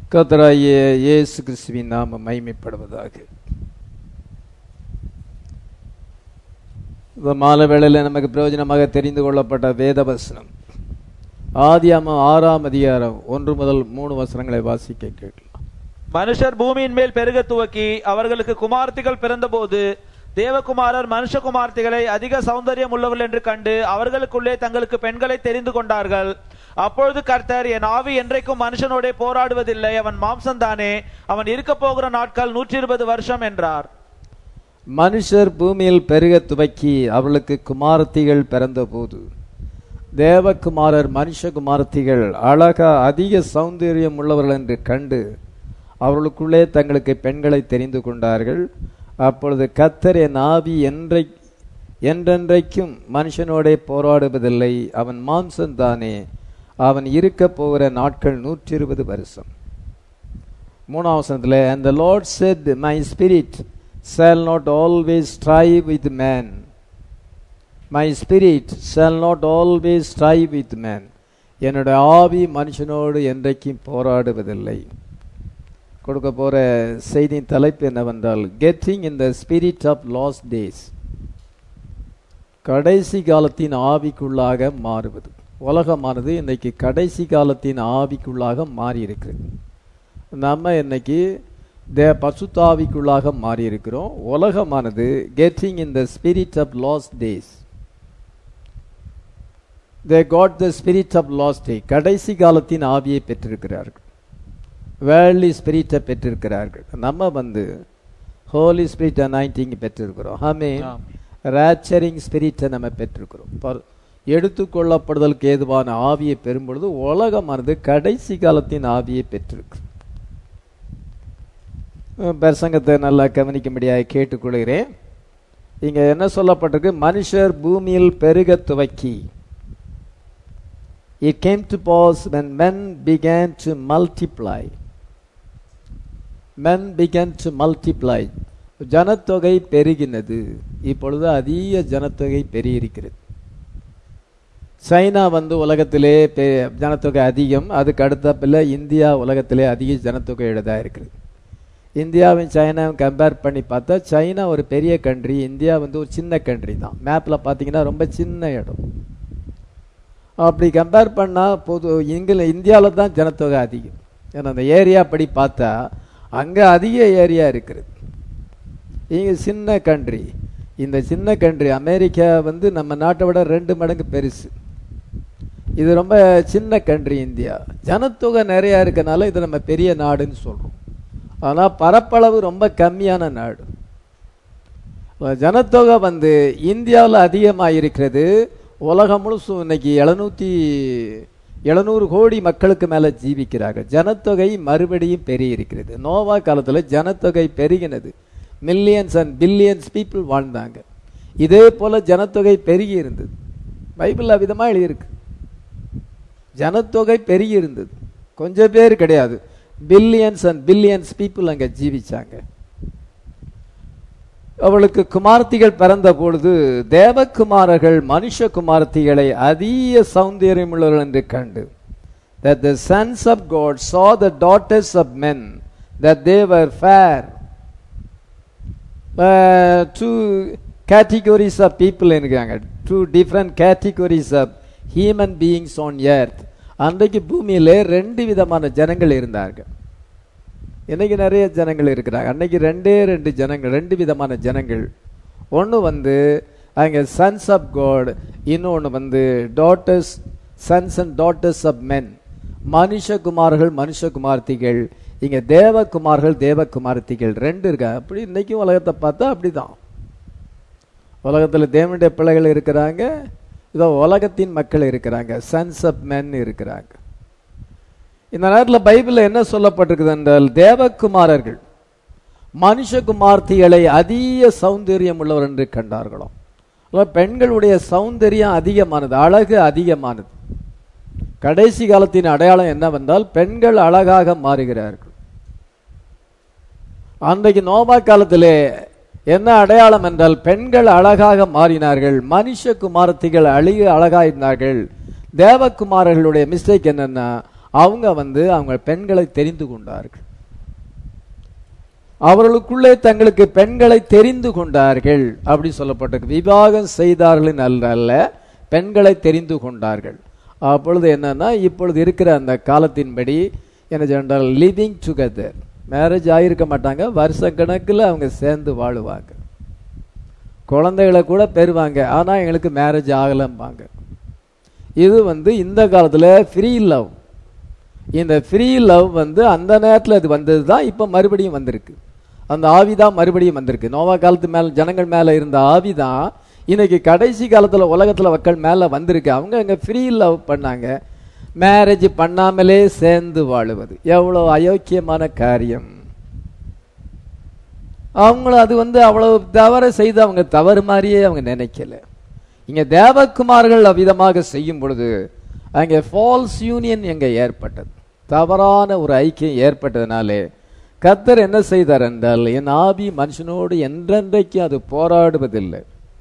கர்த்தராகிய இயேசு கிறிஸ்துவின் நாம மைமைப்படுவதாக இந்த மாலை வேளையில் நமக்கு பிரயோஜனமாக தெரிந்து கொள்ளப்பட்ட வேதவசனம் ஆதியாமம் ஆறாம் அதிகாரம் ஒன்று முதல் மூணு வசனங்களை வாசிக்க கேட்கலாம் மனுஷர் பூமியின் மேல் பெருக துவக்கி அவர்களுக்கு குமார்த்திகள் பிறந்தபோது தேவகுமாரர் மனுஷகுமார்த்திகளை அதிக சௌந்தரியம் உள்ளவர்கள் என்று கண்டு அவர்களுக்குள்ளே தங்களுக்கு பெண்களை தெரிந்து கொண்டார்கள் அப்பொழுது கர்த்தர் என் ஆவி என்றைக்கும் மனுஷனோடே போராடுவதில்லை அவன் மாம்சம்தானே அவன் இருக்க போகிற நாட்கள் நூற்றி இருபது வருஷம் என்றார் மனுஷர் பூமியில் பெருக துவக்கி அவளுக்கு குமாரத்திகள் பிறந்தபோது தேவகுமாரர் மனுஷகுமாரத்திகள் அழகா அதிக சௌந்தரியம் உள்ளவர்கள் என்று கண்டு அவர்களுக்குள்ளே தங்களுக்கு பெண்களை தெரிந்து கொண்டார்கள் அப்பொழுது கத்தர் என் ஆவி என்றை என்றென்றைக்கும் மனுஷனோடே போராடுவதில்லை அவன் மாம்சம்தானே அவன் இருக்க போகிற நாட்கள் நூற்றி இருபது வருஷம் மூணாம் வசனத்தில் and the lord said my spirit shall not always strive with man my spirit shall not always strive with man என்னுடைய ஆவி மனுஷனோடு என்றைக்கும் போராடுவதில்லை கொடுக்க போற செய்தியின் தலைப்பு என்னவென்றால் getting in the spirit of last days கடைசி காலத்தின் ஆவிக்குள்ளாக மாறுவது உலகமானது இன்னைக்கு கடைசி காலத்தின் ஆவிக்குள்ளாக மாறி இருக்கிறது நம்ம இன்னைக்கு தே பசுத்தாவிக்குள்ளாக மாறி இருக்கிறோம் உலகமானது getting in the spirit of last days they got the spirit of last day கடைசி காலத்தின் ஆவியை பெற்றிருக்கிறார்கள் வேர்லி ஸ்பிரிட்டை பெற்றிருக்கிறார்கள் நம்ம வந்து ஹோலி ஸ்பிரிட் அனாயிண்டிங் பெற்றிருக்கிறோம் ஆமே ரேச்சரிங் ஸ்பிரிட்டை நம்ம பெற்றிருக்கிறோம் பர்- எடுத்துக்கொள்ளப்படுதலுக்கு ஏதுவான ஆவியை பெறும் பொழுது உலகமானது கடைசி காலத்தின் ஆவியை பெற்றிருக்கு அஹ் பிரசங்கத்தை நல்லா கவனிக்கும்படியாக கேட்டுக்கொள்கிறேன் இங்க என்ன சொல்லப்பட்டிருக்கு மனுஷர் பூமியில் பெருக துவக்கி It came to pass when men began to multiply. Men began to multiply. ஜனத்தொகை பெருகினது இப்பொழுது அதிக ஜனத்தொகை பெருகியிருக்கிறது சைனா வந்து உலகத்திலே பெ- ஜனத்தொகை அதிகம் அதுக்கு அடுத்தப்பில் இந்தியா உலகத்திலே அதிக ஜனத்தொகை எழுதா இருக்குது இந்தியாவும் சைனாவும் கம்பேர் பண்ணி பார்த்தா சைனா ஒரு பெரிய கண்ட்ரி இந்தியா வந்து ஒரு சின்ன கண்ட்ரி தான் மேப்பில் பார்த்தீங்கன்னா ரொம்ப சின்ன இடம் அப்படி கம்பேர் பண்ணால் பொது இங்கில இந்தியாவில் தான் ஜனத்தொகை அதிகம் ஏன்னா அந்த ஏரியா படி பார்த்தா அங்கே அதிக ஏரியா இருக்கிறது இங்கே சின்ன கண்ட்ரி இந்த சின்ன கண்ட்ரி அமெரிக்கா வந்து நம்ம நாட்டை விட ரெண்டு மடங்கு பெருசு இது ரொம்ப சின்ன கண்ட்ரி இந்தியா ஜனத்தொகை நிறையா இருக்கனால இது நம்ம பெரிய நாடுன்னு சொல்கிறோம் ஆனால் பரப்பளவு ரொம்ப கம்மியான நாடு ஜனத்தொகை வந்து இந்தியாவில் அதிகமாக இருக்கிறது உலகம் முழுசும் இன்னைக்கு எழுநூற்றி எழுநூறு கோடி மக்களுக்கு மேலே ஜீவிக்கிறார்கள் ஜனத்தொகை மறுபடியும் பெருகி இருக்கிறது நோவா காலத்தில் ஜனத்தொகை பெருகினது மில்லியன்ஸ் அண்ட் பில்லியன்ஸ் பீப்புள் வாழ்ந்தாங்க இதே போல ஜனத்தொகை பெருகி இருந்தது பைபிள் விதமாக எழுதியிருக்கு ஜனத்தொகை பெருகி இருந்தது கொஞ்சம் பேர் கிடையாது பில்லியன்ஸ் அண்ட் பில்லியன்ஸ் பீப்புள் அங்கே ஜீவிச்சாங்க அவளுக்கு குமார்த்திகள் பிறந்த பொழுது தேவகுமாரர்கள் மனுஷ குமார்த்திகளை அதிக சௌந்தரியமுள்ளவர்கள் என்று கண்டு that the sons of God saw the daughters of men that they were fair uh, two categories of people இருக்காங்க two different categories of human beings on earth அன்றைக்கு பூமியிலே ரெண்டு விதமான ஜனங்கள் இருந்தார்கள் இன்னைக்கு நிறைய ஜனங்கள் இருக்கிறாங்க அன்னைக்கு ரெண்டே ரெண்டு ஜனங்கள் ரெண்டு விதமான ஜனங்கள் ஒன்று வந்து அங்கே சன்ஸ் ஆஃப் காட் இன்னொன்று வந்து daughters sons and daughters of men மனுஷகுமார்கள் மனுஷகுமார்த்திகள் இங்கே தேவகுமார்கள் தேவகுமார்த்திகள் ரெண்டு இருக்கா அப்படி இன்னைக்கும் உலகத்தை பார்த்தா அப்படிதான் உலகத்தில் தேவனுடைய பிள்ளைகள் இருக்கிறாங்க இதோ உலகத்தின் மக்கள் இருக்கிறாங்க சன்ஸ் ஆஃப் மென் இருக்கிறாங்க இந்த நேரத்தில் பைபிளில் என்ன சொல்லப்பட்டிருக்குது என்றால் தேவகுமாரர்கள் மனுஷகுமார்த்திகளை அதிக சௌந்தரியம் உள்ளவர் என்று கண்டார்களாம் அதாவது பெண்களுடைய சௌந்தரியம் அதிகமானது அழகு அதிகமானது கடைசி காலத்தின் அடையாளம் என்னவென்றால் பெண்கள் அழகாக மாறுகிறார்கள் அன்றைக்கு நோபா காலத்திலே என்ன அடையாளம் என்றால் பெண்கள் அழகாக மாறினார்கள் மனுஷ குமாரத்திகள் அழிய அழகாயிருந்தார்கள் தேவகுமாரர்களுடைய மிஸ்டேக் என்னன்னா அவங்க வந்து அவங்க பெண்களை தெரிந்து கொண்டார்கள் அவர்களுக்குள்ளே தங்களுக்கு பெண்களை தெரிந்து கொண்டார்கள் அப்படி சொல்லப்பட்டிருக்கு விவாகம் செய்தார்கள் அல்ல அல்ல பெண்களை தெரிந்து கொண்டார்கள் அப்பொழுது என்னன்னா இப்பொழுது இருக்கிற அந்த காலத்தின்படி என்ன சொன்னால் லிவிங் டுகெதர் மேரேஜ் ஆகியிருக்க மாட்டாங்க வருஷ கணக்கில் அவங்க சேர்ந்து வாழுவாங்க குழந்தைகளை கூட பெறுவாங்க ஆனால் எங்களுக்கு மேரேஜ் ஆகலம்பாங்க இது வந்து இந்த காலத்தில் ஃப்ரீ லவ் இந்த ஃப்ரீ லவ் வந்து அந்த நேரத்தில் அது வந்தது தான் இப்போ மறுபடியும் வந்திருக்கு அந்த ஆவி தான் மறுபடியும் வந்திருக்கு நோவா காலத்து மேல ஜனங்கள் மேலே இருந்த ஆவி தான் இன்னைக்கு கடைசி காலத்தில் உலகத்தில் மக்கள் மேலே வந்திருக்கு அவங்க அங்கே ஃப்ரீ லவ் பண்ணாங்க மேரேஜ் பண்ணாமலே சேர்ந்து வாழுவது எவ்வளோ அயோக்கியமான காரியம் அவங்களும் அது வந்து அவ்வளவு தவறு செய்து அவங்க தவறு மாதிரியே அவங்க நினைக்கல இங்க தேவகுமார்கள் அவ்விதமாக செய்யும் பொழுது அங்கே ஃபால்ஸ் யூனியன் எங்க ஏற்பட்டது தவறான ஒரு ஐக்கியம் ஏற்பட்டதுனாலே கத்தர் என்ன செய்தார் என்றால் என் ஆவி மனுஷனோடு என்றென்றைக்கும் அது போராடுவதில்லை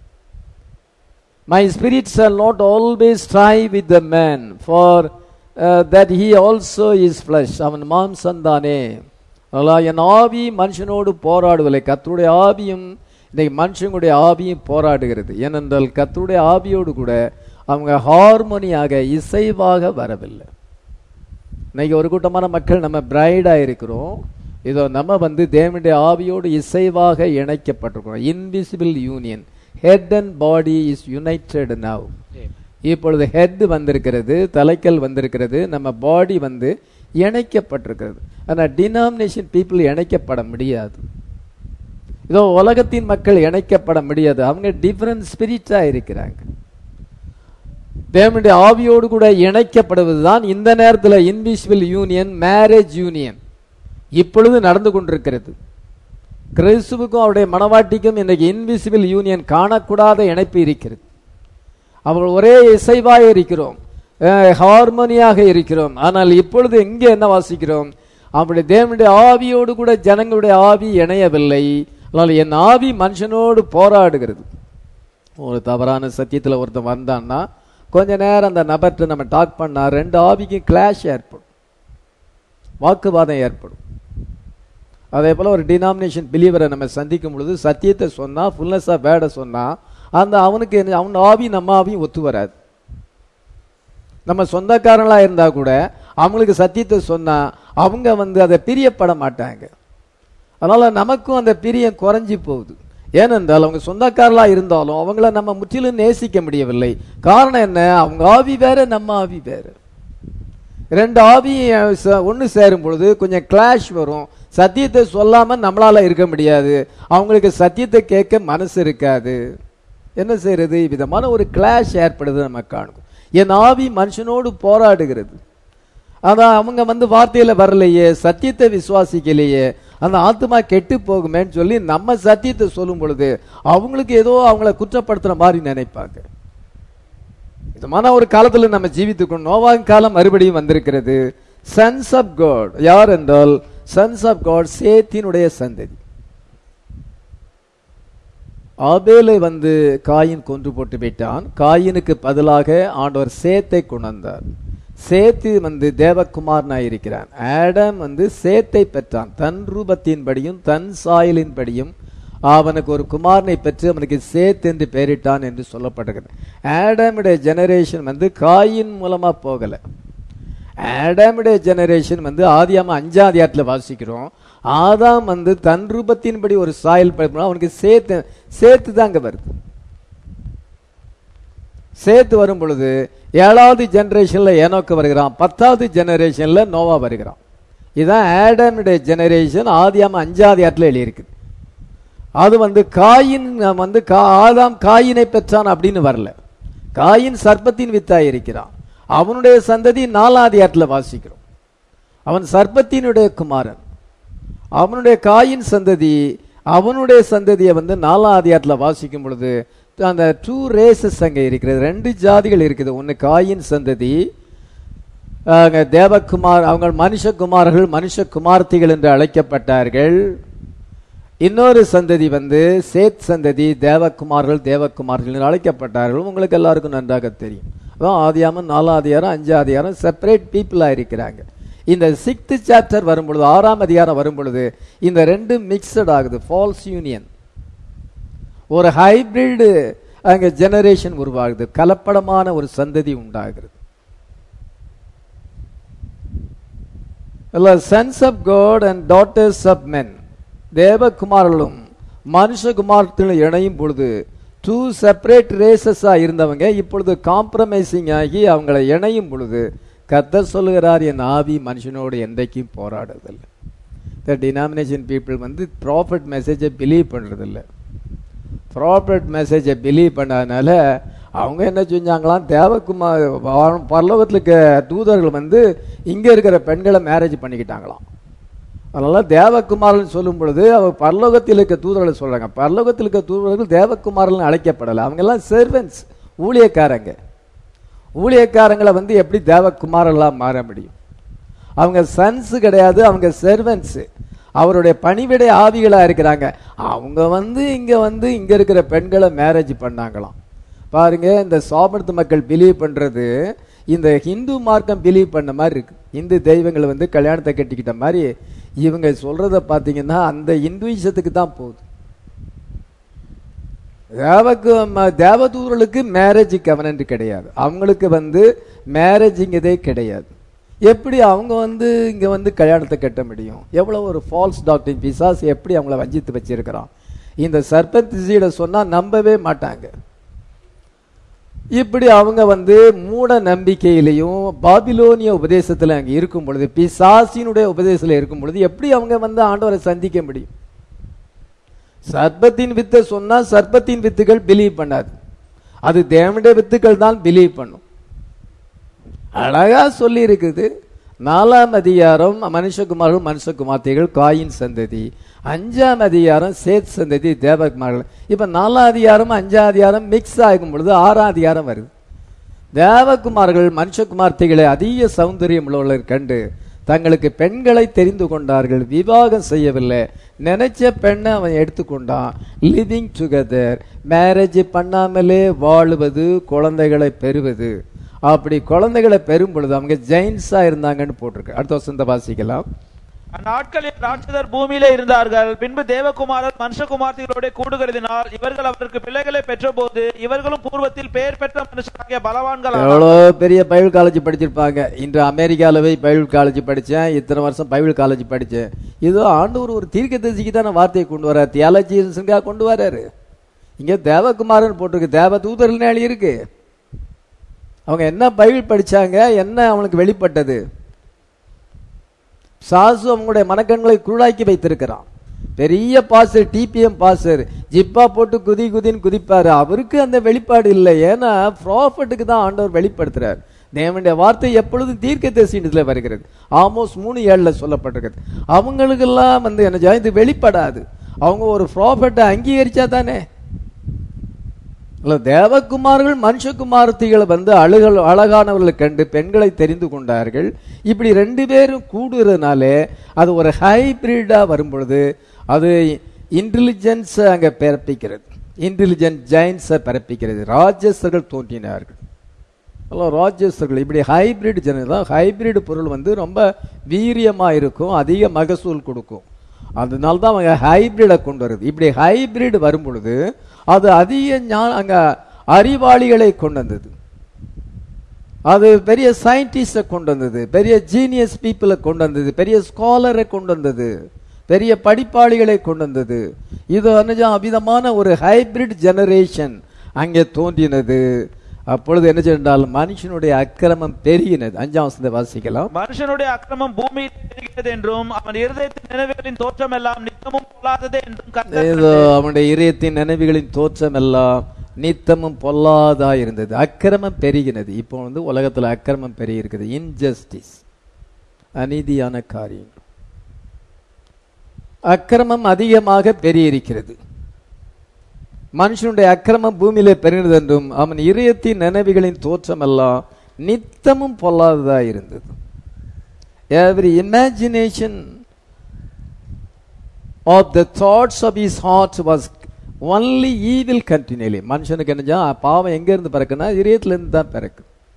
my spirit shall not always strive with the man for uh, that he also is flesh அவன் மாம்சந்தானே அதனால் என் ஆவி மனுஷனோடு போராடுவதில்லை கத்தருடைய ஆவியும் இன்னைக்கு மனுஷனுடைய ஆவியும் போராடுகிறது ஏனென்றால் கத்தருடைய ஆவியோடு கூட அவங்க ஹார்மோனியாக இசைவாக வரவில்லை இன்னைக்கு ஒரு கூட்டமான மக்கள் நம்ம பிரைடாக இருக்கிறோம் இதோ நம்ம வந்து தேவனுடைய ஆவியோடு இசைவாக இணைக்கப்பட்டிருக்கிறோம் invisible union head and body is united now இப்பொழுது ஹெட் வந்திருக்கிறது தலைக்கல் வந்திருக்கிறது நம்ம பாடி வந்து இணைக்கப்பட்டிருக்கிறது ஆனால் டினாமினேஷன் பீப்புள் இணைக்கப்பட முடியாது இதோ உலகத்தின் மக்கள் இணைக்கப்பட முடியாது அவங்க டிஃபரண்ட் ஸ்பிரிட்டா இருக்கிறாங்க தேவனுடைய ஆவியோடு கூட இணைக்கப்படுவதுதான் இந்த நேரத்தில் இன்விசிபிள் யூனியன் மேரேஜ் யூனியன் இப்பொழுது நடந்து கொண்டிருக்கிறது கிறிஸ்துவுக்கும் அவருடைய மனவாட்டிக்கும் இன்றைக்கு இன்விசிபிள் யூனியன் காணக்கூடாத இணைப்பு இருக்கிறது அவர்கள் ஒரே இசைவாக இருக்கிறோம் ஹார்மோனியாக இருக்கிறோம் ஆனால் இப்பொழுது எங்கே என்ன வாசிக்கிறோம் அவருடைய தேவனுடைய ஆவியோடு கூட ஜனங்களுடைய ஆவி இணையவில்லை ஆனால் என் ஆவி மனுஷனோடு போராடுகிறது ஒரு தவறான சத்தியத்தில் ஒருத்தன் வந்தான்னா கொஞ்ச நேரம் அந்த நபர்கிட்ட நம்ம டாக் பண்ணா ரெண்டு ஆவிக்கும் கிளாஷ் ஏற்படும் வாக்குவாதம் ஏற்படும் அதே போல ஒரு டினாமினேஷன் பிலீவரை நம்ம சந்திக்கும் பொழுது சத்தியத்தை சொன்னா ஃபுல்னஸ் ஆஃப் வேர்டை சொன்னா அந்த அவனுக்கு என்ன அவன் ஆவி நம்ம ஆவியும் ஒத்து வராது நம்ம சொந்தக்காரங்களா இருந்தா கூட அவங்களுக்கு சத்தியத்தை சொன்னா அவங்க வந்து அதை பிரியப்பட மாட்டாங்க அதனால நமக்கும் அந்த பிரியம் குறைஞ்சி போகுது ஏனென்றால் அவங்க சொந்தக்காரலா இருந்தாலும் அவங்கள நம்ம முற்றிலும் நேசிக்க முடியவில்லை காரணம் என்ன அவங்க ஆவி வேற நம்ம ஆவி வேற ரெண்டு ஆவி ஒன்று சேரும் பொழுது கொஞ்சம் கிளாஷ் வரும் சத்தியத்தை சொல்லாம நம்மளால இருக்க முடியாது அவங்களுக்கு சத்தியத்தை கேட்க மனசு இருக்காது என்ன செய்யறது விதமான ஒரு கிளாஷ் ஏற்படுது நம்ம காணும் என் ஆவி மனுஷனோடு போராடுகிறது அதான் அவங்க வந்து வார்த்தையில வரலையே சத்தியத்தை விசுவாசிக்கலையே அந்த ஆத்மா கெட்டு போகுமேன்னு சொல்லி நம்ம சத்தியத்தை சொல்லும் பொழுது அவங்களுக்கு ஏதோ அவங்கள குற்றப்படுத்துற மாதிரி நினைப்பாங்க விதமான ஒரு காலத்துல நம்ம ஜீவித்துக்கணும் நோவாங் காலம் மறுபடியும் வந்திருக்கிறது சன்ஸ் ஆஃப் காட் யார் என்றால் சன்ஸ் ஆஃப் காட் சேத்தினுடைய சந்ததி ஆபேலை வந்து காயின் கொன்று போட்டு விட்டான் காயினுக்கு பதிலாக ஆண்டவர் சேத்தை கொண்டார் சேத்து வந்து தேவகுமாரனா இருக்கிறான் ஆடம் வந்து சேத்தை பெற்றான் தன் ரூபத்தின்படியும் தன் சாயலின்படியும் அவனுக்கு ஒரு குமாரனை பெற்று அவனுக்கு சேத் என்று பெயரிட்டான் என்று சொல்லப்படுகிறது ஆடமுடைய ஜெனரேஷன் வந்து காயின் மூலமா போகல ஆடாமுடைய ஜெனரேஷன் வந்து ஆதியாம அஞ்சாம் அதிகாரத்தில் வாசிக்கிறோம் ஆதாம் வந்து தன் ரூபத்தின்படி ஒரு சாயல் படைப்பா அவனுக்கு சேர்த்து சேர்த்து தான் அங்க வருது சேர்த்து வரும் பொழுது ஏழாவது ஜெனரேஷன்ல ஏனோக்கு வருகிறான் பத்தாவது ஜெனரேஷன்ல நோவா வருகிறான் இதுதான் ஆடமுடைய ஜெனரேஷன் ஆதியாம அஞ்சாவது இடத்துல எழுதியிருக்குது அது வந்து காயின் வந்து ஆதாம் காயினை பெற்றான் அப்படின்னு வரல காயின் சர்ப்பத்தின் வித்தாய் இருக்கிறான் அவனுடைய சந்ததி நாலாவது இடத்துல வாசிக்கிறோம் அவன் சர்ப்பத்தினுடைய குமாரன் அவனுடைய காயின் சந்ததி அவனுடைய சந்ததியை வந்து நாலாவது இடத்துல வாசிக்கும் பொழுது அந்த டூ ரேசஸ் அங்கே இருக்கிறது ரெண்டு ஜாதிகள் இருக்குது ஒன்று காயின் சந்ததி அங்க தேவகுமார் அவங்க மனுஷகுமார்கள் மனுஷகுமார்த்திகள் என்று அழைக்கப்பட்டார்கள் இன்னொரு சந்ததி வந்து சேத் சந்ததி தேவகுமார்கள் தேவகுமார்கள் என்று அழைக்கப்பட்டார்கள் உங்களுக்கு எல்லாருக்கும் நன்றாக தெரியும் அதான் ஆதியாமம் நாலாம் அதிகாரம் அஞ்சாம் அதிகாரம் செப்பரேட் பீப்புளாக இருக்கிறாங்க இந்த சிக்ஸ்த் சாப்டர் வரும் பொழுது ஆறாம் அதிகாரம் வரும் பொழுது இந்த ரெண்டும் மிக்சட் ஆகுது ஃபால்ஸ் யூனியன் ஒரு ஹைபிரிட் அங்க ஜெனரேஷன் உருவாகுது கலப்படமான ஒரு சந்ததி உண்டாகிறது sons of God and daughters of men தேவகுமாரர்களும் மனுஷகுமாரத்திலும் இணையும் பொழுது டூ செப்பரேட் ரேசஸா இருந்தவங்க இப்பொழுது காம்ப்ரமைசிங் ஆகி அவங்கள இணையும் பொழுது கர்த்தர் சொல்லுகிறார் என் ஆவி மனுஷனோடு என்றைக்கும் போராடுறதில்லை இந்த டினாமினேஷன் பீப்புள் வந்து ப்ராஃபிட் மெசேஜை பிலீவ் பண்ணுறதில்ல ப்ராஃபிட் மெசேஜை பிலீவ் பண்ணாதனால அவங்க என்ன செஞ்சாங்களாம் தேவகுமார் வா- பரலோகத்துல இருக்க தூதர்கள் வந்து இங்கே இருக்கிற பெண்களை மேரேஜ் பண்ணிக்கிட்டாங்களாம் அதனால தேவகுமாரன் சொல்லும் பொழுது அவர் பரலோகத்தில் இருக்க தூதர்களை சொல்றாங்க பரலோகத்தில் இருக்க தூதர்கள் தேவகுமாரன் அழைக்கப்படலை அவங்க எல்லாம் சர்வன்ஸ் ஊழியக்காரங்க ஊழியக்காரங்களை வந்து எப்படி தேவகுமாரர்களா மாற முடியும் அவங்க சன்ஸ் கிடையாது அவங்க சர்வன்ஸ் அவருடைய பணிவிடை ஆவிகளா இருக்கிறாங்க அவங்க வந்து இங்க வந்து இங்க இருக்கிற பெண்களை மேரேஜ் பண்ணாங்களாம் பாருங்க இந்த சாமர்த்த மக்கள் பிலீவ் பண்றது இந்த ஹிந்து மார்க்கம் பிலீவ் பண்ண மாதிரி இருக்கு இந்து தெய்வங்களை வந்து கல்யாணத்தை கட்டிக்கிட்ட மாதிரி இவங்க சொல்றத பாத்தீங்கன்னா அந்த இந்துயிசத்துக்கு தான் போகுது தேவக்கு ம- தேவதூதர்களுக்கு மேரேஜ் கவனன்ட் கிடையாது அவங்களுக்கு வந்து மேரேஜிங்கதே கிடையாது எப்படி அவங்க வந்து இங்க வந்து கல்யாணத்தை கட்ட முடியும் எவ்வளவு ஒரு ஃபால்ஸ் டாக்டரின் பிசாஸ் எப்படி அவங்கள வஞ்சித்து வச்சிருக்கிறான் இந்த சர்பத்திசியிட சொன்னா நம்பவே மாட்டாங்க இப்படி அவங்க வந்து மூட நம்பிக்கையிலையும் பாபிலோனிய உபதேசத்துல அங்க இருக்கும் பொழுது பிசாசினுடைய உபதேசத்துல இருக்கும் பொழுது எப்படி அவங்க வந்து ஆண்டவரை சந்திக்க முடியும் சர்ப்பத்தின் வித்தை சொன்னா சர்ப்பத்தின் வித்துகள் பிலீவ் பண்ணாது அது தேவனுடைய வித்துக்கள் தான் பிலீவ் பண்ணும் அழகா சொல்லி இருக்குது நாலாம் அதிகாரம் மனுஷகுமார்கள் மனுஷகுமார்த்தைகள் காயின் சந்ததி அஞ்சாம் அதிகாரம் சேத் சந்ததி தேவகுமார்கள் இப்ப நாலாம் அதிகாரம் அஞ்சாம் அதிகாரம் மிக்ஸ் ஆகும் பொழுது ஆறாம் அதிகாரம் வருது தேவகுமார்கள் மனுஷகுமார்த்திகளை அதிக சௌந்தரியம் உள்ளவர்கள் கண்டு தங்களுக்கு பெண்களை தெரிந்து கொண்டார்கள் விவாகம் செய்யவில்லை நினைச்ச பெண்ணை அவன் எடுத்துக்கொண்டான் லிவிங் டுகெதர் மேரேஜ் பண்ணாமலே வாழுவது குழந்தைகளை பெறுவது அப்படி குழந்தைகளை பெறும் பொழுது அவங்க ஜெயின்ஸா இருந்தாங்கன்னு போட்டிருக்கு அடுத்த வசந்த வாசிக்கலாம் அந்நாட்களில் ராட்சதர் பூமியிலே இருந்தார்கள் பின்பு தேவகுமாரர் மனுஷகுமார்த்திகளோட கூடுகிறதினால் இவர்கள் அவருக்கு பிள்ளைகளை பெற்றபோது இவர்களும் பூர்வத்தில் பெயர் பெற்ற மனுஷனாகிய பலவான்கள் எவ்வளோ பெரிய பைபிள் காலேஜ் படிச்சிருப்பாங்க இன்று அமெரிக்காவில் போய் பைபிள் காலேஜ் படித்தேன் இத்தனை வருஷம் பைபிள் காலேஜ் படித்தேன் இதோ ஆண்டவர் ஒரு தீர்க்க தரிசிக்கு தானே வார்த்தையை கொண்டு வர தியாலஜிஸ்க்காக கொண்டு வராரு இங்கே தேவகுமாரன் போட்டிருக்கு தேவ தூதர்னு எழுதி இருக்கு அவங்க என்ன பைபிள் படிச்சாங்க என்ன அவனுக்கு வெளிப்பட்டது சாசு அவங்களுடைய மனக்கண்களை குருடாக்கி வைத்திருக்கிறான் பெரிய பாசர் டிபிஎம் பாசர் ஜிப்பா போட்டு குதி குதின்னு குதிப்பாரு அவருக்கு அந்த வெளிப்பாடு இல்லை ஏன்னா ப்ராஃபட்டுக்கு தான் ஆண்டவர் வெளிப்படுத்துறார் தேவனுடைய வார்த்தை எப்பொழுதும் தீர்க்க தரிசனத்துல வருகிறது ஆமோஸ் மூணு ஏழுல சொல்லப்பட்டிருக்கிறது அவங்களுக்கெல்லாம் வந்து என்ன செய்ய- இது வெளிப்படாது அவங்க ஒரு ப்ராஃபட்டை அங்கீகரிச்சா தானே இல்ல தேவகுமார்கள் மனுஷகுமாரத்திகளை வந்து அழுகல் அழகானவர்களை கண்டு பெண்களை தெரிந்து கொண்டார்கள் இப்படி ரெண்டு பேரும் கூடுறதுனாலே அது ஒரு ஹைபிரிடா வரும் பொழுது அது இன்டெலிஜென்ஸ் அங்க பிறப்பிக்கிறது இன்டெலிஜென்ட் ஜெயின்ஸை பிறப்பிக்கிறது ராஜஸ்தர்கள் தோன்றினார்கள் அல்ல ராஜஸ்தர்கள் இப்படி ஹைபிரிட் ஜன தான் ஹைபிரிட் பொருள் வந்து ரொம்ப வீரியமா இருக்கும் அதிக மகசூல் கொடுக்கும் அதனால தான் அவங்க ஹைபிரிடை கொண்டு வருது இப்படி ஹைபிரிட் வரும் பொழுது அது அதிக ஞா- அங்க அறிவாளிகளை கொண்டு வந்தது அது பெரிய சயின்டிஸ்டை கொண்டு வந்தது பெரிய ஜீனியஸ் பீப்புளை கொண்டு வந்தது பெரிய ஸ்காலரை கொண்டு வந்தது பெரிய படிப்பாளிகளை கொண்டு வந்தது இது என்ன அவிதமான ஒரு ஹைபிரிட் ஜெனரேஷன் அங்கே தோன்றினது அப்பொழுது என்ன சென்றால் மனுஷனுடைய அக்கிரமம் பெருகினது அஞ்சாம் வசனத்தை வாசிக்கலாம் மனுஷனுடைய அக்கிரமம் பூமியில் இருக்கிறது என்றும் அவன் இருதயத்தின் நினைவுகளின் தோற்றம் எல்லாம் நித்தமும் பொல்லாததே என்றும் கர்த்தர் ஏதோ அவனுடைய இதயத்தின் நினைவுகளின் தோற்றம் எல்லாம் நித்தமும் பொல்லாதா இருந்தது அக்கிரமம் பெருகினது இப்போ வந்து உலகத்துல அக்கிரமம் பெருகி இருக்குது இன்ஜஸ்டிஸ் அநீதியான காரியங்கள் அக்கிரமம் அதிகமாக பெருகியிருக்கிறது மனுஷனுடைய அக்கிரமம் பூமியிலே பெருகினது என்றும் அவன் இதயத்தின் நினைவுகளின் தோற்றம் எல்லாம் நித்தமும் பொல்லாததா இருந்தது every imagination of the thoughts of his heart was only evil continually மனுஷனுக்கு என்ன செய்யும்? பாவம் எங்க இருந்து பிறக்குன்னா இதயத்துல இருந்து தான் பிறக்கு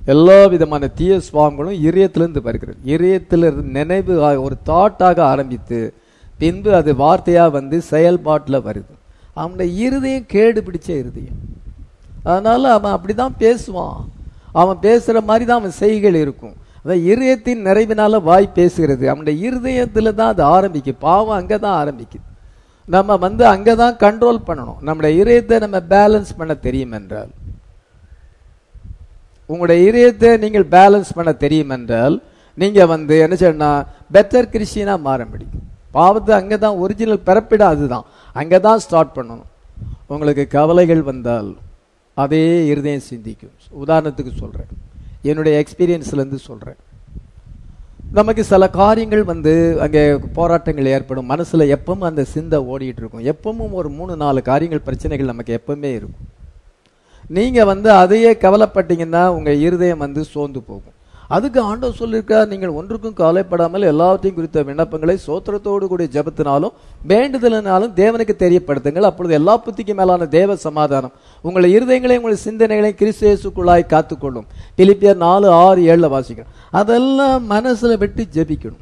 எல்லா விதமான தீய சுவாமங்களும் இதயத்திலிருந்து வருகிறது இதயத்திலிருந்து நினைவு ஆ- ஒரு தாட்டாக ஆரம்பித்து பின்பு அது வார்த்தையா வந்து செயல்பாட்டில் வருது அவனுடைய இருதயம் கேடு பிடிச்ச இருதயம் அதனால அவன் அப்படிதான் பேசுவான் அவன் பேசுற மாதிரி தான் அவன் செய்கைகள் இருக்கும் அதான் இருதயத்தின் நிறைவினால வாய் பேசுகிறது அவனுடைய இருதயத்துல தான் அது ஆரம்பிக்கும் பாவம் அங்கே தான் ஆரம்பிக்குது நம்ம வந்து அங்கே தான் கண்ட்ரோல் பண்ணணும் நம்முடைய இதயத்தை நம்ம பேலன்ஸ் பண்ண தெரியும் என்றால் உங்களுடைய இதயத்தை நீங்கள் பேலன்ஸ் பண்ண தெரியும் என்றால் நீங்க வந்து என்ன செய்யணும்னா பெட்டர் கிறிஸ்டியனா மாற முடியும் பாவத்தை அங்கே தான் ஒரிஜினல் பிறப்பிட அதுதான் அங்கே தான் ஸ்டார்ட் பண்ணணும் உங்களுக்கு கவலைகள் வந்தால் அதே இருதயம் சிந்திக்கும் உதாரணத்துக்கு சொல்றேன் என்னுடைய எக்ஸ்பீரியன்ஸ்ல இருந்து சொல்றேன் நமக்கு சில காரியங்கள் வந்து அங்கே போராட்டங்கள் ஏற்படும் மனசுல எப்பவும் அந்த சிந்தை ஓடிட்டு இருக்கும் எப்பவும் ஒரு மூணு நாலு காரியங்கள் பிரச்சனைகள் நமக்கு எப்பவுமே இருக்கும் நீங்க வந்து அதையே கவலைப்பட்டீங்கன்னா உங்க இருதயம் வந்து சோர்ந்து போகும் அதுக்கு ஆண்டவர் சொல்லியிருக்கார் நீங்கள் ஒன்றுக்கும் கவலைப்படாமல் எல்லாவற்றையும் குறித்த விண்ணப்பங்களை சோத்திரத்தோடு கூடிய ஜெபத்தினாலும் வேண்டுதலினாலும் தேவனுக்கு தெரியப்படுத்துங்கள் அப்பொழுது எல்லா புத்திக்கு மேலான தேவ சமாதானம் உங்களை இருதயங்களையும் உங்கள் சிந்தனைகளையும் கிறிஸ்து இயேசுக்குள்ளாய் காத்துக்கொள்ளும் பிலிப்பியர் நாலு ஆறு ஏழுல வாசிக்கணும் அதெல்லாம் மனசுல விட்டு ஜெபிக்கணும்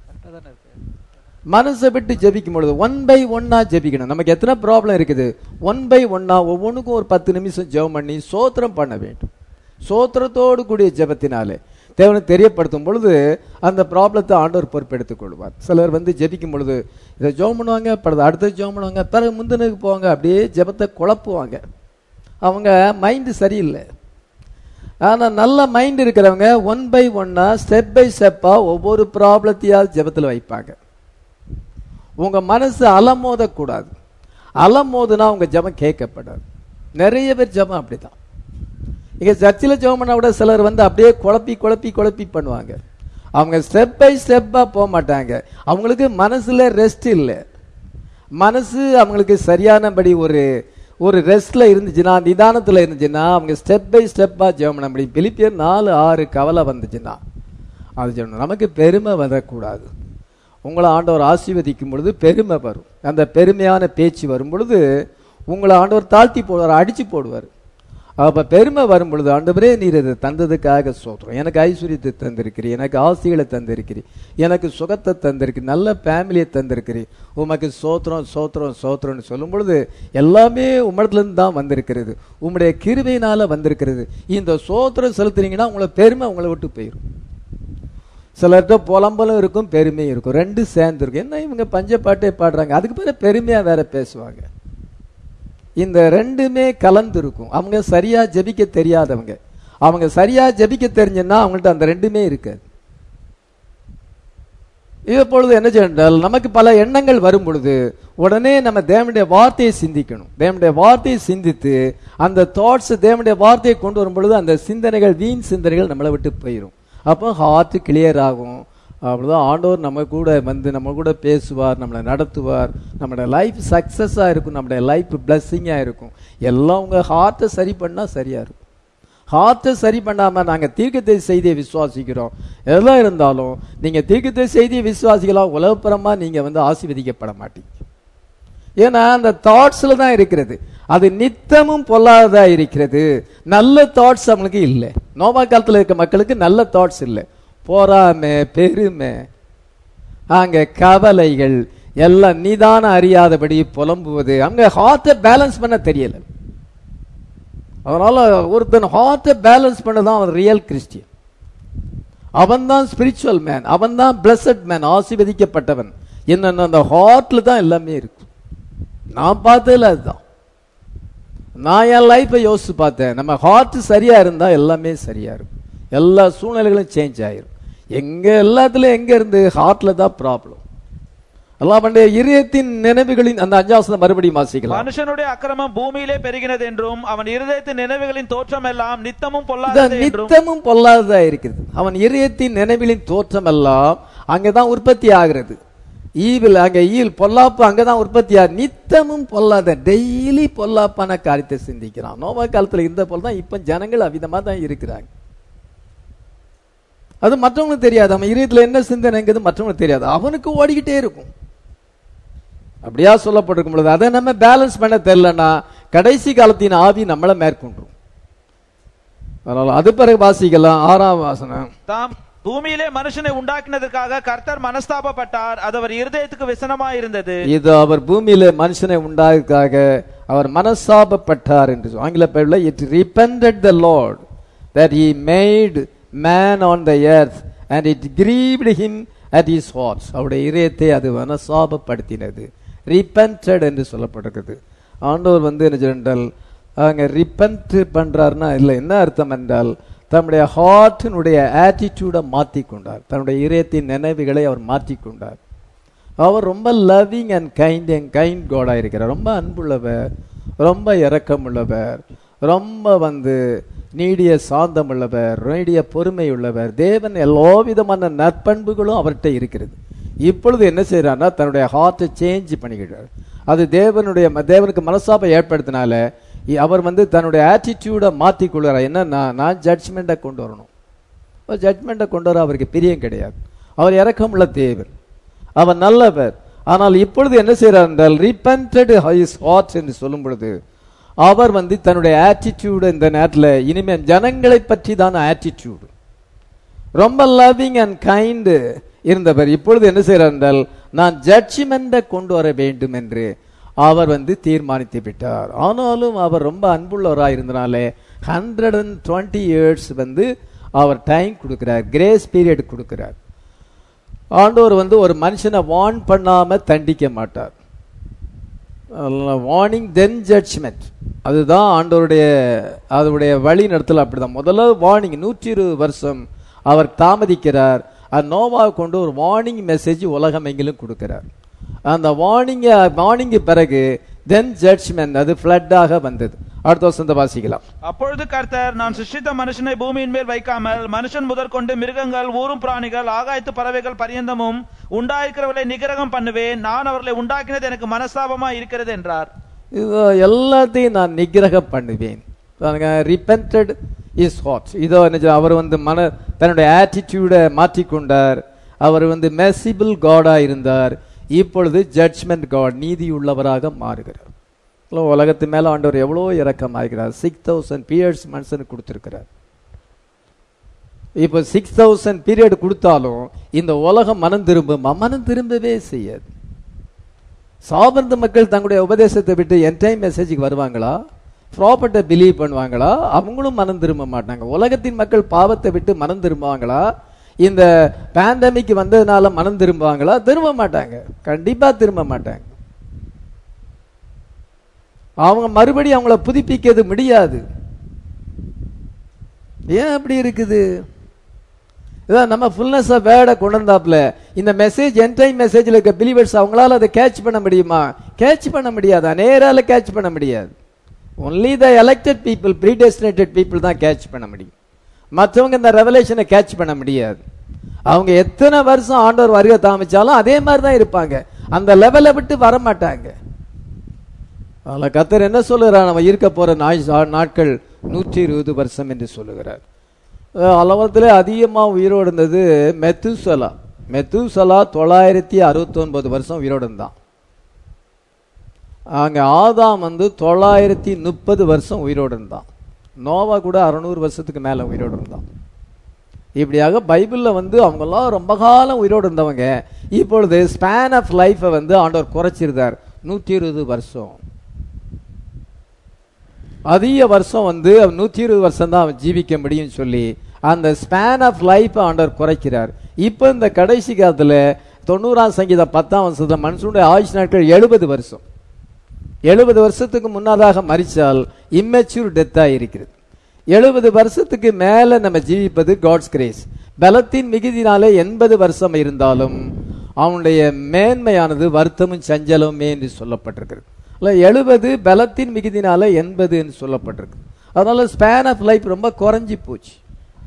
மனசை விட்டு ஜெபிக்கும் பொழுது ஒன் பை ஒன்னா ஜெபிக்கணும் நமக்கு எத்தனை ப்ராப்ளம் இருக்குது ஒன் பை ஒன்னா ஒவ்வொன்றுக்கும் ஒரு பத்து நிமிஷம் ஜெபம் பண்ணி சோத்திரம் பண்ண வேண்டும் சோத்திரத்தோடு கூடிய ஜெபத்தினாலே தேவனுக்கு தெரியப்படுத்தும் பொழுது அந்த ப்ராப்ளத்தை ஆண்டவர் பொறுப்பெடுத்துக் கொள்வார் சிலர் வந்து ஜெபிக்கும் பொழுது இதை ஜெபம் பண்ணுவாங்க படுது அடுத்து ஜெபம் பண்ணுவாங்க பிறகு முந்தினுக்கு போவாங்க அப்படியே ஜெபத்தை குழப்புவாங்க அவங்க மைண்டு சரியில்லை ஆனா நல்ல மைண்ட் இருக்கிறவங்க ஒன் பை ஒன்னா ஸ்டெப் பை ஸ்டெப்பா ஒவ்வொரு ப்ராப்ளத்தையாவது ஜெபத்தில் வைப்பாங்க உங்க மனசு அலமோதக்கூடாது அலமோதுனா உங்க ஜெபம் கேட்கப்படாது நிறைய பேர் ஜெபம் அப்படிதான் இங்க சர்ச்சில் ஜெபம் பண்ணா கூட சிலர் வந்து அப்படியே குழப்பி குழப்பி குழப்பி பண்ணுவாங்க அவங்க ஸ்டெப் பை ஸ்டெப்பா போக மாட்டாங்க அவங்களுக்கு மனசுல ரெஸ்ட் இல்லை மனசு அவங்களுக்கு சரியானபடி ஒரு ஒரு ரெஸ்ட்ல இருந்துச்சுன்னா நிதானத்துல இருந்துச்சுன்னா அவங்க ஸ்டெப் பை ஸ்டெப்பா ஜெபம் பண்ண முடியும் பிலிப்பியர் நாலு ஆறு கவலை வந்துச்சுன்னா அது சொல்லணும் நமக்கு பெருமை வரக்கூடாது உங்களை ஆண்டவர் ஆசீர்வதிக்கும் பொழுது பெருமை வரும் அந்த பெருமையான பேச்சு வரும் பொழுது உங்களை ஆண்டவர் தாழ்த்தி போடுவார் அடிச்சு போடுவார் அப்ப பெருமை வரும் பொழுது ஆண்டவரே நீர் இதை தந்ததுக்காக சோத்திரம் எனக்கு ஐஸ்வர்யத்தை தந்திருக்கிறீ எனக்கு ஆசைகளை தந்திருக்கிறீ எனக்கு சுகத்தை தந்திருக்கு நல்ல ஃபேமிலியை தந்திருக்கிறீ உமக்கு சோத்திரம் சோத்திரம் சோத்திரம்னு சொல்லும் பொழுது எல்லாமே உம்மிடத்துலேருந்து தான் வந்திருக்கிறது உம்முடைய கிருபையினால வந்திருக்கிறது இந்த சோத்திரம் செலுத்துனீங்கன்னா உங்களை பெருமை உங்களை விட்டு போயிடும் சிலர்கிட்ட புலம்பலும் இருக்கும் பெருமையும் இருக்கும் ரெண்டு சேர்ந்து இருக்கும் என்ன இவங்க பஞ்சப்பாட்டே பாடுறாங்க அதுக்கு பிறகு பெருமையா வேற பேசுவாங்க இந்த ரெண்டுமே கலந்து இருக்கும் அவங்க சரியா ஜெபிக்க தெரியாதவங்க அவங்க சரியா ஜெபிக்க தெரிஞ்சுன்னா அவங்கள்ட்ட அந்த ரெண்டுமே இருக்காது இது பொழுது என்ன செய்யணும் நமக்கு பல எண்ணங்கள் வரும் பொழுது உடனே நம்ம தேவனுடைய வார்த்தையை சிந்திக்கணும் தேவனுடைய வார்த்தையை சிந்தித்து அந்த தாட்ஸ் தேவனுடைய வார்த்தையை கொண்டு வரும் பொழுது அந்த சிந்தனைகள் வீண் சிந்தனைகள் நம்மளை விட்டு போயிடும் அப்போ ஹார்ட் கிளியர் ஆகும் அவ்வளோதான் ஆண்டவர் நம்ம கூட வந்து நம்ம கூட பேசுவார் நம்மளை நடத்துவார் நம்மளோட லைஃப் சக்ஸஸாக இருக்கும் நம்மளுடைய லைஃப் பிளஸ்ஸிங்காக இருக்கும் எல்லாம் உங்கள் ஹார்ட்டை சரி பண்ணால் சரியாக இருக்கும் ஹார்ட்டை சரி பண்ணாமல் நாங்கள் தீர்க்கத்தை செய்தியை விசுவாசிக்கிறோம் எல்லாம் இருந்தாலும் நீங்கள் தீர்க்கத்தை செய்தியை விசுவாசிக்கலாம் உலகப்புறமாக நீங்கள் வந்து ஆசீர்வதிக்கப்பட மாட்டீங்க ஏன்னா அந்த தாட்ஸ்ல தான் இருக்கிறது அது நித்தமும் பொல்லாததா இருக்கிறது நல்ல தாட்ஸ் அவங்களுக்கு இல்லை நோமா காலத்துல இருக்க மக்களுக்கு நல்ல தாட்ஸ் இல்லை பொறாமை பெருமை அங்க கவலைகள் எல்லாம் நிதானம் அறியாதபடி புலம்புவது அங்க ஹார்ட்டை பேலன்ஸ் பண்ண தெரியல அதனால ஒருத்தன் ஹார்ட்டை பேலன்ஸ் பண்ணதான் அவன் ரியல் கிறிஸ்டியன் அவன் தான் ஸ்பிரிச்சுவல் மேன் அவன் தான் பிளஸட் மேன் ஆசீர்வதிக்கப்பட்டவன் என்னன்னா அந்த ஹார்ட்ல தான் எல்லாமே இருக்கு நான் பார்த்ததுல அதுதான் நான் என் லைஃப்பை யோசிச்சு பார்த்தேன் நம்ம ஹார்ட் சரியா இருந்தா எல்லாமே சரியா இருக்கும் எல்லா சூழ்நிலைகளும் சேஞ்ச் ஆயிரும் எங்க எல்லாத்துலயும் எங்க இருந்து ஹார்ட்ல தான் ப்ராப்ளம் எல்லாம் பண்ண இதயத்தின் நினைவுகளின் அந்த அஞ்சாவசனம் மறுபடியும் வாசிக்கலாம் மனுஷனுடைய அக்கிரமம் பூமியிலே பெருகினது என்றும் அவன் இருதயத்தின் நினைவுகளின் தோற்றம் எல்லாம் நித்தமும் இந்த பொல்லாதது என்றும் நித்தமும் பொல்லாததா இருக்கிறது அவன் இதயத்தின் நினைவிலின் தோற்றம் எல்லாம் அங்கதான் உற்பத்தி ஆகிறது ஈவில் அங்க ஈல் பொல்லாப்பு அங்கதான் உற்பத்தி ஆகுது நித்தமும் பொல்லாத டெய்லி பொல்லாப்பான காரியத்தை சிந்திக்கிறான் நோவா காலத்துல இருந்த போல தான் இப்ப ஜனங்கள் அவிதமா தான் இருக்கிறாங்க அது மற்றவங்களுக்கு தெரியாது அவன் இதயத்துல என்ன சிந்தனைங்கிறது மற்றவங்களுக்கு தெரியாது அவனுக்கு ஓடிக்கிட்டே இருக்கும் அப்படியா சொல்லப்பட்டிருக்கும் பொழுது அதை நம்ம பேலன்ஸ் பண்ண தெரியலன்னா கடைசி காலத்தின் ஆவி நம்மளை மேற்கொண்டுரும் அதனால அது பிறகு வாசிக்கலாம் ஆறாம் வாசனம் தாம் பூமியிலே மனுஷனை உண்டாக்கினதற்காக கர்த்தர் மனஸ்தாபப்பட்டார் அது அவர் இருதயத்துக்கு விசனமாய் இருந்தது இது அவர் பூமியில மனுஷனை உண்டாக்காக அவர் மனசாபப்பட்டார் என்று சொல்~ ஆங்கில பெயர்ல it repented the lord that he made man on the earth and it grieved him at his heart அவருடைய இதயத்தை அது மனசாபப்படுத்தினது repented என்று சொல்லப்பட்டிருக்குது ஆண்டவர் வந்து என்ன சொன்னால் அங்க ரிப்பன்ட் பண்றாருன்னா இல்லை என்ன அர்த்தம் என்றால் தன்னுடைய ஹார்ட்டினுடைய ஆட்டிடியூடை மாற்றிக்கொண்டார் தன்னுடைய இதயத்தின் நினைவுகளை அவர் மாற்றிக்கொண்டார் அவர் ரொம்ப loving and kind and kind காடாக இருக்கிறார் ரொம்ப அன்புள்ளவர் ரொம்ப இரக்கமுள்ளவர் ரொம்ப வந்து நீடிய சாந்தம் உள்ளவர் நீடிய பொறுமை உள்ளவர் தேவன் எல்லா விதமான நற்பண்புகளும் அவர்கிட்ட இருக்கிறது இப்பொழுது என்ன செய்யறாருன்னா தன்னுடைய ஹார்ட்டை சேஞ்ச் பண்ணிக்கிறார் அது தேவனுடைய தேவனுக்கு மனசாபை ஏற்படுத்தினால இ- அவர் வந்து தன்னுடைய ஆட்டிடியூடை மாற்றி கொள்கிறார் என்னன்னா நான் ஜட்ஜ்மெண்ட்டை கொண்டு வரணும் ஜட்மெண்ட்டை கொண்டு வர அவருக்கு பிரியம் கிடையாது அவர் இரக்கமுள்ள தேவன் அவர் நல்லவர் ஆனால் இப்பொழுது என்ன செய்கிறார் என்றால் ரிப்பன்டட் ஹைஸ் ஹார்ட் என்று சொல்லும் பொழுது அவர் வந்து தன்னுடைய ஆட்டிடியூடு இந்த நேரத்தில் இனிமே ஜனங்களை பற்றி தான் ஆட்டிடியூடு ரொம்ப லவ்விங் அண்ட் கைண்டு இருந்தவர் இப்பொழுது என்ன செய்கிறார் என்றால் நான் ஜட்ஜ்மெண்ட்டை கொண்டு வர வேண்டும் என்று அவர் வந்து தீர்மானித்து விட்டார் ஆனாலும் அவர் ரொம்ப அன்புள்ளவராக இருந்தனாலே ஹண்ட்ரட் அண்ட் டுவெண்ட்டி இயர்ஸ் வந்து அவர் டைம் கொடுக்கிறார் கிரேஸ் பீரியட் கொடுக்கிறார் ஆண்டவர் வந்து ஒரு மனுஷனை வார்ன் பண்ணாம தண்டிக்க மாட்டார் வார்னிங் தென் ஜட்ஜ்மெண்ட் அதுதான் ஆண்டவருடைய அதனுடைய வழி நடத்தல் அப்படிதான் முதல்ல வார்னிங் நூற்றி இருபது வருஷம் அவர் தாமதிக்கிறார் அது நோவாவை கொண்டு ஒரு வார்னிங் மெசேஜ் உலகம் எங்கிலும் கொடுக்கிறார் அந்த வார்னிங் வார்னிங்கு பிறகு தென் ஜட்ஜ்மெண்ட் அது ஃப்ளட்டாக வந்தது அடுத்த வருஷத்தை வாசிக்கலாம் அப்பொழுது கர்த்தர் நான் சிருஷ்டித்த மனுஷனை பூமியின் மேல் வைக்காமல் மனுஷன் முதற்கொண்டு மிருகங்கள் ஊரும் பிராணிகள் ஆகாயத்து பறவைகள் பரியந்தமும் உண்டாயிருக்கிறவர்களை நிகரகம் பண்ணுவேன் நான் அவர்களை உண்டாக்கினது எனக்கு மனஸ்தாபமா இருக்கிறது என்றார் இது எல்லாத்தையும் நான் நிகிரகம் பண்ணுவேன் ரிப்பென்டட் இஸ் ஹாட் இதோ என்ன சொல்ல, அவர் வந்து மன தன்னுடைய ஆட்டிடியூடை மாற்றிக்கொண்டார் அவர் வந்து மெசிபிள் காடா இருந்தார் இப்பொழுது ஜட்ஜ்மெண்ட் காட் நீதி உள்ளவராக மாறுகிறார் இல்ல, உலகத்து மேல ஆண்டவர் எவ்வளோ இரக்கமாகிறார் சிக்ஸ் தௌசண்ட் பீரியட்ஸ் மனுஷனுக்கு கொடுத்திருக்கிறார் இப்போ சிக்ஸ் தௌசண்ட் பீரியட் கொடுத்தாலும் இந்த உலகம் மனம் திரும்புமா மனம் திரும்பவே செய்யாது சாபந்த மக்கள் தங்களுடைய உபதேசத்தை விட்டு என் டைம் மெசேஜுக்கு வருவாங்களா ப்ராப்பர்ட்டை பிலீவ் பண்ணுவாங்களா அவங்களும் மனம் திரும்ப மாட்டாங்க உலகத்தின் மக்கள் பாவத்தை விட்டு மனம் திரும்புவாங்களா இந்த பேண்டமிக் வந்ததுனால மனம் திரும்புவாங்களா திரும்ப மாட்டாங்க கண்டிப்பா திரும்ப மாட்டாங்க அவங்க மறுபடியும் அவங்கள புதுப்பிக்கிறது முடியாது ஏன் அப்படி இருக்குது இதான் நம்ம ஃபுல்னஸ் ஆஃப் வேர்டை கொண்டு வந்தாப்புல இந்த மெசேஜ் என் டைம் மெசேஜில் இருக்க பிலீவர்ஸ் அவங்களால அதை கேட்ச் பண்ண முடியுமா கேட்ச் பண்ண முடியாது நேரால கேட்ச் பண்ண முடியாது only the elected people predestinated people தான் கேட்ச் பண்ண முடியும் மற்றவங்க இந்த ரெவலேஷனை கேட்ச் பண்ண முடியாது அவங்க எத்தனை வருஷம் ஆண்டவர் வருகை தாமிச்சாலும் அதே மாதிரி தான் இருப்பாங்க அந்த லெவலை விட்டு வர மாட்டாங்க அதில் கத்தர் என்ன சொல்லுகிறார் நம்ம இருக்க போற நாய் நாட்கள் நூற்றி இருபது வருஷம் என்று சொல்லுகிறார் அளவத்திலே அதிகமாக உயிரோடு இருந்தது மெத்துசலா மெத்துசலா தொள்ளாயிரத்தி அறுபத்தொன்பது வருஷம் உயிரோடு இருந்தான் அங்கே ஆதாம் வந்து தொள்ளாயிரத்தி முப்பது வருஷம் உயிரோடு இருந்தான் நோவா கூட அறநூறு வருஷத்துக்கு மேலே உயிரோடு இருந்தான் இப்படியாக பைபிளில் வந்து அவங்கெல்லாம் ரொம்ப காலம் உயிரோடு இருந்தவங்க இப்பொழுது ஸ்பேன் ஆஃப் லைஃப்பை வந்து ஆண்டவர் குறைச்சிருந்தார் நூற்றி இருபது வருஷம் அதிக வருஷம் வந்து அவன் நூற்றி இருபது வருஷம் தான் அவன் ஜீவிக்க முடியும்னு சொல்லி அந்த ஸ்பேன் ஆஃப் லைஃப் ஆண்டவர் குறைக்கிறார் இப்போ இந்த கடைசி காலத்தில் தொண்ணூறாம் சங்கீதம் பத்தாம் வருஷத்தில் மனுஷனுடைய ஆயுஷ் நாட்கள் எழுபது வருஷம் எழுபது வருஷத்துக்கு முன்னதாக மறிச்சால் இம்மெச்சூர் டெத்தாக இருக்கிறது எழுபது வருஷத்துக்கு மேலே நம்ம ஜீவிப்பது காட்ஸ் கிரேஸ் பலத்தின் மிகுதினாலே எண்பது வருஷம் இருந்தாலும் அவனுடைய மேன்மையானது வருத்தமும் சஞ்சலமுமே என்று சொல்லப்பட்டிருக்கிறது எழுபது பலத்தின் மிகுதினால எண்பது என்று சொல்லப்பட்டிருக்கு அதனால ஸ்பேன் ஆஃப் லைஃப் ரொம்ப குறைஞ்சி போச்சு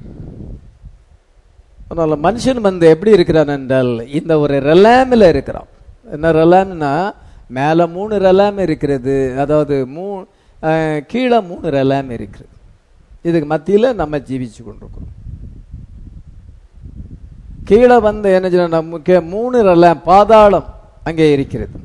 அதனால மனுஷன் வந்து எப்படி இருக்கிறான் என்றால் இந்த ஒரு ரெலாமில் இருக்கிறான் என்ன ரெலாம்னா மேலே மூணு ரெலாம் இருக்கிறது அதாவது மூ அஹ், கீழே மூணு ரெலாம் இருக்கிறது இதுக்கு மத்தியில் நம்ம ஜீவிச்சு கொண்டிருக்கிறோம் கீழே வந்து என்ன சொன்னா, முக்கிய மூணு ரெலாம் பாதாளம் அங்கே இருக்கிறது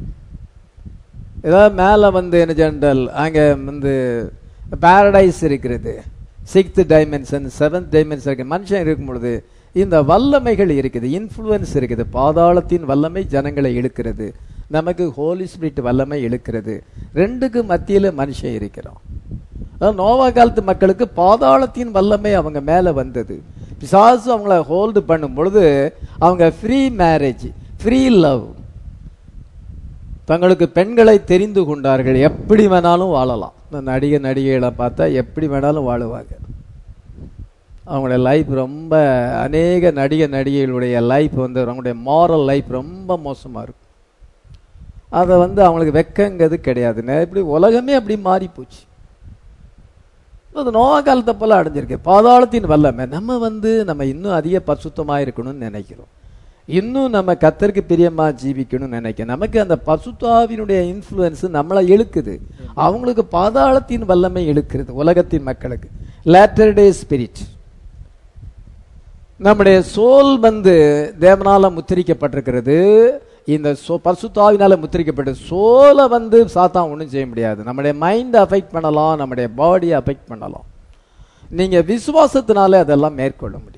ஏதாவது மேலே வந்து என்ன ஜென்ரல் அங்கே வந்து பாரடைஸ் இருக்கிறது சிக்ஸ்த் டைமென்ஷன் செவன்த் டைமென்ஷன் இருக்கு மனுஷன் இருக்கும் பொழுது இந்த வல்லமைகள் இருக்குது இன்ஃப்ளூயன்ஸ் இருக்குது பாதாளத்தின் வல்லமை ஜனங்களை இழுக்கிறது நமக்கு ஹோலி ஸ்பிரிட் வல்லமை இழுக்கிறது ரெண்டுக்கு மத்தியில மனுஷன் இருக்கிறான் அதாவது நோவா காலத்து மக்களுக்கு பாதாளத்தின் வல்லமை அவங்க மேல வந்தது பிசாசு அவங்கள ஹோல்டு பண்ணும் பொழுது அவங்க ஃப்ரீ மேரேஜ் ஃப்ரீ லவ் தங்களுக்கு பெண்களை தெரிந்து கொண்டார்கள் எப்படி வேணாலும் வாழலாம் இந்த நடிகை நடிகைகளை பார்த்தா எப்படி வேணாலும் வாழுவாங்க அவங்களுடைய லைஃப் ரொம்ப அநேக நடிகை நடிகைகளுடைய லைஃப் வந்து அவங்களுடைய மாரல் லைஃப் ரொம்ப மோசமாக இருக்கும் அதை வந்து அவங்களுக்கு வெக்கங்கிறது கிடையாது இப்படி உலகமே அப்படி மாறி போச்சு அது நோவா காலத்தை போல அடைஞ்சிருக்கு பாதாளத்தின் வல்லமை நம்ம வந்து நம்ம இன்னும் அதிக பசுத்தமாக இருக்கணும்னு நினைக்கிறோம் இன்னும் நம்ம கத்தருக்கு பிரியமா ஜீவிக்கணும்னு நினைக்க நமக்கு அந்த பசுத்தாவினுடைய இன்ஃப்ளூயன்ஸ் நம்மளை இழுக்குது அவங்களுக்கு பாதாளத்தின் வல்லமை இழுக்கிறது உலகத்தின் மக்களுக்கு லேட்டர் டே ஸ்பிரிட் நம்முடைய சோல் வந்து தேவனால முத்திரிக்கப்பட்டிருக்கிறது இந்த சோ பசுத்தாவினால முத்திரிக்கப்பட்டு சோலை வந்து சாத்தான் ஒன்றும் செய்ய முடியாது நம்முடைய மைண்டை அஃபெக்ட் பண்ணலாம் நம்முடைய பாடியை அஃபெக்ட் பண்ணலாம் நீங்க விசுவாசத்தினாலே அதெல்லாம் மேற்கொள்ள முடியும்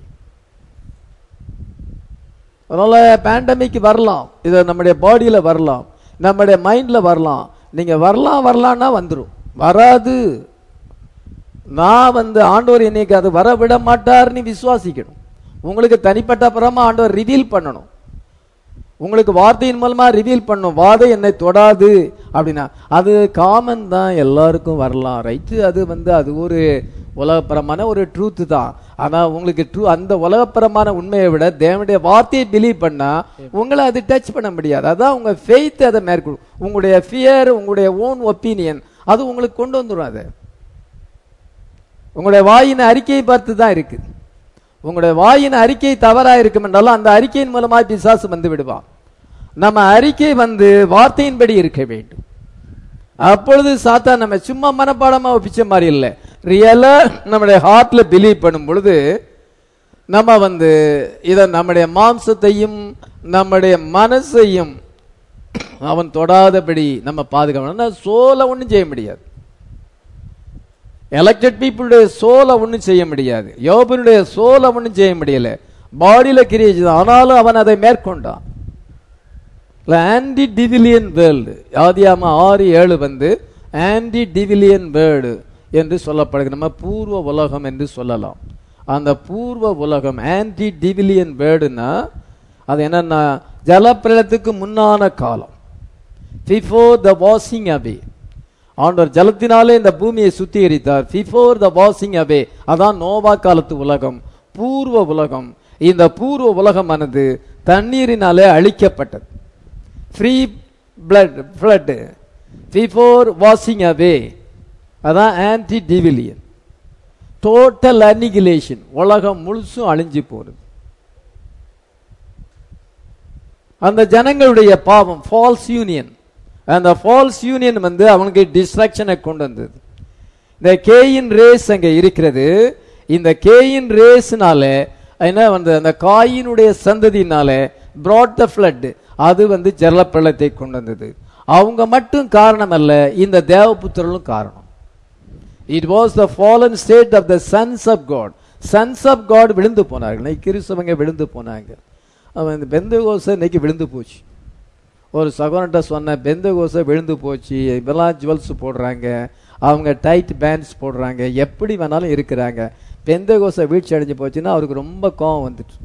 அதனால பேண்டமிக் வரலாம் இது நம்முடைய பாடியில வரலாம் நம்முடைய மைண்ட்ல வரலாம் நீங்க வரலாம் வரலாம்னா வந்துடும் வராது நான் வந்து ஆண்டவர் இன்னைக்கு அது வர விட மாட்டார்னு விசுவாசிக்கணும் உங்களுக்கு தனிப்பட்ட புறமா ஆண்டவர் ரிவீல் பண்ணணும் உங்களுக்கு வார்த்தையின் மூலமா ரிவீல் பண்ணும் வாதை என்னை தொடாது அப்படின்னா அது காமன் தான் எல்லாருக்கும் வரலாம் ரைட்டு அது வந்து அது ஒரு உலகப்பரமான ஒரு ட்ரூத் தான் ஆனா உங்களுக்கு ட்ரூ அந்த உலகப்பரமான உண்மையை விட தேவனுடைய வார்த்தையை பிலீவ் பண்ணா உங்களை அது டச் பண்ண முடியாது அதான் உங்க ஃபெய்த் அதை மேற்கொள்ளும் உங்களுடைய ஃபியர் உங்களுடைய ஓன் ஒப்பீனியன் அது உங்களுக்கு கொண்டு வந்துடும் அதை உங்களுடைய வாயின் அறிக்கையை பார்த்து தான் இருக்கு உங்களுடைய வாயின் அறிக்கை தவறா இருக்கும் என்றாலும் அந்த அறிக்கையின் மூலமா பிசாசு வந்து விடுவான் நம்ம அறிக்கை வந்து வார்த்தையின்படி இருக்க வேண்டும் அப்பொழுது சாத்தா நம்ம சும்மா மனப்பாடமா ஒப்பிச்ச மாதிரி இல்லை ரியலா நம்முடைய ஹார்ட்ல பிலீவ் பண்ணும் பொழுது நம்ம வந்து இத நம்முடைய மாம்சத்தையும் நம்முடைய மனசையும் அவன் தொடாதபடி நம்ம பாதுகாக்கணும் சோலை ஒன்றும் செய்ய முடியாது எலெக்டட் பீப்புளுடைய சோலை ஒன்றும் செய்ய முடியாது யோபனுடைய சோலை ஒன்றும் செய்ய முடியல பாடியில கிரியேஜ் ஆனாலும் அவன் அதை மேற்கொண்டான் ஆன்டி டிவிலியன் வேர்ல்டு ஆதியாம ஆறு ஏழு வந்து ஆன்டி டிவிலியன் வேர்டு என்று சொல்லப்படுகிறது நம்ம பூர்வ உலகம் என்று சொல்லலாம் அந்த பூர்வ உலகம் ஆன்டி டிவிலியன் வேர்டுனா அது என்னன்னா ஜலப்பிரளத்துக்கு முன்னான காலம் பிஃபோர் த வாஷிங் அவே ஆண்டவர் ஜலத்தினாலே இந்த பூமியை சுத்திகரித்தார் பிஃபோர் த வாஷிங் அவே அதான் நோவா காலத்து உலகம் பூர்வ உலகம் இந்த பூர்வ உலகமானது தண்ணீரினாலே அழிக்கப்பட்டது free blood flood before washing away அதான் ஆன்டி டிவிலியன் டோட்டல் அனிகிலேஷன் உலகம் முழுசும் அழிஞ்சு போறது அந்த ஜனங்களுடைய பாவம் ஃபால்ஸ் யூனியன் அந்த ஃபால்ஸ் யூனியன் வந்து அவனுக்கு டிஸ்ட்ராக்ஷனை கொண்டு வந்தது இந்த கேயின் ரேஸ் அங்க இருக்கிறது இந்த கேயின் ரேஸ்னால என்ன வந்து அந்த காயினுடைய சந்ததியினால பிராட் த ஃபிளட் அது வந்து ஜலப்பள்ளத்தை கொண்டு வந்தது அவங்க மட்டும் காரணம் அல்ல இந்த தேவபுத்திரர்களும் காரணம் it was the fallen state of the sons of God sons of God விழுந்து போனார்கள் இன்னைக்கு கிறிஸ்தவங்க விழுந்து போனாங்க அவன் இந்த பெந்த கோசை இன்னைக்கு விழுந்து போச்சு ஒரு சகோதரன்ட்ட சொன்ன பெந்த கோசை விழுந்து போச்சு இப்பெல்லாம் ஜுவல்ஸ் போடுறாங்க அவங்க டைட் பேண்ட்ஸ் போடுறாங்க எப்படி வேணாலும் இருக்கிறாங்க பெந்த கோசை வீழ்ச்சி அடைஞ்சு போச்சுன்னா அவருக்கு ரொம்ப கோவம் வந்துட்டு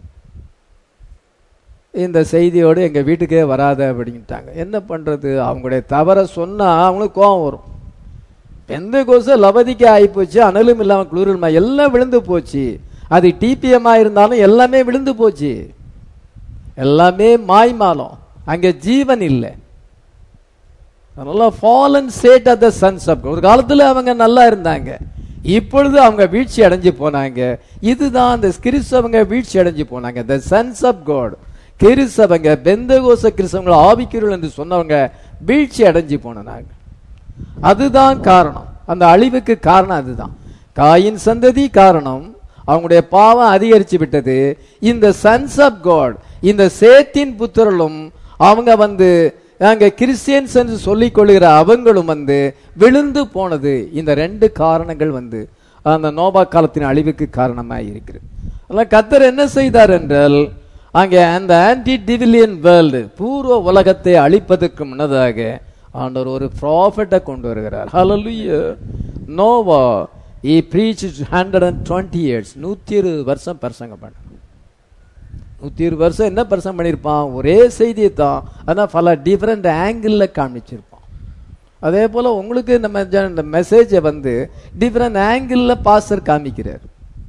இந்த செய்தியோடு எங்கள் வீட்டுக்கே வராத அப்படின்ட்டாங்க என்ன பண்ணுறது அவங்களுடைய தவறை சொன்னால் அவங்களுக்கு கோவம் வரும் எந்த கோச லவதிக்கு ஆகிப்போச்சு அனலும் இல்லாமல் குளிருமா எல்லாம் விழுந்து போச்சு அது டிபிஎம்மா இருந்தாலும் எல்லாமே விழுந்து போச்சு எல்லாமே மாய்மாலம் அங்கே ஜீவன் இல்லை அதனால fallen state of the sons of ஒரு காலத்தில் அவங்க நல்லா இருந்தாங்க இப்பொழுது அவங்க வீழ்ச்சி அடைஞ்சு போனாங்க இதுதான் அந்த கிறிஸ்தவங்க வீழ்ச்சி அடைஞ்சு போனாங்க த சன்ஸ் ஆஃப் காட் கிறிஸ்தவங்க பெந்தகோச கிறிஸ்தவங்கள் ஆவிக்கிறோம் என்று சொன்னவங்க வீழ்ச்சி அடைஞ்சு போனாங்க அதுதான் காரணம் அந்த அழிவுக்கு காரணம் அதுதான் காயின் சந்ததி காரணம் அவங்களுடைய பாவம் அதிகரிச்சு விட்டது இந்த சன்ஸ் ஆஃப் காட் இந்த சேத்தின் புத்திரலும் அவங்க வந்து அங்க கிறிஸ்டியன்ஸ் என்று சொல்லிக் கொள்கிற அவங்களும் வந்து விழுந்து போனது இந்த ரெண்டு காரணங்கள் வந்து அந்த நோபா காலத்தின் அழிவுக்கு காரணமாக இருக்கிறது அதனால் கத்தர் என்ன செய்தார் என்றால் அங்கே அந்த ஆன்டி டிவிலியன் வேர்ல்டு பூர்வ உலகத்தை அழிப்பதற்கு முன்னதாக ஆண்டவர் ஒரு ப்ராஃபட்டை கொண்டு வருகிறார் ஹalleluya Noah he preach hundred and twenty years நூற்றி இருபது வருஷம் பிரசங்கம் பண்ண நூற்றி இருபது வருஷம் என்ன பிரசங்கம் பண்ணியிருப்பான் ஒரே செய்தியை தான் ஆனால் பல டிஃப்ரெண்ட் ஆங்கிளில் காமிச்சிருப்பான் அதே போல் உங்களுக்கு நம்ம ஜ- இந்த மெசேஜை வந்து டிஃப்ரெண்ட் ஆங்கிளில் பாஸ்டர் காமிக்கிறார்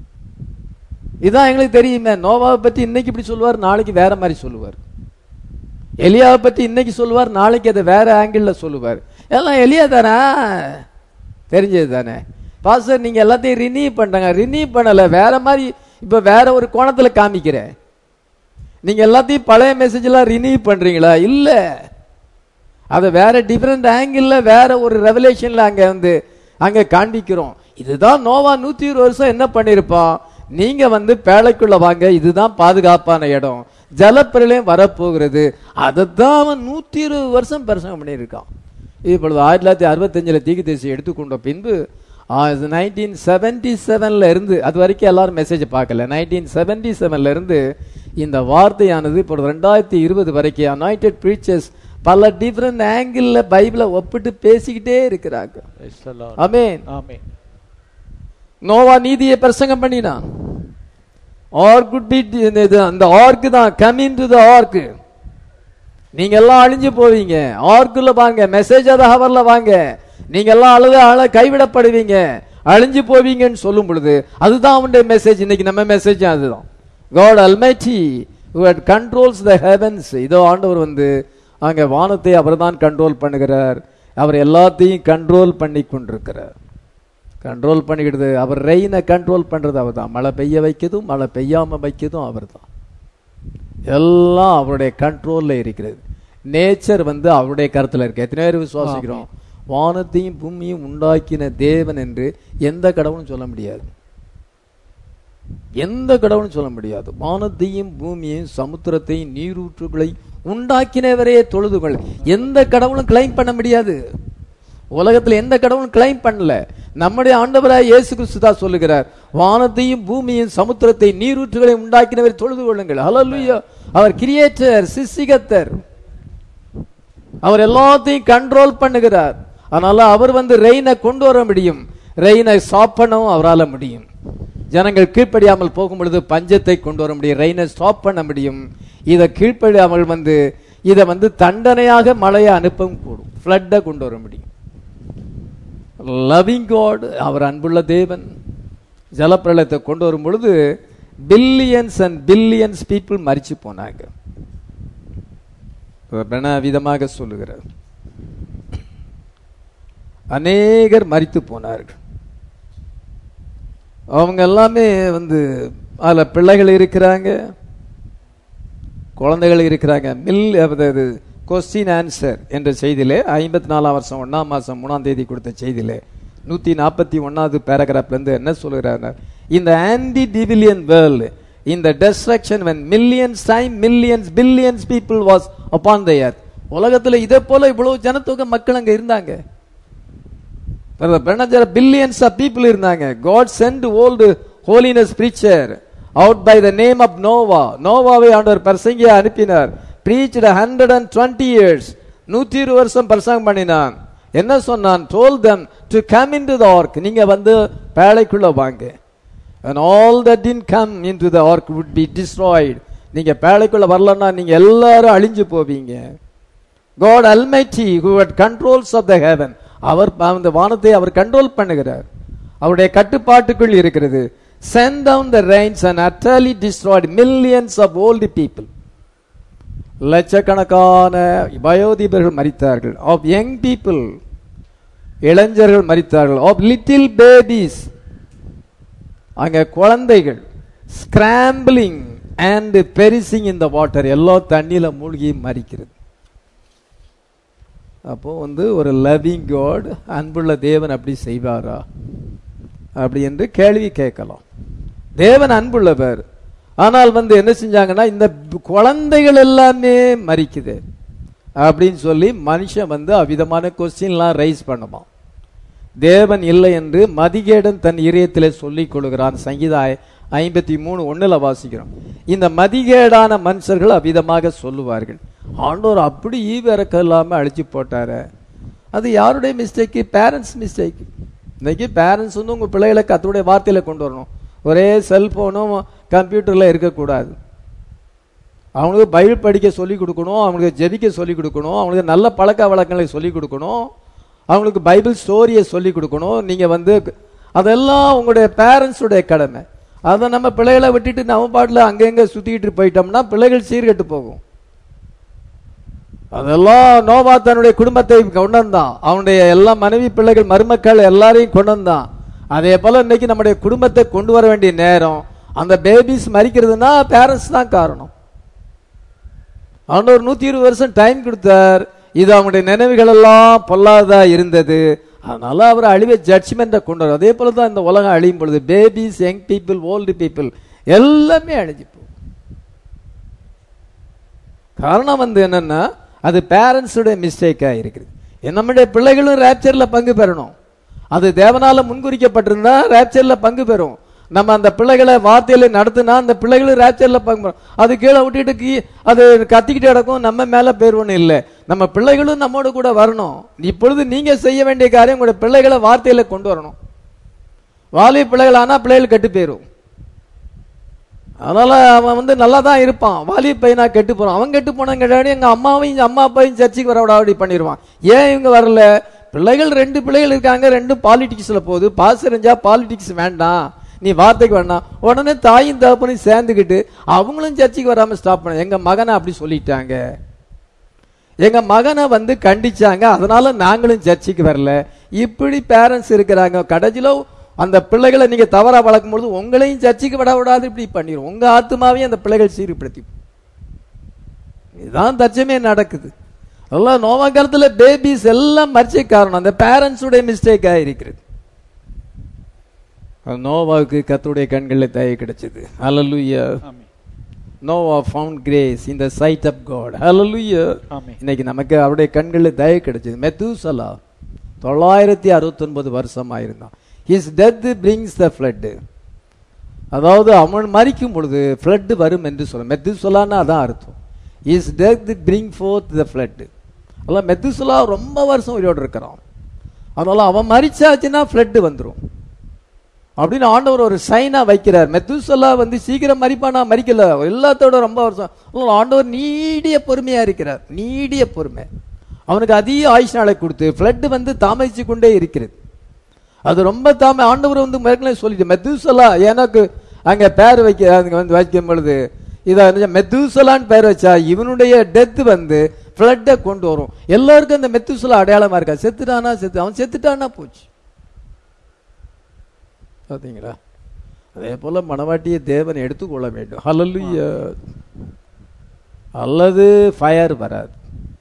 இதான் எங்களுக்கு தெரியுமே நோவாவை பற்றி இன்னைக்கு இப்படி சொல்லுவார் நாளைக்கு வேற மாதிரி சொல்லுவார் எலியாவை பற்றி இன்னைக்கு சொல்லுவார் நாளைக்கு அதை வேற ஆங்கிளில் சொல்லுவார் எல்லாம் எலியா தானே தெரிஞ்சது தானே பாஸ்டர் நீங்க எல்லாத்தையும் ரினியூ பண்றாங்க ரினியூ பண்ணல வேற மாதிரி இப்ப வேற ஒரு கோணத்துல காமிக்கிறேன் நீங்க எல்லாத்தையும் பழைய மெசேஜ் எல்லாம் ரினியூ பண்றீங்களா இல்ல அதை வேற டிஃபரெண்ட் ஆங்கிள் வேற ஒரு ரெவலேஷன்ல அங்க வந்து அங்க காண்பிக்கிறோம் இதுதான் நோவா நூத்தி இருபது வருஷம் என்ன பண்ணிருப்பான் நீங்க வந்து பேழைக்குள்ள வாங்க இதுதான் பாதுகாப்பான இடம் ஜலப்பிரளயம் வரப்போகிறது அதைத்தான் அவன் நூத்தி இருபது வருஷம் பிரசங்கம் பண்ணியிருக்கான் இப்பொழுது ஆயிரத்தி தொள்ளாயிரத்தி அறுபத்தஞ்சில் தீக்கு தேசி எடுத்துக்கொண்ட பின்பு நைன்டீன் செவன்டி செவன்ல இருந்து அது வரைக்கும் எல்லாரும் மெசேஜ் பார்க்கல நைன்டீன் செவன்டி செவன்ல இருந்து இந்த வார்த்தையானது இப்போ ரெண்டாயிரத்தி இருபது வரைக்கும் அனாயிட்டட் ப்ரீச்சர்ஸ் பல டிஃப்ரெண்ட் ஆங்கிள் பைபிளை ஒப்பிட்டு பேசிக்கிட்டே இருக்கிறாங்க Praise the Lord. ஆமென் ஆமென். நோவா நீதியை பிரசங்கம் பண்ணினான் ஆர்க் குட் பி அந்த ஆர்க்கு தான் கம் இன் டு த ஆர்க்கு நீங்க எல்லாம் அழிஞ்சு போவீங்க ஆர்க்குள்ள வாங்க மெசேஜ் அத ஹவர்ல வாங்க நீங்க எல்லாம் அழுது அழ கைவிடப்படுவீங்க அழிஞ்சு போவீங்கன்னு சொல்லும் பொழுது அதுதான் அவனுடைய மெசேஜ் இன்னைக்கு நம்ம மெசேஜ் அதுதான் God almighty who had controls the heavens இதோ ஆண்டவர் வந்து அங்க வானத்தை அவர்தான் கண்ட்ரோல் பண்ணுகிறார் அவர் எல்லாத்தையும் கண்ட்ரோல் பண்ணி கொண்டிருக்கிறார் கண்ட்ரோல் பண்ணிக்கிடுது அவர் ரெயினை கண்ட்ரோல் பண்றது அவர் தான் மழை பெய்ய வைக்கிறதும் மழை பெய்யாம வைக்கிறதும் அவர் தான் எல்லாம் அவருடைய கண்ட்ரோல்ல இருக்கிறது நேச்சர் வந்து அவருடைய கருத்துல இருக்கு எத்தனை பேர் விசுவாசிக்கிறோம் வானத்தையும் பூமியும் உண்டாக்கின தேவன் என்று எந்த கடவுளும் சொல்ல முடியாது எந்த கடவுளும் சொல்ல முடியாது வானத்தையும் பூமியையும் சமுத்திரத்தையும் நீரூற்றுகளை உண்டாக்கினவரே தொழுதுகள் எந்த கடவுளும் கிளைம் பண்ண முடியாது உலகத்துல எந்த கடவுளும் கிளைம் பண்ணல நம்முடைய ஆண்டவராய் இயேசு கிறிஸ்து தான் சொல்லுகிறார் வானத்தையும் பூமியும் சமுத்திரத்தை நீரூற்றுகளை உண்டாக்கினவர் தொழுது கொள்ளுங்கள் ஹalleluya அவர் கிரியேட்டர் சிசிகத்தர் அவர் எல்லாத்தையும் கண்ட்ரோல் பண்ணுகிறார் அதனால அவர் வந்து ரெயினை கொண்டு வர முடியும் ரெயினை ஸ்டாப் பண்ணவும் அவரால் முடியும் ஜனங்கள் கீழ்ப்படியாமல் போகும் பொழுது பஞ்சத்தை கொண்டு வர முடியும் ரெயினை ஸ்டாப் பண்ண முடியும் இதை கீழ்ப்படியாமல் வந்து இதை வந்து தண்டனையாக மழையை அனுப்பவும் கூடும் ஃப்ளட்டை கொண்டு வர முடியும் லவிங் காட் அவர் அன்புள்ள தேவன் ஜலப்பிரளயத்தை கொண்டு வரும் பொழுது பில்லியன்ஸ் அண்ட் பில்லியன்ஸ் பீப்புள் மரிச்சு போனாங்க பிரண விதமாக சொல்லுகிறார் அநேகர் மரித்து போனார்கள் அவங்க எல்லாமே வந்து அதுல பிள்ளைகள் இருக்கிறாங்க குழந்தைகள் இருக்கிறாங்க மில் அதாவது கொஸ்டின் ஆன்சர் என்ற செய்தியிலே ஐம்பத்தி நாலாம் வருஷம் ஒன்னாம் மாசம் மூணாம் தேதி கொடுத்த செய்தியிலே நூத்தி நாற்பத்தி ஒன்னாவது பேராகிராஃப்ல இருந்து என்ன சொல்லுகிறாங்க இந்த ஆன்டி டிவிலியன் வேர்ல்டு இந்த destruction when millions time millions billions people was upon the earth உலகத்துல இதே போல இவ்வளவு ஜனத்தொகை மக்கள் அங்க இருந்தாங்க பில்லியன்ஸ் ஆஃப் பீப்புள் இருந்தாங்க God sent old holiness preacher out by the name of Noah நோவாவை ஆண்டவர் பிரசங்கிய அனுப்பினார் preached hundred and twenty years நூத்தி இருபது வருஷம் பிரசங்கம் பண்ணினான் என்ன சொன்னான் told them to come in to the ark நீங்க வந்து பேழைக்குள்ள வாங்க and all that didn't come into the ark would be destroyed நீங்க பேழைக்குள்ள வரலன்னா நீங்க எல்லாரும் அழிஞ்சு போவீங்க God Almighty who had controls of the heaven அவர் அந்த வானத்தை அவர் கண்ட்ரோல் பண்ணுகிறார் அவருடைய கட்டுப்பாட்டுக்குள் இருக்கிறது send down the rains and utterly destroyed millions of old people லட்சக்கணக்கான வயோதிபர்கள் மரித்தார்கள் of young people இளைஞர்கள் மரித்தார்கள் of little babies அங்க குழந்தைகள் ஸ்கிராம்பிளிங் அண்ட் பெரிசிங் இந்த வாட்டர் எல்லாம் தண்ணியில மூழ்கி மறிக்கிறது அப்போ வந்து ஒரு லவ்விங் காட் அன்புள்ள தேவன் அப்படி செய்வாரா அப்படி என்று கேள்வி கேட்கலாம் தேவன் அன்புள்ளவர் ஆனால் வந்து என்ன செஞ்சாங்கன்னா இந்த குழந்தைகள் எல்லாமே மறிக்குது அப்படின்னு சொல்லி மனுஷன் வந்து அவ்விதமான கொஸ்டின்லாம் ரைஸ் பண்ணுவான் தேவன் இல்லை என்று மதிகேடன் தன் இதயத்திலே சொல்லிக் கொள்கிறான் சங்கீதா ஐம்பத்தி மூணு ஒண்ணுல வாசிக்கிறோம் இந்த மதிகேடான மனுஷர்கள் அவ்விதமாக சொல்லுவார்கள் ஆண்டோர் அப்படி ஈவிறக்கம் இல்லாம அழிச்சு போட்டாரு அது யாருடைய மிஸ்டேக்கு பேரண்ட்ஸ் மிஸ்டேக் இன்னைக்கு பேரண்ட்ஸ் வந்து உங்க பிள்ளைகளை கத்துடைய வார்த்தையில கொண்டு வரணும் ஒரே செல்போனும் கம்ப்யூட்டர்ல இருக்கக்கூடாது அவங்களுக்கு பைபிள் படிக்க சொல்லி கொடுக்கணும் அவங்களுக்கு ஜெபிக்க சொல்லி கொடுக்கணும் அவங்களுக்கு நல்ல பழக்க வழக்கங்களை சொல்லி கொடுக்கணும் அவங்களுக்கு பைபிள் ஸ்டோரியை சொல்லி கொடுக்கணும் நீங்க வந்து அதெல்லாம் உங்களுடைய பேரண்ட்ஸுடைய கடமை அதை நம்ம பிள்ளைகளை விட்டுட்டு நம்ம பாட்டில் அங்கங்க சுத்திட்டு போயிட்டோம்னா பிள்ளைகள் சீர்கெட்டு போகும் அதெல்லாம் நோவா தன்னுடைய குடும்பத்தை கொண்டு வந்தான் அவனுடைய எல்லா மனைவி பிள்ளைகள் மருமக்கள் எல்லாரையும் கொண்டு வந்தான் அதே போல இன்னைக்கு நம்முடைய குடும்பத்தை கொண்டு வர வேண்டிய நேரம் அந்த பேபிஸ் மறிக்கிறதுனா பேரண்ட்ஸ் தான் காரணம் ஆண்டவர் நூத்தி இருபது வருஷம் டைம் கொடுத்தார் இது அவங்களுடைய நினைவுகள் எல்லாம் பொல்லாததா இருந்தது அதனால அவர் அழிவை ஜட்ஜ்மெண்ட்டை கொண்டு வரும் அதே போல தான் இந்த உலகம் அழியும் பொழுது babies young people old people எல்லாமே அழிஞ்சு போகும் காரணம் வந்து என்னன்னா அது பேரண்ட்ஸுடைய மிஸ்டேக்கா இருக்குது நம்முடைய பிள்ளைகளும் ரேப்சர்ல பங்கு பெறணும் அது தேவனால முன்குறிக்கப்பட்டிருந்தா ரேப்சர்ல பங்கு பெறும் நம்ம அந்த பிள்ளைகளை வார்த்தையில நடத்தினா அந்த பிள்ளைகளும் ரேப்சர்ல பங்கு பெறும் அது கீழே விட்டுட்டு கீ- அது கத்திக்கிட்டு கிடக்கும் நம்ம மேல பேருவணும் இல்லை நம்ம பிள்ளைகளும் நம்மோட கூட வரணும் இப்பொழுது நீங்க செய்ய வேண்டிய காரியம் உங்களுடைய பிள்ளைகளை வார்த்தையில கொண்டு வரணும் வாலி பிள்ளைகள் ஆனா பிள்ளைகள் கெட்டு போயிரும் அதனால அவன் வந்து நல்லா தான் இருப்பான் வாலி பையனா கெட்டு போறான் அவன் கெட்டு போனாங்க எங்க அம்மாவையும் அம்மா அப்பாவையும் சர்ச்சுக்கு வர விடாடி பண்ணிடுவான் ஏன் இவங்க வரல பிள்ளைகள் ரெண்டு பிள்ளைகள் இருக்காங்க ரெண்டும் பாலிடிக்ஸ்ல போகுது பாஸ் இருந்தா பாலிடிக்ஸ் வேண்டாம் நீ வார்த்தைக்கு வேண்டாம் உடனே தாயும் தகப்பனையும் சேர்ந்துக்கிட்டு அவங்களும் சர்ச்சுக்கு வராம ஸ்டாப் பண்ண எங்க மகனை அப்படி சொல்லிட்டாங்க எங்க மகனை வந்து கண்டிச்சாங்க அதனால நாங்களும் சர்ச்சுக்கு வரல இப்படி பேரண்ட்ஸ் இருக்கிறாங்க கடைசியில அந்த பிள்ளைகளை நீங்க தவறா வளர்க்கும் பொழுது உங்களையும் சர்ச்சுக்கு விட விடாது இப்படி பண்ணிடும் உங்க ஆத்மாவையும் அந்த பிள்ளைகள் சீர்படுத்தி இதுதான் தச்சமே நடக்குது அதெல்லாம் நோவா காலத்துல பேபிஸ் எல்லாம் மறிச்ச காரணம் அந்த பேரண்ட்ஸுடைய மிஸ்டேக்கா இருக்கிறது அது நோவாவுக்கு கத்துடைய கண்களில் தயை கிடைச்சது hallelujah amen. Noah found grace in the sight of God hallelujah amen. இன்னைக்கு நமக்கு அவருடைய கண்களில் தயை கிடைச்சது மெத்துசலா தொள்ளாயிரத்தி அறுபத்தொன்பது வருஷம் ஆயிருந்தான் his death brings the flood அதாவது அவன் மறிக்கும் பொழுது ஃப்ளட் வரும் என்று சொல்ல மெத்துசலான்னு அதான் அர்த்தம் is death bring forth the flood அதெல்லாம் மெத்துசலா ரொம்ப வருஷம் உயிரோடு இருக்கிறான் அதனால அவன் மறிச்சாச்சுன்னா ஃப்ளட் வந்துரும் அப்படின்னு ஆண்டவர் ஒரு சைனா வைக்கிறார் மெத்துசல்லா வந்து சீக்கிரம் மறிப்பானா மறிக்கல எல்லாத்தோட ரொம்ப வருஷம் அதனால ஆண்டவர் நீடிய பொறுமையா இருக்கிறார் நீடிய பொறுமை அவனுக்கு அதிக ஆயுஷ் நாளை கொடுத்து ஃப்ளட் வந்து தாமதிச்சு கொண்டே இருக்கிறது அது ரொம்ப தாம ஆண்டவர் வந்து மேற்கனவே சொல்லிட்டு மெத்துசலா எனக்கு அங்க பேர் வைக்க அதுங்க வந்து வைக்கும் பொழுது இதை மெத்துசலான்னு பேர் வச்சா இவனுடைய டெத் வந்து ஃப்ளட்டை கொண்டு வரும் எல்லாருக்கும் அந்த மெத்துசலா அடையாளமா இருக்கா செத்துட்டானா செத்து அவன் செத்துட்டானா போச்சு பார்த்தீங்களா அதே போல மணவாட்டியை தேவன் எடுத்துக்கொள்ள வேண்டும் ஹalleluya அல்லது ஃபயர் வராது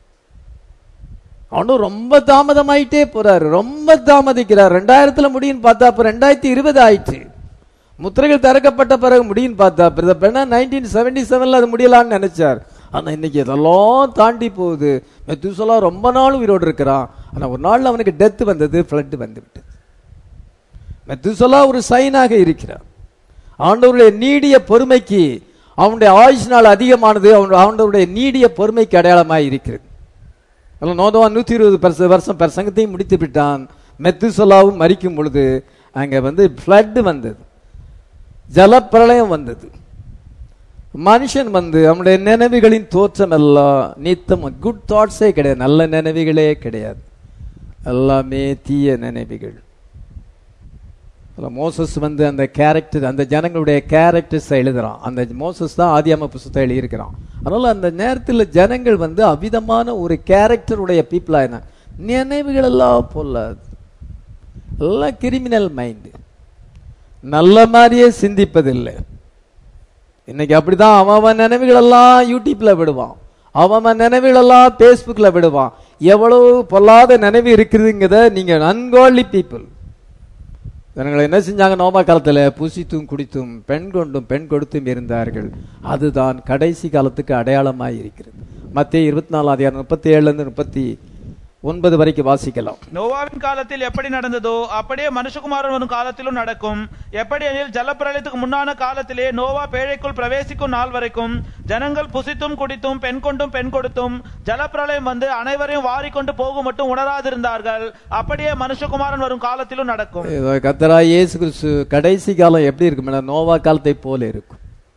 அவனும் ரொம்ப தாமதமாயிட்டே போறாரு ரொம்ப தாமதிக்கிறார் ரெண்டாயிரத்துல முடியும்னு பார்த்தா அப்ப ரெண்டாயிரத்தி இருபது ஆயிடுச்சு முத்திரைகள் திறக்கப்பட்ட பிறகு முடியும்னு பார்த்தா பெண்ணா நைன்டீன் செவன்டி செவன்ல அது முடியலாம்னு நினைச்சார் ஆனா இன்னைக்கு இதெல்லாம் தாண்டி போகுது மெத்துசலா ரொம்ப நாள் உயிரோடு இருக்கிறான் ஆனா ஒரு நாள்ல அவனுக்கு டெத் வந்தது ஃப்ளட் வந்து விட்டது மெத்துசலா ஒரு சைனாக இருக்கிறார் ஆண்டவருடைய நீடிய பொறுமைக்கு அவனுடைய ஆயுஷ் நாள் அதிகமானது அவன் ஆண்டவருடைய நீடிய பொறுமைக்கு அடையாளமாய் இருக்கிறது அதனால நோதவான் நூத்தி இருபது பர்ச வருஷம் பிரசங்கத்தையும் முடித்து விட்டான் மெத்துசலாவும் மறிக்கும் பொழுது அங்க வந்து ஃப்ளட் வந்தது ஜலப்பிரளயம் வந்தது மனுஷன் வந்து அவனுடைய நினைவுகளின் தோற்றம் எல்லாம் நித்தம் குட் தாட்ஸே கிடையாது நல்ல நினைவுகளே கிடையாது எல்லாமே தீய நினைவுகள் அதுல மோசஸ் வந்து அந்த கேரக்டர் அந்த ஜனங்களுடைய கேரக்டர்ஸ் எழுதுறான் அந்த மோசஸ் தான் ஆதியாம புஸ்தத்தை எழுதியிருக்கிறான் அதனால அந்த நேரத்தில் ஜனங்கள் வந்து அவிதமான ஒரு கேரக்டருடைய பீப்புளா என்ன நினைவுகள் எல்லாம் பொல்லாது எல்லாம் கிரிமினல் மைண்டு நல்ல மாதிரியே சிந்திப்பதில்லை இன்னைக்கு அப்படிதான் அவன் அவன் நினைவுகள் எல்லாம் யூடியூப்ல விடுவான் அவன் அவன் நினைவுகள் எல்லாம் பேஸ்புக்ல விடுவான் எவ்வளவு பொல்லாத நினைவு இருக்குதுங்கிறத நீங்க அன்கோலி பீப்புள் ஜனங்களை என்ன செஞ்சாங்க நோமா காலத்துல புசித்தும் குடித்தும் பெண் கொண்டும் பெண் கொடுத்தும் இருந்தார்கள் அதுதான் கடைசி காலத்துக்கு அடையாளமாய் இருக்கிறது மத்திய இருபத்தி நாலு அதிகாரம் முப்பத்தி ஏழுல இருந்து முப்பத்தி ஒன்பது வரைக்கும் வாசிக்கலாம் நோவாவின் காலத்தில் எப்படி நடந்ததோ அப்படியே மனுஷகுமாரன் வரும் காலத்திலும் நடக்கும் எப்படி எனில் ஜலப்பிரளயத்துக்கு முன்னான காலத்திலே நோவா பேழைக்குள் பிரவேசிக்கும் நாள் வரைக்கும் ஜனங்கள் புசித்தும் குடித்தும் பெண் கொண்டும் பெண் கொடுத்தும் ஜலப்பிரளயம் வந்து அனைவரையும் வாரிக்கொண்டு போகும் மட்டும் உணராதிருந்தார்கள் அப்படியே மனுஷகுமாரன் வரும் காலத்திலும் நடக்கும் இதோ கர்த்தராகிய இயேசு கிறிஸ்து கடைசி காலம் எப்படி இருக்கும் நோவா காலத்தை போல இருக்கும்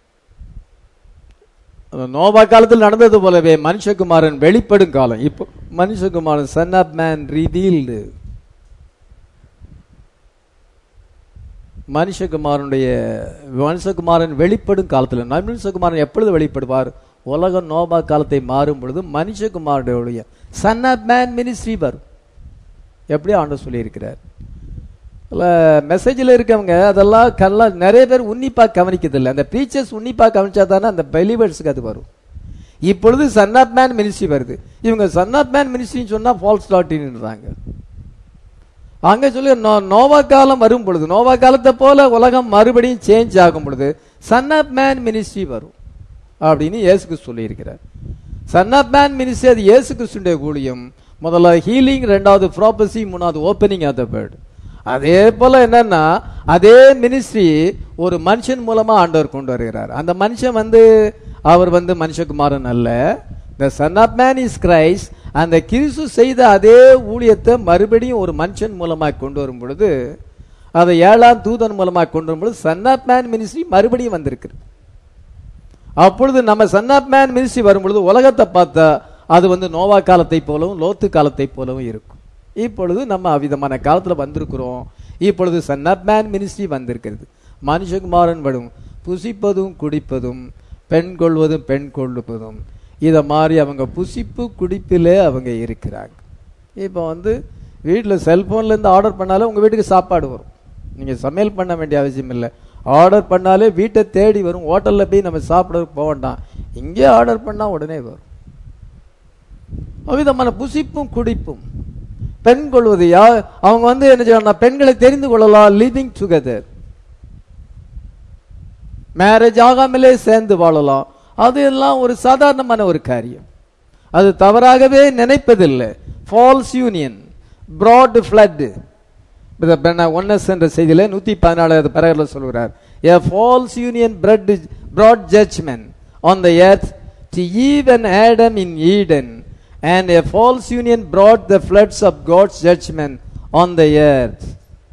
அந்த நோவா காலத்தில் நடந்தது போலவே மனுஷகுமாரன் வெளிப்படும் காலம் இப்போ மனுஷகுமாரன் சன் ஆப் மேன் ரிவீல்டு மனுஷகுமாரனுடைய மனுஷகுமாரன் வெளிப்படும் காலத்தில் மனுஷகுமாரன் எப்பொழுது வெளிப்படுவார் உலகம் நோபா காலத்தை மாறும் பொழுது மனுஷகுமாரனுடைய சன் ஆப் மேன் மினிஸ்ட்ரி வரும் எப்படி ஆண்டவர் சொல்லியிருக்கிறார் மெசேஜில் இருக்கவங்க அதெல்லாம் கல்லா நிறைய பேர் உன்னிப்பா கவனிக்கிறதில்லை அந்த ப்ரீச்சர்ஸ் உன்னிப்பா கவனிச்சா தானே அந்த பெலிவர்ஸுக்கு அது வரும் இப்பொழுது சன் ஆப் மேன் மினிஸ்ட்ரி வருது இவங்க சன் ஆப் மேன் மினிஸ்ட்ரின்னு சொன்னா ஃபால்ஸ் டாட்டின்றாங்க அங்க சொல்லி நோ- நோவா காலம் வரும் பொழுது நோவா காலத்தை போல உலகம் மறுபடியும் சேஞ்ச் ஆகும் பொழுது சன் ஆப் மேன் மினிஸ்ட்ரி வரும் அப்படின்னு இயேசு கிறிஸ்து சொல்லியிருக்கிறார் சன் ஆப் மேன் மினிஸ்ட்ரி அது இயேசு கிறிஸ்துடைய ஊழியம் முதல்ல ஹீலிங் ரெண்டாவது ப்ராப்பசி மூணாவது ஓப்பனிங் ஆஃப் த பேர்ட் அதே போல என்னன்னா அதே மினிஸ்ட்ரி ஒரு மனுஷன் மூலமா ஆண்டவர் கொண்டு வருகிறார் அந்த மனுஷன் வந்து அவர் வந்து மனுஷகுமாரன் அல்ல the son of man is Christ அந்த கிறிஸ்து செய்த அதே ஊழியத்தை மறுபடியும் ஒரு மனுஷன் மூலமாக கொண்டு வரும் பொழுது அதை ஏழாம் தூதன் மூலமாக கொண்டு வரும் பொழுது சன் ஆப் மேன் மினிஸ்ட்ரி மறுபடியும் வந்திருக்கு அப்பொழுது நம்ம சன் ஆப் மேன் மினிஸ்ட்ரி வரும் பொழுது உலகத்தை பார்த்தா அது வந்து நோவா காலத்தை போலவும் லோத்து காலத்தை போலவும் இருக்கும் இப்பொழுது நம்ம அவ்விதமான காலத்துல வந்திருக்கிறோம் இப்பொழுது சன் ஆப் மேன் மினிஸ்ட்ரி வந்திருக்கிறது மனுஷகுமாரன் வரும் புசிப்பதும் குடிப்பதும் பெண் கொள்வதும் பெண் கொள்ளுவதும் இதை மாதிரி அவங்க புசிப்பு குடிப்பிலே அவங்க இருக்கிறாங்க இப்போ வந்து வீட்டில் செல்ஃபோன்லேருந்து ஆர்டர் பண்ணாலே உங்கள் வீட்டுக்கு சாப்பாடு வரும் நீங்கள் சமையல் பண்ண வேண்டிய அவசியம் இல்லை ஆர்டர் பண்ணாலே வீட்டை தேடி வரும் ஹோட்டலில் போய் நம்ம சாப்பிட போக வேண்டாம் இங்கே ஆர்டர் பண்ணால் உடனே வரும் அவ்விதமான புசிப்பும் குடிப்பும் பெண் கொள்வது யா அவங்க வந்து என்ன செய்யணும் பெண்களை தெரிந்து கொள்ளலாம் லிவிங் டுகெதர் மேரேஜ் ஆகாமலே சேர்ந்து வாழலாம் அது எல்லாம் ஒரு சாதாரணமான ஒரு காரியம் அது தவறாகவே நினைப்பதில்லை false union brought flood oneness என்ற செய்தியில நூத்தி பதினாலாவது பரகல சொல்கிறார் a false union brought brought judgment on the earth to Eve and Adam in Eden and a false union brought the floods of God's judgment on the earth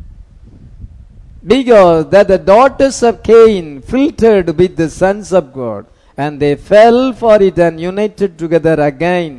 because that the daughters of Cain filtered with the sons of God, and they fell for it and united together again.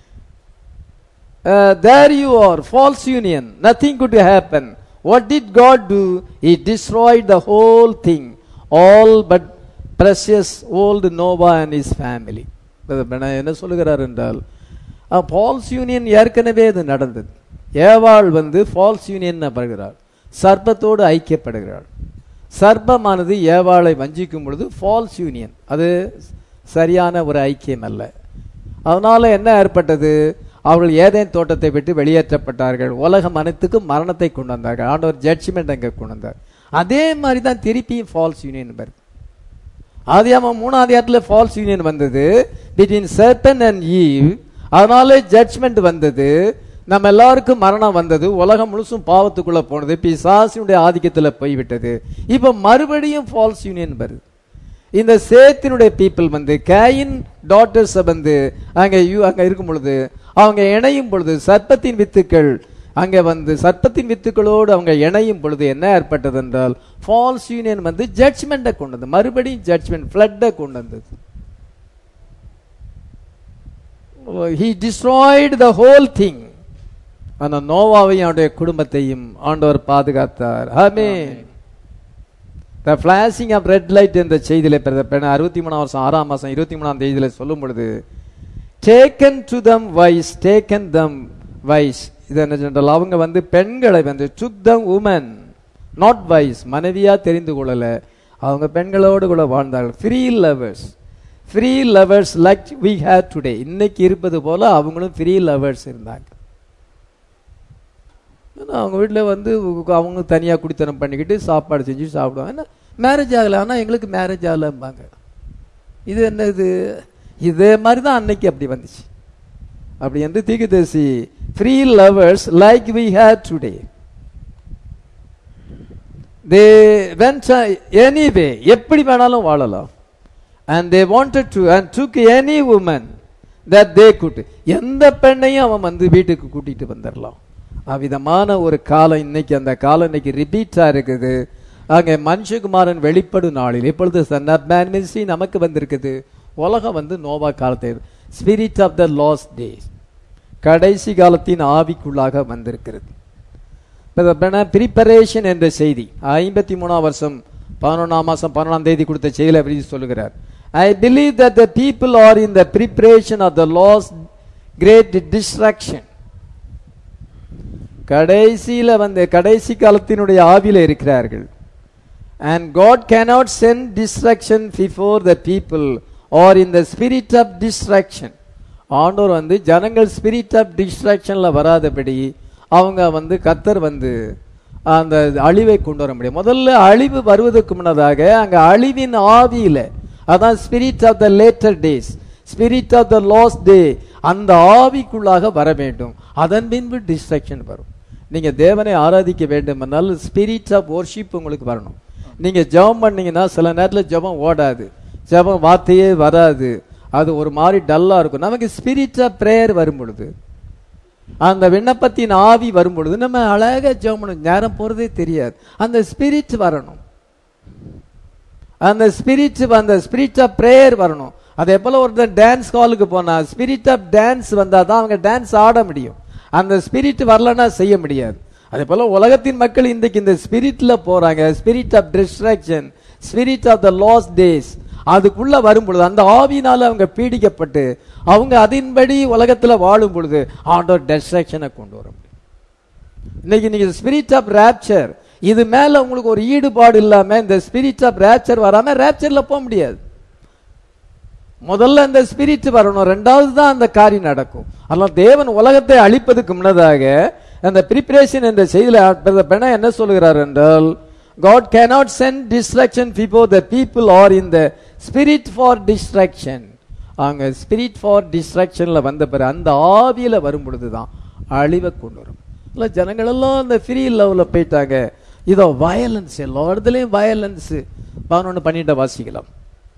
Uh, there you are, false union. Nothing could happen. What did God do? He destroyed the whole thing, all but precious old Noah and his family. Brother Branham என்ன சொல்லுகிறார் என்றால் falls union ஏற்கனவே இது நடந்தது ஏவாள் வந்து falls union படுகிறாள் சர்ப்பத்தோடு ஐக்கியப்படுகிறாள் சர்ப்பமானது ஏவாளை வஞ்சிக்கும் பொழுது ஃபால்ஸ் யூனியன் அது சரியான ஒரு ஐக்கியம் அல்ல அதனால என்ன ஏற்பட்டது அவர்கள் ஏதேன் தோட்டத்தை விட்டு வெளியேற்றப்பட்டார்கள் உலகம் அனைத்துக்கும் மரணத்தை கொண்டு வந்தார்கள் ஆண்டவர் ஜட்ஜ்மெண்ட் அங்கே கொண்டு வந்தார் அதே மாதிரி தான் திருப்பியும் ஃபால்ஸ் யூனியன் வருது ஆதியாம மூணாவது இடத்துல ஃபால்ஸ் யூனியன் வந்தது பிட்வீன் சர்பன் அண்ட் ஈவ் அதனால ஜட்ஜ்மெண்ட் வந்தது நம்ம எல்லாருக்கும் மரணம் வந்தது உலகம் முழுசும் பாவத்துக்குள்ள போனது பிசாசினுடைய ஆதிக்கத்துல போய்விட்டது இப்ப மறுபடியும் ஃபால்ஸ் யூனியன் வருது இந்த சேத்தினுடைய பீப்புள் வந்து கேயின் டாட்டர்ஸ் வந்து அங்க யூ- அங்க இருக்கும் பொழுது அவங்க இணையும் பொழுது சர்ப்பத்தின் வித்துக்கள் அங்க வந்து சர்ப்பத்தின் வித்துக்களோடு அவங்க இணையும் பொழுது என்ன ஏற்பட்டது என்றால் ஃபால்ஸ் யூனியன் வந்து ஜட்ஜ்மெண்ட்டை கொண்டு வந்தது மறுபடியும் ஜட்ஜ்மெண்ட் ஃபிளட்டை கொண்டு வந்தது he destroyed the whole thing ஆனா நோவாவையும் அவருடைய குடும்பத்தையும் ஆண்டவர் பாதுகாத்தார் amen the flashing of red light என்ற செய்தியில பெண் அறுபத்தி மூணாம் வருஷம் ஆறாம் மாசம் இருபத்தி மூணாம் தேதியில சொல்லும் பொழுது taken to them wives taken them wives இது என்ன சொன்னால் அவங்க வந்து பெண்களை வந்து took them woman not wives மனைவியா தெரிந்து கொள்ளல அவங்க பெண்களோடு கூட வாழ்ந்தார்கள் free lovers free lovers like we have today இன்னைக்கு இருப்பது போல அவங்களும் ஃப்ரீ லவர்ஸ் இருந்தாங்க ஏன்னா அவங்க வீட்டில் வந்து அவங்க தனியாக குடித்தனம் பண்ணிக்கிட்டு சாப்பாடு செஞ்சு சாப்பிடுவாங்க ஏன்னா மேரேஜ் ஆகலை ஆனால் எங்களுக்கு மேரேஜ் ஆகலைம்பாங்க இது என்ன இது இதே மாதிரி தான் அன்னைக்கு அப்படி வந்துச்சு அப்படி என்று தீர்க்கதரிசி free lovers like we have today. They went uh, anyway, எப்படி வேணாலும் வாழலாம் and they wanted to and took any woman that they could எந்த பெண்ணையும் அவன் வந்து வீட்டுக்கு கூட்டிட்டு வந்துடலாம் அவ்விதமான ஒரு காலம் இன்னைக்கு அந்த காலம் இன்னைக்கு ரிப்பீட்டா இருக்குது அங்கே மனுஷகுமாரன் வெளிப்படும் நாளில் இப்பொழுது சன் ஆஃப் மேன் மினிஸ்ட்ரி நமக்கு வந்திருக்குது உலகம் வந்து நோவா காலத்தை spirit of the last days கடைசி காலத்தின் ஆவிக்குள்ளாக வந்திருக்கிறது பிரிப்பரேஷன் என்ற செய்தி ஐம்பத்தி மூணாம் வருஷம் பதினொன்றாம் மாசம் பதினொன்றாம் தேதி கொடுத்த செய்தியில் அப்படி சொல்லுகிறார் I believe that the people are in the preparation of the last great destruction கடைசியில வந்து கடைசி காலத்தினுடைய ஆவியில இருக்கிறார்கள் and God cannot send destruction before the people are in the spirit of destruction ஆண்டோர் வந்து ஜனங்கள் ஸ்பிரிட் ஆஃப் டிஸ்ட்ராக்ஷன்ல வராதபடி அவங்க வந்து கத்தர் வந்து அந்த அழிவை கொண்டு வர முடியும் முதல்ல அழிவு வருவதற்கு முன்னதாக அங்க அழிவின் ஆவியில அதான் spirit of the latter days spirit of the last day அந்த ஆவிக்குள்ளாக வர வேண்டும் அதன் பின்பு டிஸ்ட்ராக்ஷன் வரும் நீங்க தேவனை ஆராதிக்க வேண்டும் ஸ்பிரிட் ஆஃப் worship உங்களுக்கு வரணும் நீங்க ஜெபம் பண்ணீங்கன்னா சில நேரத்தில் ஜெபம் ஓடாது ஜெபம் வார்த்தையே வராது அது ஒரு மாதிரி டல்லா இருக்கும் நமக்கு ஸ்பிரிட் ஆஃப் பிரேயர் வரும் பொழுது அந்த விண்ணப்பத்தின் ஆவி வரும் பொழுது நம்ம அழகா ஜெபம் பண்ணணும் நேரம் போறதே தெரியாது அந்த ஸ்பிரிட் வரணும் அந்த ஸ்பிரிட் அந்த ஸ்பிரிட் ஆஃப் பிரேயர் வரணும் அதே போல ஒருத்தன் டான்ஸ் ஹாலுக்கு போனா ஸ்பிரிட் ஆஃப் டான்ஸ் வந்தா தான் அவங்க டான்ஸ் ஆட முடியும் அந்த ஸ்பிரிட் வரலன்னா செய்ய முடியாது அதே போல உலகத்தின் மக்கள் இன்றைக்கு இந்த ஸ்பிரிட்ல போறாங்க spirit of destruction spirit of the last days அதுக்குள்ள வரும் பொழுது அந்த ஆவினால அவங்க பீடிக்கப்பட்டு அவங்க அதன்படி உலகத்துல வாழும் பொழுது ஆண்டவர் டிஸ்ட்ராக்ஷனை கொண்டு வர முடியும் இன்னைக்கு நீங்க ஸ்பிரிட் ஆஃப் ரேப்சர் இது மேல உங்களுக்கு ஒரு ஈடுபாடு இல்லாம இந்த ஸ்பிரிட் ஆஃப் ரேப்சர் வராம ரேப்சர்ல போக முடியாது முதல்ல அந்த ஸ்பிரிட் வரணும் ரெண்டாவது தான் அந்த காரியம் நடக்கும் அதனால தேவன் உலகத்தை அழிப்பதற்கு முன்னதாக அந்த பிரிப்பரேஷன் என்ற செய்தியில பெண என்ன சொல்லுகிறார் என்றால் God cannot send distraction before the people are in the spirit for distraction அங்க ஸ்பிரிட் ஃபார் டிஸ்ட்ராக்ஷன்ல வந்த பிறகு அந்த ஆவியில வரும் பொழுதுதான் அழிவை கொண்டு வரும் இல்லை ஜனங்கள் எல்லாம் அந்த ஃப்ரீ லவ்ல போயிட்டாங்க இதோ வயலன்ஸ் எல்லா இடத்துலயும் வயலன்ஸ் பதினொன்று பன்னிரெண்டை வாசிக்கலாம்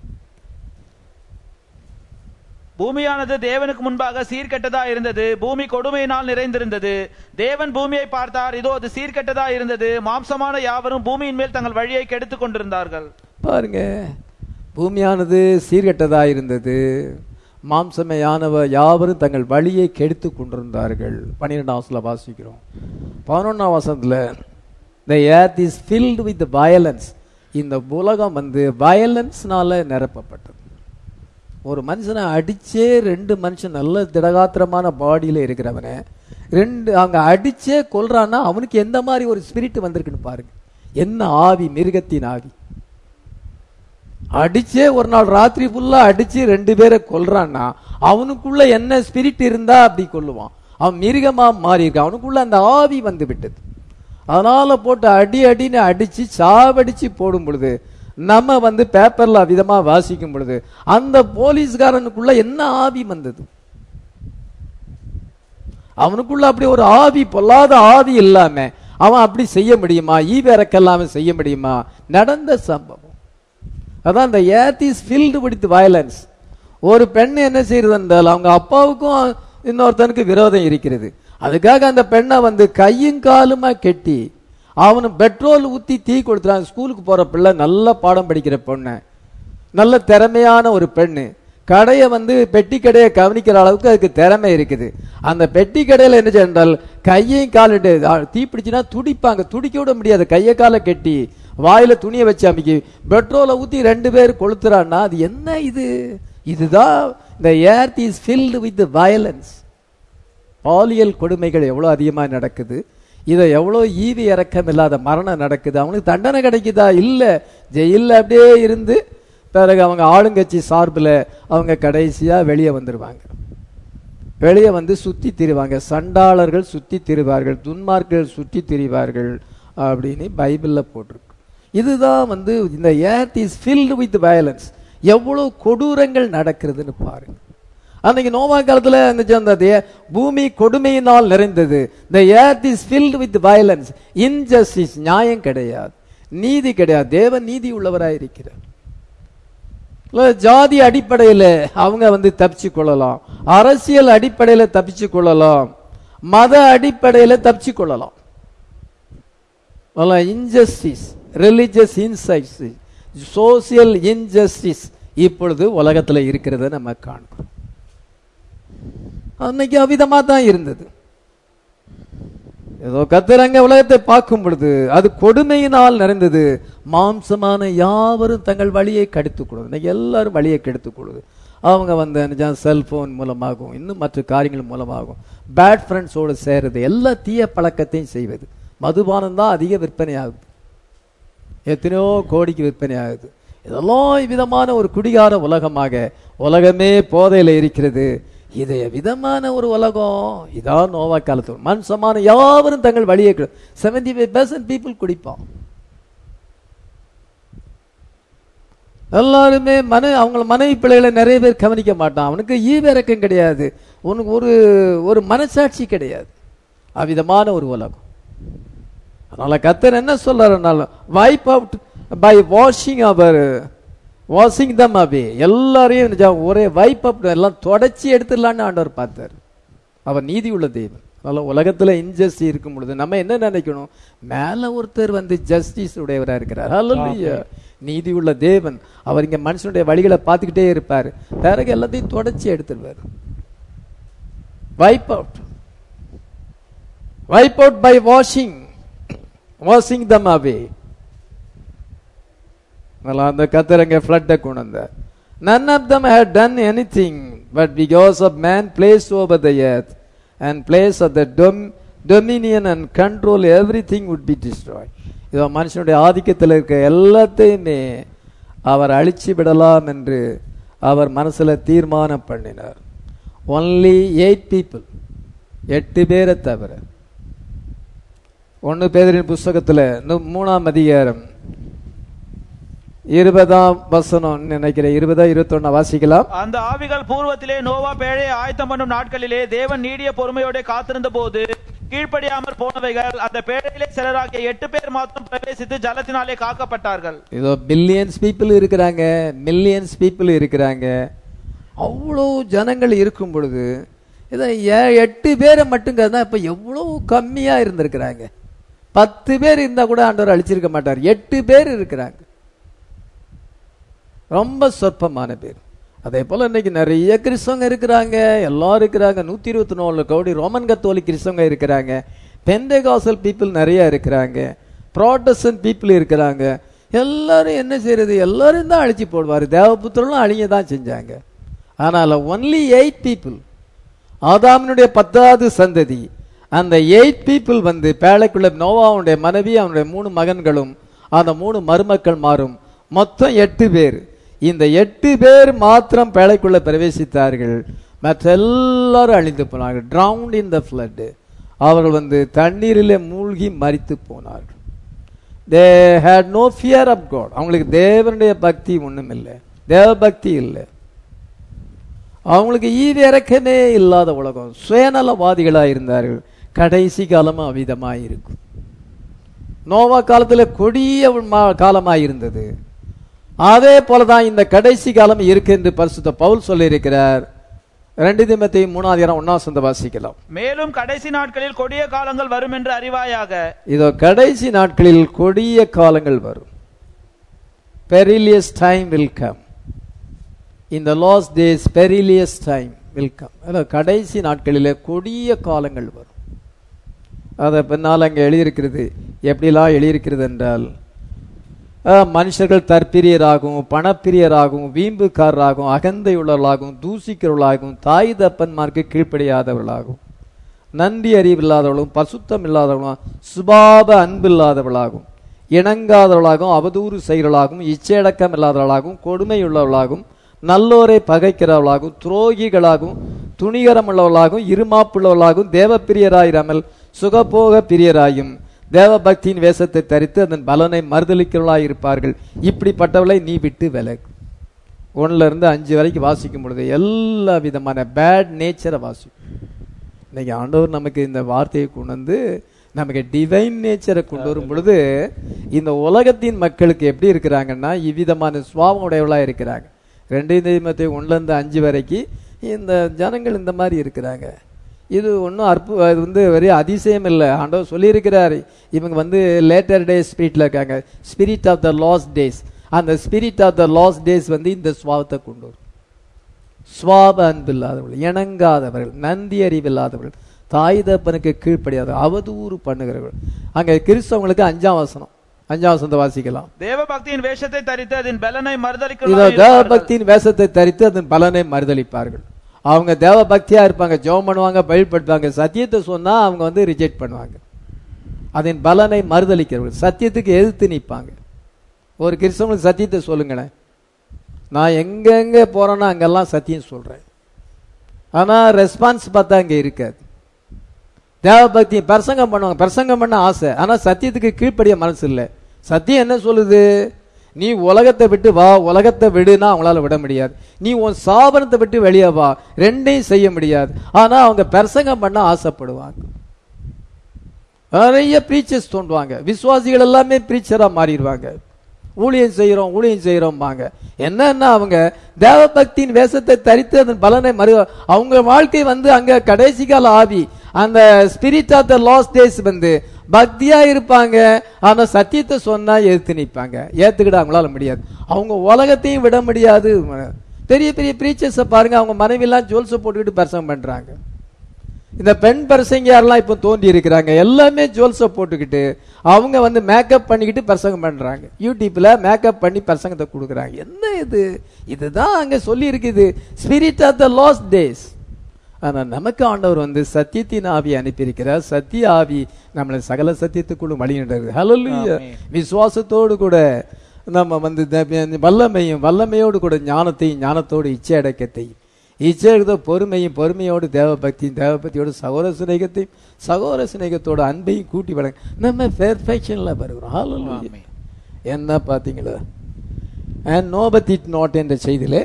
பூமியானது தேவனுக்கு முன்பாக சீர்கெட்டதா இருந்தது பூமி கொடுமையினால் நிறைந்திருந்தது தேவன் பூமியை பார்த்தார் இதோ அது சீர்கெட்டதா இருந்தது மாம்சமான யாவரும் பூமியின் மேல் தங்கள் வழியை கெடுத்துக் கொண்டிருந்தார்கள் பாருங்க பூமியானது சீர்கெட்டதா இருந்தது மாம்சமையானவ யாவரும் தங்கள் வழியை கெடுத்து கொண்டிருந்தார்கள் பன்னிரெண்டாம் வசத்துல வாசிக்கிறோம் பதினொன்னாம் வசத்துல the earth is filled with violence இந்த உலகம் வந்து வயலன்ஸ்னால நிரப்பப்பட்டது ஒரு மனுஷனை அடிச்சே ரெண்டு மனுஷன் நல்ல திடகாத்திரமான பாடியில இருக்கிறவனை ரெண்டு அவங்க அடிச்சே கொல்றான்னா அவனுக்கு எந்த மாதிரி ஒரு ஸ்பிரிட் வந்திருக்குன்னு பாருங்க என்ன ஆவி மிருகத்தின் ஆவி அடிச்சே ஒரு நாள் ராத்திரி ஃபுல்லா அடிச்சு ரெண்டு பேரை கொல்றான்னா அவனுக்குள்ள என்ன ஸ்பிரிட் இருந்தா அப்படி கொல்லுவான் அவன் மிருகமா மாறி இருக்கான் அவனுக்குள்ள அந்த ஆவி வந்து விட்டது அதனால போட்டு அடி அடின்னு அடிச்சு சாவடிச்சு போடும் பொழுது நம்ம வந்து பேப்பர்ல விதமா வாசிக்கும் பொழுது அந்த போலீஸ்காரனுக்குள்ள என்ன ஆவி வந்தது அவனுக்குள்ள அப்படி ஒரு ஆவி பொல்லாத ஆவி இல்லாம அவன் அப்படி செய்ய முடியுமா ஈவிறக்கெல்லாம செய்ய முடியுமா நடந்த சம்பவம் அதான் இந்த earth is filled with violence ஒரு பெண் என்ன செய்யறது என்றால் அவங்க அப்பாவுக்கும் இன்னொருத்தனுக்கு விரோதம் இருக்கிறது அதுக்காக அந்த பெண்ணை வந்து கையும் காலுமா கெட்டி அவனு பெட்ரோல் ஊத்தி தீ கொடுத்துறான் ஸ்கூலுக்கு போற பிள்ளை நல்ல பாடம் படிக்கிற பொண்ணு நல்ல திறமையான ஒரு பெண்ணு கடையை வந்து பெட்டி கடையை கவனிக்கிற அளவுக்கு அதுக்கு திறமை இருக்குது அந்த பெட்டி கடையில என்ன சென்றால் கையையும் காலிட்டு தீ பிடிச்சுன்னா துடிப்பாங்க துடிக்க விட முடியாது கையை காலை கெட்டி வாயில துணியை வச்சு அமைக்கி பெட்ரோலை ஊத்தி ரெண்டு பேர் கொளுத்துறான்னா அது என்ன இது இதுதான் இந்த earth is filled with violence பாலியல் கொடுமைகள் எவ்வளவு அதிகமா நடக்குது இதை எவ்வளோ ஈவி இறக்கம் இல்லாத மரணம் நடக்குது அவனுக்கு தண்டனை கிடைக்குதா இல்ல ஜெயிலில் அப்படியே இருந்து பிறகு அவங்க ஆளுங்கட்சி சார்பில் அவங்க கடைசியா வெளியே வந்துருவாங்க வெளியே வந்து சுத்தி திரிவாங்க சண்டாளர்கள் சுத்தி திரிவார்கள் துன்மார்கள் சுத்தி திரிவார்கள் அப்படின்னு பைபிள்ல போட்டிருக்கு இதுதான் வந்து இந்த earth is filled with violence எவ்வளவு கொடூரங்கள் நடக்கிறதுன்னு பாருங்க அன்னைக்கு நோவா காலத்துல இருந்துச்சு அந்த தே- பூமி கொடுமையினால் நிறைந்தது the earth is filled with violence injustice நியாயம் கிடையாது நீதி கிடையாது தேவன் நீதி உள்ளவராய் இருக்கிறார் இல்ல, ஜாதி அடிப்படையில அவங்க வந்து தப்பிச்சு கொள்ளலாம் அரசியல் அடிப்படையில தப்பிச்சு கொள்ளலாம் மத அடிப்படையில தப்பிச்சு கொள்ளலாம் injustice religious insights social injustice இப்பொழுது உலகத்துல இருக்கிறத நம்ம காண்கிறோம் அன்னைக்கு அவிதமா தான் இருந்தது ஏதோ கத்துறாங்க உலகத்தை பார்க்கும் பொழுது அது கொடுமையினால் நிறைந்தது மாம்சமான யாவரும் தங்கள் வழியை கெடுத்துக் கொள்வது இன்னைக்கு எல்லாரும் வழியை கெடுத்துக் கொள்வது அவங்க வந்து செல்போன் மூலமாகவும் இன்னும் மற்ற காரியங்கள் மூலமாகவும் பேட் ஃப்ரெண்ட்ஸோடு சேர்றது எல்லா தீய பழக்கத்தையும் செய்வது மதுபானம் தான் அதிக விற்பனை ஆகுது எத்தனையோ கோடிக்கு விற்பனை ஆகுது இதெல்லாம் விதமான ஒரு குடிகார உலகமாக உலகமே போதையில இருக்கிறது இது விதமான ஒரு உலகம் இதான் நோவா காலத்து மனுஷமான யாவரும் தங்கள் வழியை செவன்டி ஃபைவ் பர்சன்ட் பீப்புள் குடிப்பான் எல்லாருமே மன அவங்கள மனைவி பிள்ளைகளை நிறைய பேர் கவனிக்க மாட்டான் அவனுக்கு ஈவிரக்கம் கிடையாது உனக்கு ஒரு ஒரு மனசாட்சி கிடையாது அவ்விதமான ஒரு உலகம் அதனால கத்தர் என்ன சொல்றாருனால வைப் அவுட் பை வாஷிங் அவர் வாஷிங் தம் அவே எல்லாரையும் நிஜம் ஒரே வைப் அப் எல்லாம் தொடச்சி எடுத்துடலான்னு ஆண்டவர் பார்த்தார் அவர் நீதி உள்ள தெய்வம் அதனால உலகத்துல இன்ஜஸ்டி இருக்கும் பொழுது நம்ம என்ன நினைக்கணும் மேல ஒருத்தர் வந்து ஜஸ்டிஸ் உடையவரா இருக்கிறார் ஹalleluya நீதி உள்ள தேவன் அவர் இங்க மனுஷனுடைய வழிகளை பார்த்துக்கிட்டே இருப்பார் பிறகு எல்லாத்தையும் தொடச்சி எடுத்துடுவார் wipe out wipe out by washing washing them away நல்லா அந்த கத்தரங்க ஃப்ளட்டை கொண்டு வந்தார் none of them had done anything but because of man placed over the earth and place of the dom- dominion and control everything would be destroyed இதோ மனுஷனுடைய ஆதிக்கத்தில் இருக்க எல்லாத்தையுமே அவர் அழிச்சு விடலாம் என்று அவர் மனசுல தீர்மானம் பண்ணினார் ஒன்லி எயிட் பீப்புள் எட்டு பேரை தவிர ஒன்னு பேதரின் புஸ்தகத்துல நு- மூணாம் அதிகாரம் இருபதாம் வசனம் நினைக்கிறேன் இருபதா இருபத்தொன்னு வாசிக்கலாம் அந்த ஆவிகள் பூர்வத்திலே நோவா பேழையை ஆயத்தம் பண்ணும் நாட்களிலே தேவன் நீடிய பொறுமையோட காத்திருந்த போது கீழ்ப்படியாமற் போனவைகள் அந்த பேழையிலே சிலராகிய எட்டு பேர் மாத்திரம் பிரவேசித்து ஜலத்தினாலே காக்கப்பட்டார்கள் இதோ பில்லியன்ஸ் பீப்புள் இருக்கிறாங்க மில்லியன்ஸ் பீப்புள் இருக்கிறாங்க அவ்வளோ ஜனங்கள் இருக்கும் பொழுது இதை ஏ- எட்டு பேரை மட்டுங்கிறதா இப்ப எவ்வளவு கம்மியா இருந்திருக்கிறாங்க பத்து பேர் இருந்தா கூட ஆண்டவர் அழிச்சிருக்க மாட்டார் எட்டு பேர் இருக்கிறாங்க ரொம்ப சொற்பமான பேர் அதே போல இன்னைக்கு நிறைய கிறிஸ்தவங்க இருக்கிறாங்க எல்லாம் இருக்கிறாங்க நூத்தி இருபத்தி நாலு கோடி ரோமன் கத்தோலிக் கிறிஸ்தவங்க இருக்கிறாங்க பெந்தேகாசல் பீப்புள் நிறைய இருக்கிறாங்க ப்ராட்டஸ்டன்ட் பீப்புள் இருக்கிறாங்க எல்லாரும் என்ன செய்யறது எல்லாரும் தான் அழிச்சு போடுவார் தேவபுத்திரனும் அழிய தான் செஞ்சாங்க ஆனால் ஒன்லி எயிட் பீப்புள் ஆதாமினுடைய பத்தாவது சந்ததி அந்த எயிட் பீப்புள் வந்து பேழைக்குள்ள நோவாவுடைய மனைவி அவனுடைய மூணு மகன்களும் அந்த மூணு மருமக்கள் மாறும் மொத்தம் எட்டு பேர் இந்த எட்டு பேர் மாத்திரம் பேழைக்குள்ள பிரவேசித்தார்கள் மற்ற எல்லாரும் அழிந்து போனார்கள் drowned in the flood அவர்கள் வந்து தண்ணீரிலே மூழ்கி மரித்து போனார்கள் they had no fear of God அவங்களுக்கு தேவனுடைய பக்தி ஒண்ணும் இல்லை தேவ பக்தி இல்லை அவங்களுக்கு ஈவு இறக்கமே இல்லாத உலகம் சுயநலவாதிகளா இருந்தார்கள் கடைசி காலமும் அவிதமாய் இருக்கும் நோவா காலத்துல கொடிய மா- காலமாய் இருந்தது அதே போலதான் இந்த கடைசி காலம் இருக்கு என்று பரிசுத்த பவுல் சொல்லியிருக்கிறார் ரெண்டு திமத்தை மூணாவது இடம் ஒன்னாம் சொந்த வாசிக்கலாம் மேலும் கடைசி நாட்களில் கொடிய காலங்கள் வரும் என்று அறிவாயாக இதோ கடைசி நாட்களில் கொடிய காலங்கள் வரும் பெரிலியஸ் டைம் வில் கம் இந்த last days perilous time will come அதாவது கடைசி நாட்களிலே கொடிய காலங்கள் வரும் அதை பின்னால் அங்கே எழுதியிருக்கிறது எப்படிலாம் எழுதியிருக்கிறது என்றால் அஹ், மனுஷர்கள் தற்பிரியராகவும் பணப்பிரியராகவும் வீம்புக்காரராகவும் அகந்தை உள்ளவர்களாகவும் தூசிக்கிறவர்களாகவும் தாய் தப்பன்மார்க்கு கீழ்ப்படியாதவர்களாகவும் நன்றி அறிவில்லாதவர்களும் பசுத்தம் இல்லாதவர்களும் சுபாவ அன்பில்லாதவர்களாகும் இணங்காதவர்களாகவும் அவதூறு செய்கிறவர்களாகவும் இச்சையடக்கம் இல்லாதவர்களாகவும் கொடுமையுள்ளவர்களாகவும் நல்லோரை பகைக்கிறவர்களாகவும் துரோகிகளாகவும் துணிகரம் உள்ளவர்களாகவும் இருமாப்புள்ளவர்களாகவும் தேவப்பிரியராயிராமல் சுகபோக பிரியராயும் தேவ பக்தியின் வேஷத்தை தரித்து அதன் பலனை மறுதளிக்கிறவர்களாய் இருப்பார்கள் இப்படிப்பட்டவளை நீ விட்டு விலகு ஒன்னுல இருந்து அஞ்சு வரைக்கும் வாசிக்கும் பொழுது எல்லா விதமான பேட் நேச்சரை வாசிக்கும் இன்னைக்கு ஆண்டவர் நமக்கு இந்த வார்த்தையை கொண்டு வந்து நமக்கு டிவைன் நேச்சரை கொண்டு வரும் பொழுது இந்த உலகத்தின் மக்களுக்கு எப்படி இருக்கிறாங்கன்னா இவ்விதமான சுவாபம் உடையவளா இருக்கிறாங்க ரெண்டு தெய்வத்தை ஒன்றுல இருந்து அஞ்சு வரைக்கும் இந்த ஜனங்கள் இந்த மாதிரி இருக்கிறாங்க இது ஒன்றும் அற்பு அது வந்து வெறும் அதிசயம் இல்லை ஆண்டவர் சொல்லியிருக்கிறார் இவங்க வந்து லேட்டர் டே ஸ்பிரிட்ல இருக்காங்க spirit of the last days அந்த spirit of the last days வந்து இந்த சுவாபத்தை கொண்டு வரும் சுவாப அன்பில்லாதவர்கள் இணங்காதவர்கள் நந்தி அறிவில்லாதவர்கள் தாய் தப்பனுக்கு கீழ்ப்படியாத அவதூறு பண்ணுகிறவர்கள் அங்க கிறிஸ்தவங்களுக்கு அஞ்சாம் வசனம் அஞ்சாம் வசனத்தை வாசிக்கலாம் தேவ பக்தியின் வேஷத்தை தரித்து அதன் பலனை இதோ மறுதளிக்க தேவ பக்தியின் வேஷத்தை தரித்து அதன் பலனை மறுதளிப்பார்கள் அவங்க தேவ பக்தியா இருப்பாங்க ஜெபம் பண்ணுவாங்க பயில்படுத்துவாங்க சத்தியத்தை சொன்னா அவங்க வந்து ரிஜெக்ட் பண்ணுவாங்க அதன் பலனை மறுதளிக்கிறவர்கள் சத்தியத்துக்கு எதிர்த்து நிற்பாங்க ஒரு கிறிஸ்தவனுக்கு சத்தியத்தை சொல்லுங்களேன் நான் எங்கெங்க போறேனோ அங்கெல்லாம் சத்தியம் சொல்றேன் ஆனா ரெஸ்பான்ஸ் பார்த்தா அங்க இருக்காது தேவ பக்தி பிரசங்கம் பண்ணுவாங்க பிரசங்கம் பண்ண ஆசை ஆனா சத்தியத்துக்கு கீழ்ப்படிய மனசு இல்லை சத்தியம் என்ன சொல்லுது நீ உலகத்தை விட்டு வா உலகத்தை விடுனா அவங்களால விட முடியாது நீ உன் சாபனத்தை விட்டு வெளியே வா ரெண்டையும் செய்ய முடியாது ஆனா அவங்க பிரசங்கம் பண்ண ஆசைப்படுவாங்க நிறைய பிரீச்சர்ஸ் தோன்றுவாங்க விசுவாசிகள் எல்லாமே பிரீச்சரா மாறிடுவாங்க ஊழியம் செய்யறோம் ஊழியம் செய்யறோம்பாங்க என்னன்னா அவங்க தேவ பக்தியின் வேஷத்தை தரித்து அதன் பலனை மறு அவங்க வாழ்க்கை வந்து அங்க கடைசி கால ஆவி அந்த spirit of the last days வந்து பக்தியா இருப்பாங்க ஆனா சத்தியத்தை சொன்னா எதிர்த்து நிற்பாங்க ஏத்துக்கிட அவங்களால முடியாது அவங்க உலகத்தையும் விட முடியாது பெரிய பெரிய பிரீச்சர்ஸை பாருங்க அவங்க மனைவியெல்லாம் ஜுவல்ஸை போட்டுக்கிட்டு பிரசங்கம் பண்றாங்க இந்த பெண் பரிசங்கியாரெல்லாம் இப்போ தோன்றி இருக்கிறாங்க எல்லாமே ஜுவல்ஸை போட்டுக்கிட்டு அவங்க வந்து மேக்கப் பண்ணிக்கிட்டு பிரசங்கம் பண்றாங்க யூடியூப்ல மேக்கப் பண்ணி பிரசங்கத்தை கொடுக்குறாங்க என்ன இது இதுதான் அங்க சொல்லி இருக்குது spirit of the last days ஆனா நமக்கு ஆண்டவர் வந்து சத்தியத்தின் ஆவி அனுப்பியிருக்கிறார் சத்திய ஆவி நம்மளை சகல சத்தியத்துக்குள்ள வழிநடது ஹalleluya ஆமென். விசுவாசத்தோடு கூட நம்ம வந்து இந்த வல்லமையும் வல்லமையோடு கூட ஞானத்தையும் ஞானத்தோடு இச்சை அடக்கத்தையும் இச்சை அடக்க பொறுமையும் பொறுமையோடு தேவ பக்தியும் தேவ பக்தியோடு சகோதர சிநேகத்தையும் சகோதர சிநேகத்தோட அன்பையும் கூட்டி வழங்க நம்ம பெர்ஃபெக்ஷன்ல வருகிறோம் ஹalleluya ஆமென். என்ன பார்த்தீங்களா அண்ட் நோபத் இட் நாட் என்ற செய்தியிலே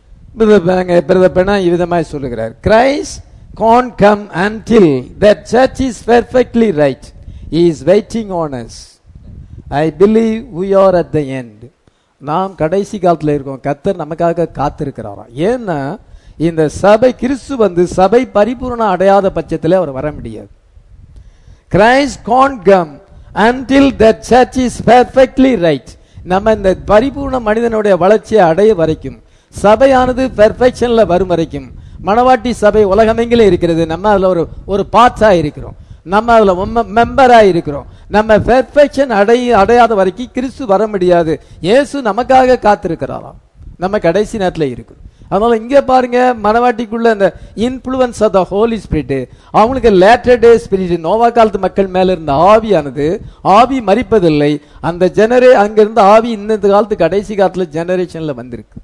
பிரதப்பனா இவ்விதமாய் சொல்லுகிறார் Christ can't come until that church is perfectly right is waiting on us I believe we are at the end நாம் கடைசி காலத்துல இருக்கோம் கத்தர் நமக்காக காத்திருக்கிறாராம் ஏன்னா இந்த சபை கிறிஸ்து வந்து சபை பரிபூரணம் அடையாத பட்சத்தில் அவர் வர முடியாது Christ can't come until that church is perfectly right நம்ம இந்த பரிபூர்ண மனிதனுடைய வளர்ச்சியை அடைய வரைக்கும் சபையானது பெர்ஃபெக்ஷன்ல வரும் வரைக்கும் மணவாட்டி சபை உலகமெங்கிலும் இருக்கிறது நம்ம அதுல ஒரு ஒரு பார்ட்ஸா இருக்கிறோம் நம்ம அதுல மெம்பரா இருக்கிறோம் நம்ம பெர்ஃபெக்ஷன் அடைய அடையாத வரைக்கும் கிறிஸ்து வர முடியாது இயேசு நமக்காக காத்திருக்கிறாராம் நம்ம கடைசி நேரத்துல இருக்கு அதனால இங்க பாருங்க மனவாட்டிக்குள்ள அந்த influence of the Holy Spirit அவங்களுக்கு லேட்டர் டே ஸ்பிரிட் நோவா காலத்து மக்கள் மேல இருந்த ஆவியானது ஆவி மறிப்பதில்லை அந்த ஜெனரே அங்க இருந்த ஆவி இந்த காலத்து கடைசி காலத்துல ஜெனரேஷன்ல வந்திருக்கு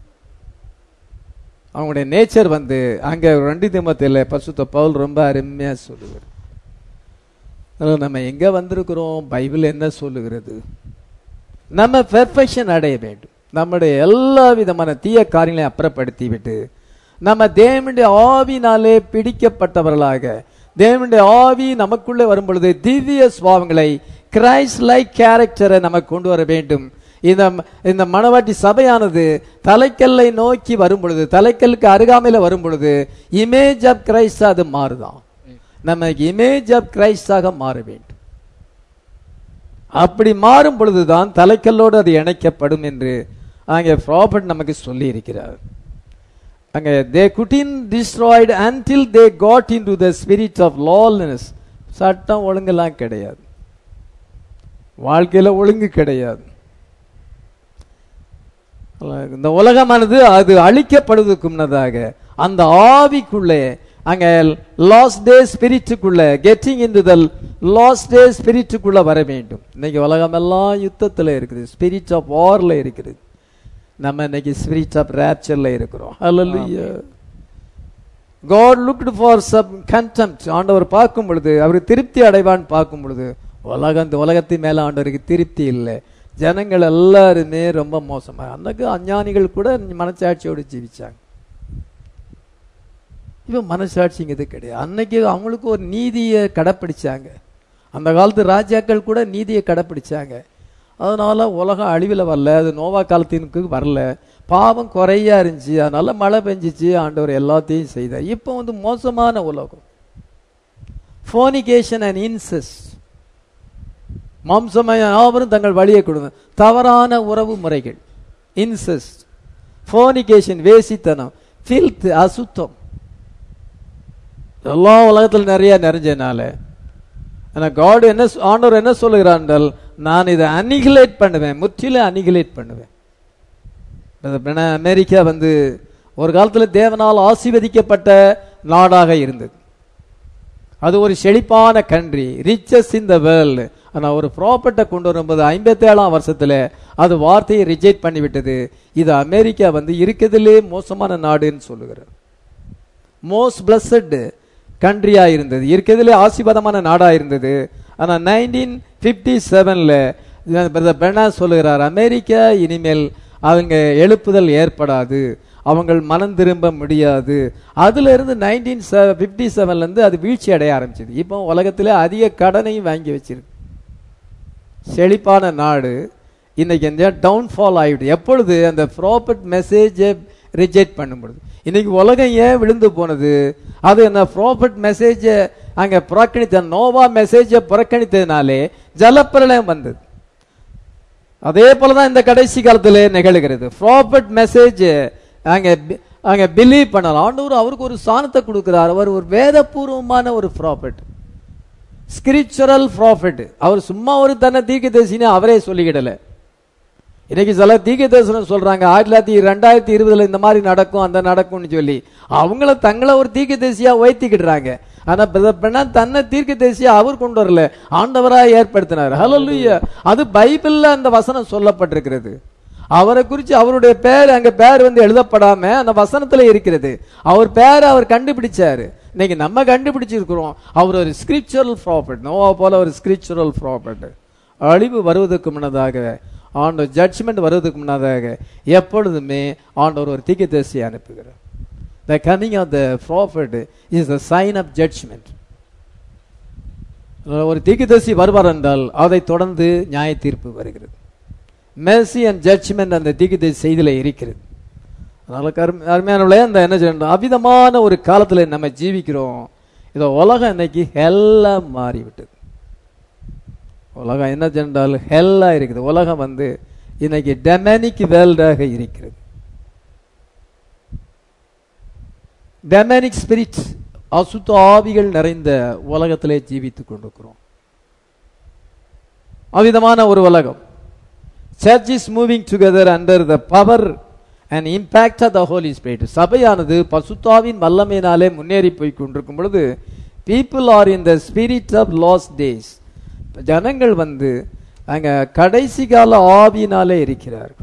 அவங்களுடைய நேச்சர் வந்து அங்க ரெண்டு திமத்தில் பசுத்த பவுல் ரொம்ப அருமையா சொல்லுவார் அதனால நம்ம எங்க வந்திருக்கிறோம் பைபிள் என்ன சொல்லுகிறது நம்ம பெர்ஃபெக்ஷன் அடைய வேண்டும் நம்முடைய எல்லா விதமான தீய காரியங்களையும் அப்புறப்படுத்தி விட்டு நம்ம தேவனுடைய ஆவினாலே பிடிக்கப்பட்டவர்களாக தேவனுடைய ஆவி நமக்குள்ளே வரும் பொழுது திவ்ய சுவாவங்களை கிரைஸ்ட் லைக் கேரக்டரை நமக்கு கொண்டு வர வேண்டும் இந்த இந்த மணவாட்டி சபையானது தலைக்கல்லை நோக்கி வரும் பொழுது தலைக்கல்லுக்கு அருகாமையில வரும் பொழுது இமேஜ் ஆஃப் கிரைஸ்ட் அது மாறுதான் நமக்கு இமேஜ் ஆஃப் கிரைஸ்டாக மாற வேண்டும் அப்படி மாறும் பொழுதுதான் தலைக்கல்லோடு அது இணைக்கப்படும் என்று அங்கே ப்ராபர்ட் நமக்கு சொல்லி இருக்கிறார் அங்கே they couldn't destroyed until they got in to the spirit of lawlessness சட்டம் ஒழுங்கெல்லாம் கிடையாது வாழ்க்கையில ஒழுங்கு கிடையாது இந்த உலகமானது அது அழிக்கப்படுவதற்கு முன்னதாக அந்த ஆவிக்குள்ளே அங்க லாஸ்ட் டே ஸ்பிரிட்டுக்குள்ள getting in the last day ஸ்பிரிட்டுக்குள்ள வர வேண்டும் இன்னைக்கு உலகம் எல்லாம் யுத்தத்துல இருக்குது ஸ்பிரிட் ஆஃப் வார்ல இருக்குது நம்ம இன்னைக்கு ஸ்பிரிட் ஆஃப் ரேப்சர்ல இருக்கிறோம் ஹalleluya காட் லுக்டு ஃபார் சப் கண்டெம்ட் ஆண்டவர் பார்க்கும் பொழுது அவர் திருப்தி அடைவான் பார்க்கும் பொழுது உலகம் இந்த உலகத்தின் மேல ஆண்டவருக்கு திருப்தி இல்லை ஜனங்கள் எல்லாருமே ரொம்ப மோசமா அன்னைக்கு அஞ்ஞானிகள் கூட மனசாட்சியோடு ஜீவிச்சாங்க இப்போ மனசாட்சிங்கிறது கிடையாது அன்னைக்கு அவங்களுக்கு ஒரு நீதியை கடைப்பிடிச்சாங்க அந்த காலத்து ராஜாக்கள் கூட நீதியை கடைப்பிடிச்சாங்க அதனால உலகம் அழிவில் வரல அது நோவா காலத்தினுக்கு வரல பாவம் குறையா இருந்துச்சு அதனால மழை பெஞ்சிச்சு ஆண்டவர் எல்லாத்தையும் செய்தார் இப்போ வந்து மோசமான உலகம் ஃபோனிகேஷன் அண்ட் இன்சஸ் மாம்சமய யாவரும் தங்கள் வழியை கொடுங்க தவறான உறவு முறைகள் இன்சஸ் ஃபோனிகேஷன் வேசித்தனம் ஃபில்த் அசுத்தம் எல்லா உலகத்தில் நிறைய நிறைஞ்சனால ஆனா காட் என்ன சொ- ஆண்டவர் என்ன சொல்லுகிறார் என்றால் நான் இதை அனிகுலேட் பண்ணுவேன் முற்றிலும் அனிகுலேட் பண்ணுவேன் அது பின்ன அமெரிக்கா வந்து ஒரு காலத்துல தேவனால் ஆசீர்வதிக்கப்பட்ட நாடாக இருந்தது அது ஒரு செழிப்பான country riches in the world ஆனா ஒரு ப்ராப்பர்ட்டை கொண்டு வரும்போது ஐம்பத்தி ஏழாம் வருஷத்துல அது வார்த்தையை ரிஜெக்ட் பண்ணிவிட்டது இது அமெரிக்கா வந்து இருக்கிறதுலே மோசமான நாடுன்னு சொல்லுகிறார் மோஸ்ட் பிளஸட் கண்ட்ரியா இருந்தது இருக்கிறதுலே ஆசீர்வாதமான நாடா இருந்தது ஆனா நைன்டீன் பிப்டி செவன்ல பெர்னா சொல்லுகிறார் அமெரிக்கா இனிமேல் அவங்க எழுப்புதல் ஏற்படாது அவங்க மனம் திரும்ப முடியாது அதுல இருந்து நைன்டீன் பிப்டி செவன்ல இருந்து அது வீழ்ச்சி அடைய ஆரம்பிச்சது இப்போ உலகத்திலே அதிக கடனையும் வாங்கி வச்சிருக்கு செழிப்பான நாடு இன்னைக்கு இந்த டவுன்ஃபால் ஆகிவிட்டு எப்பொழுது அந்த ப்ராப்பர்ட் மெசேஜை ரிஜெக்ட் பண்ணும்பொழுது இன்னைக்கு உலகம் ஏன் விழுந்து போனது அது அந்த ப்ராப்பர்ட் மெசேஜை அங்க புறக்கணித்த நோவா மெசேஜை புறக்கணித்ததுனாலே ஜலப்பிரளயம் வந்தது அதே போலதான் இந்த கடைசி காலத்துல நிகழ்கிறது ப்ராப்பர்ட் மெசேஜ் அங்க பி- அங்க பிலீவ் பண்ணலாம் ஆண்டவர் அவருக்கு ஒரு சாணத்தை கொடுக்கிறார் அவர் ஒரு வேதபூர்வமான ஒரு ப்ராப்பர்ட் ஸ்பிரிச்சுவல் ப்ராஃபிட் அவர் சும்மா ஒரு தன்னை தீர்க்கதரிசின்னு அவரே சொல்லிக்கிடல இன்னைக்கு சில தீர்க்க தரிசனம் சொல்றாங்க ஆயிரத்தி தொள்ளாயிரத்தி ரெண்டாயிரத்தி இருபதுல இந்த மாதிரி நடக்கும் அந்த நடக்கும்னு சொல்லி அவங்கள தங்களை ஒரு தீர்க்க தரிசியா உயர்த்திக்கிடுறாங்க ஆனா பிரதர் பிரணாம் தன்னை தீர்க்க தரிசியா அவர் கொண்டு வரல ஆண்டவரா ஏற்படுத்தினார் ஹalleluya அது பைபிள்ல அந்த வசனம் சொல்லப்பட்டிருக்கிறது அவரை குறித்து அவருடைய பேர் அங்க பேர் வந்து எழுதப்படாம அந்த வசனத்துல இருக்கிறது அவர் பேரை அவர் கண்டுபிடிச்சாரு இன்னைக்கு நம்ம கண்டுபிடிச்சிருக்கிறோம் அவர் ஒரு ஸ்கிரிச்சுவல் ப்ராப்பர்ட் நோவா போல ஒரு ஸ்கிரிச்சுவல் ப்ராப்பர்ட் அழிவு வருவதற்கு முன்னதாக ஆண்டவர் ஜட்ஜ்மெண்ட் வருவதற்கு முன்னதாக எப்பொழுதுமே ஆண்டவர் ஒரு தீர்க்கதரிசியை அனுப்புகிறார் the coming of the prophet is the sign of judgement ஒரு தீர்க்கதரிசி வருவார் என்றால் அதை தொடர்ந்து நியாய தீர்ப்பு வருகிறது மெர்சி அண்ட் ஜட்ஜ்மெண்ட் அந்த தீர்க்கதரிசி செய்தியில இருக்கிறது அதனால கரும் அருமையானவர்களே அந்த என்ன செய்யணும் அவிதமான ஒரு காலத்துல நம்ம ஜீவிக்கிறோம் இந்த உலகம் இன்னைக்கு ஹெல்லா மாறிவிட்டது உலகம் என்ன சென்றால் ஹெல்லா இருக்குது உலகம் வந்து இன்னைக்கு டெமனிக் வேர்ல்டாக இருக்கிறது டெமனிக் ஸ்பிரிட் அசுத்த ஆவிகள் நிறைந்த உலகத்திலே ஜீவித்துக் கொண்டிருக்கிறோம் அவ்விதமான ஒரு உலகம் church is moving together under the power and impact of the Holy Spirit சபையானது பசுத்தாவின் வல்லமையினாலே முன்னேறி போய் கொண்டிருக்கும் பொழுது people are in the spirit of last days ஜனங்கள் வந்து அங்க கடைசி கால ஆவியினாலே இருக்கிறார்கள்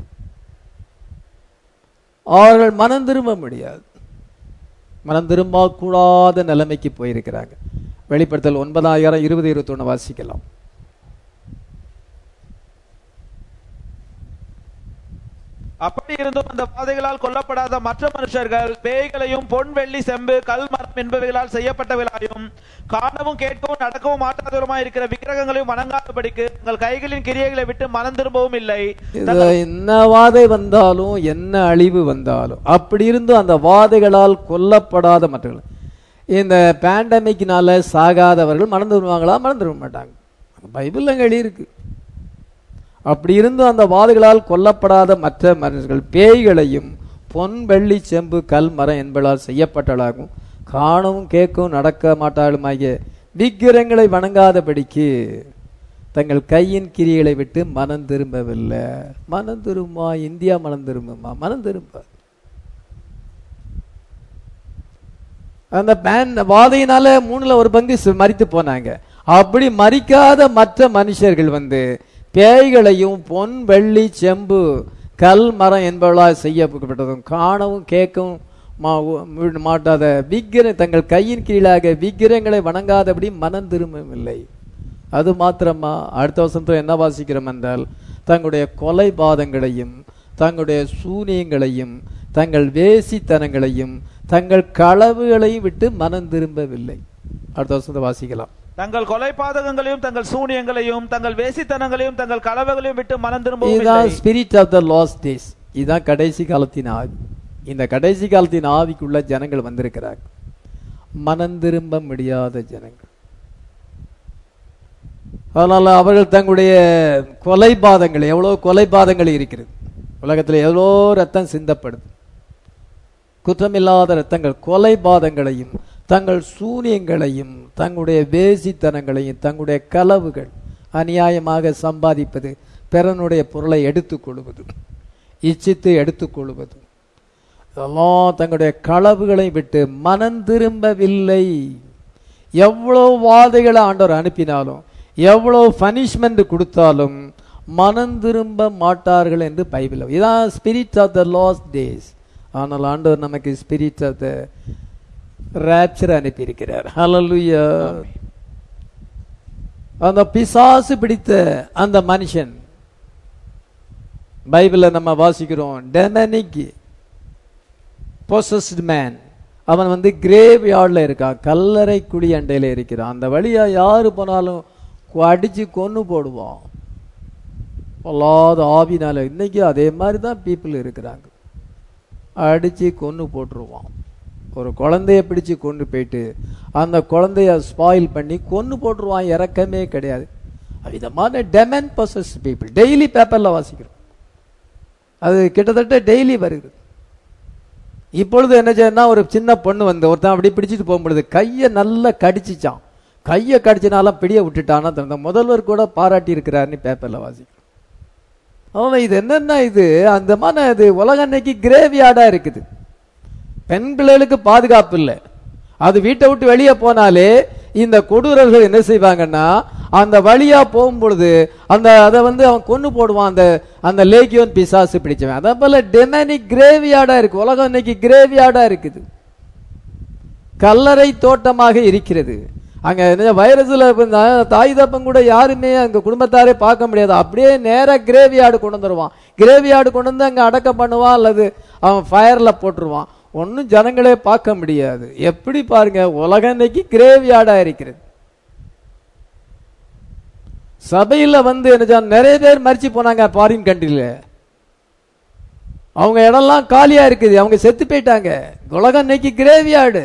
அவர்கள் மனம் திரும்ப முடியாது மனம் திரும்ப கூடாத நிலைமைக்கு போயிருக்கிறாங்க வெளிப்படுத்தல் ஒன்பதாயிரம் இருபது இருபத்தொன்னு வாசிக்கலாம் அப்படி இருந்தும் அந்த வாதைகளால் கொல்லப்படாத மற்ற மனுஷர்கள் பேய்களையும் பொன் வெள்ளி செம்பு கல் மரம் என்பவைகளால் செய்யப்பட்டவைகளாயும் காணவும் கேட்கவும் நடக்கவும் மாட்டாதவருமாய் இருக்கிற விக்கிரகங்களையும் வணங்காதபடிக்கு உங்கள் கைகளின் கிரியைகளை விட்டு மனம் திரும்பவும் இல்லை இது என்ன வாதை வந்தாலும் என்ன அழிவு வந்தாலும் அப்படி இருந்து அந்த வாதைகளால் கொல்லப்படாத மற்றவர்கள் இந்த பேண்டமிக்னால சாகாதவர்கள் மறந்து விடுவாங்களா மறந்து விட மாட்டாங்க பைபிள் அங்க எழுதியிருக்கு அப்படி இருந்து அந்த வாதைகளால் கொல்லப்படாத மற்ற மனிதர்கள் பேய்களையும் பொன் வெள்ளி செம்பு கல் மரம் என்பதால் செய்யப்பட்டவளாகும் காணவும் கேட்கவும் நடக்க மாட்டாளுமாகிய விக்கிரங்களை வணங்காதபடிக்கு தங்கள் கையின் கிரிகளை விட்டு மனம் திரும்பவில்லை மனம் திரும்புமா இந்தியா மனம் திரும்புமா மனம் திரும்ப அந்த பேன் வாதையினால மூணுல ஒரு பங்கு சு- மரித்து போனாங்க அப்படி மரிக்காத மற்ற மனுஷர்கள் வந்து பேய்களையும் பொன் வெள்ளி செம்பு கல் மரம் என்பவர்களால் செய்யப்பட்டதும் காணவும் கேட்கவும் மா- உ- மாட்டாத விக்கிர தங்கள் கையின் கீழாக விக்கிரங்களை வணங்காதபடி மனம் திரும்பவில்லை அது மாத்திரமா அடுத்த வருஷத்துல என்ன வாசிக்கிறோம் என்றால் தங்களுடைய கொலைபாதங்களையும் தங்களுடைய சூனியங்களையும் தங்கள் வேசித்தனங்களையும் தங்கள் களவுகளையும் விட்டு மனம் திரும்பவில்லை அடுத்த வருஷத்தை வாசிக்கலாம் தங்கள் கொலைபாதகங்களையும் தங்கள் சூனியங்களையும் தங்கள் வேசித்தனங்களையும் தங்கள் கலவைகளையும் விட்டு மனம் திரும்பவும் இதுதான் இல்லை. Spirit of the last days இதுதான் கடைசி காலத்தின் ஆவி இந்த கடைசி காலத்தின் ஆவிக்குள்ள ஜனங்கள் வந்திருக்கிறாங்க மனம் திரும்ப முடியாத ஜனங்கள் அதனால அவர்கள் தங்களுடைய கொலைபாதங்கள் எவ்வளோ கொலைபாதங்கள் இருக்கிறது உலகத்தில் எவ்வளோ ரத்தம் சிந்தப்படுது குற்றமில்லாத ரத்தங்கள் கொலைபாதங்களையும் தங்கள் சூனியங்களையும் தங்களுடைய வேசித்தனங்களையும் தங்களுடைய களவுகள் அநியாயமாக சம்பாதிப்பது பிறனுடைய பொருளை எடுத்துக்கொள்வது இச்சித்து எடுத்துக்கொள்வது இதெல்லாம் தங்களுடைய களவுகளை விட்டு மனம் திரும்பவில்லை எவ்வளவு வாதைகளை ஆண்டவர் அனுப்பினாலும் எவ்வளவு பனிஷ்மெண்ட் கொடுத்தாலும் மனம் திரும்ப மாட்டார்கள் என்று பைபிள் இதான் spirit of the last days ஆனால் ஆண்டவர் நமக்கு ஸ்பிரிட் ஆஃப் த ராப்சர் அனுப்பியிருக்கிறார் ஹalleluya அந்த பிசாசு பிடித்த அந்த மனுஷன் பைபிள்ல நம்ம வாசிக்கிறோம் டெமனிக் பொசஸ்ட் மேன் அவன் வந்து கிரேவ் யார்டில் இருக்கான் கல்லறை குழி அண்டையில் இருக்கிறான் அந்த வழியா யாரு போனாலும் கொ- அடிச்சு கொன்னு போடுவான் பொல்லாத ஆவினால இன்னைக்கு அதே மாதிரி தான் பீப்புள் இருக்கிறாங்க அடிச்சு கொன்னு போட்டுருவான் ஒரு குழந்தைய பிடிச்சு கொண்டு போயிட்டு அந்த குழந்தைய ஸ்பாயில் பண்ணி கொன்னு போட்டுருவான் இறக்கமே கிடையாது விதமான டெமன் பர்சஸ் பீப்புள் டெய்லி பேப்பர்ல வாசிக்கிறோம் அது கிட்டத்தட்ட டெய்லி வருது இப்பொழுது என்ன செய்யணும்னா ஒரு சின்ன பொண்ணு வந்து ஒருத்தன் அப்படி பிடிச்சிட்டு போகும்பொழுது கையை நல்லா கடிச்சிச்சான் கையை கடிச்சனாலும் பிடிய விட்டுட்டானா அந்த முதல்வர் கூட பாராட்டி இருக்கிறாருன்னு பேப்பர்ல வாசிக்கிறோம் அவன் இது என்னன்னா இது அந்த மாதிரி இது உலக அன்னைக்கு கிரேவியார்டா இருக்குது பெண் பிள்ளைகளுக்கு பாதுகாப்பு இல்லை அது வீட்டை விட்டு வெளியே போனாலே இந்த கொடூரர்கள் என்ன செய்வாங்கன்னா அந்த வழியா போகும்பொழுது அந்த அதை வந்து அவன் கொன்னு போடுவான் அந்த அந்த லேகியோன் பிசாசு பிடிச்சவன் அதே போல டெமனிக் கிரேவியார்டா இருக்கு உலகம் இன்னைக்கு கிரேவியார்டா இருக்குது கல்லறை தோட்டமாக இருக்கிறது அங்க என்ன வைரஸ்ல இருந்தா தாய் தப்பம் கூட யாருமே அங்க குடும்பத்தாரே பார்க்க முடியாது அப்படியே நேரா கிரேவியார்டு கொண்டு வந்துருவான் கிரேவியார்டு கொண்டு வந்து அங்க அடக்கம் பண்ணுவான் அல்லது அவன் ஃபயர்ல போட்டுருவான் ஒன்னும் ஜனங்களே பார்க்க முடியாது எப்படி பாருங்க உலகம் இன்னைக்கு கிரேவியார்டா இருக்கிறது சபையில வந்து என்ன செய்ய- நிறைய பேர் மறிச்சு போனாங்க ஃபாரின் கண்ட்ரில அவங்க இடம்லாம் காலியா இருக்குது அவங்க செத்து போயிட்டாங்க உலகம் இன்னைக்கு கிரேவியார்டு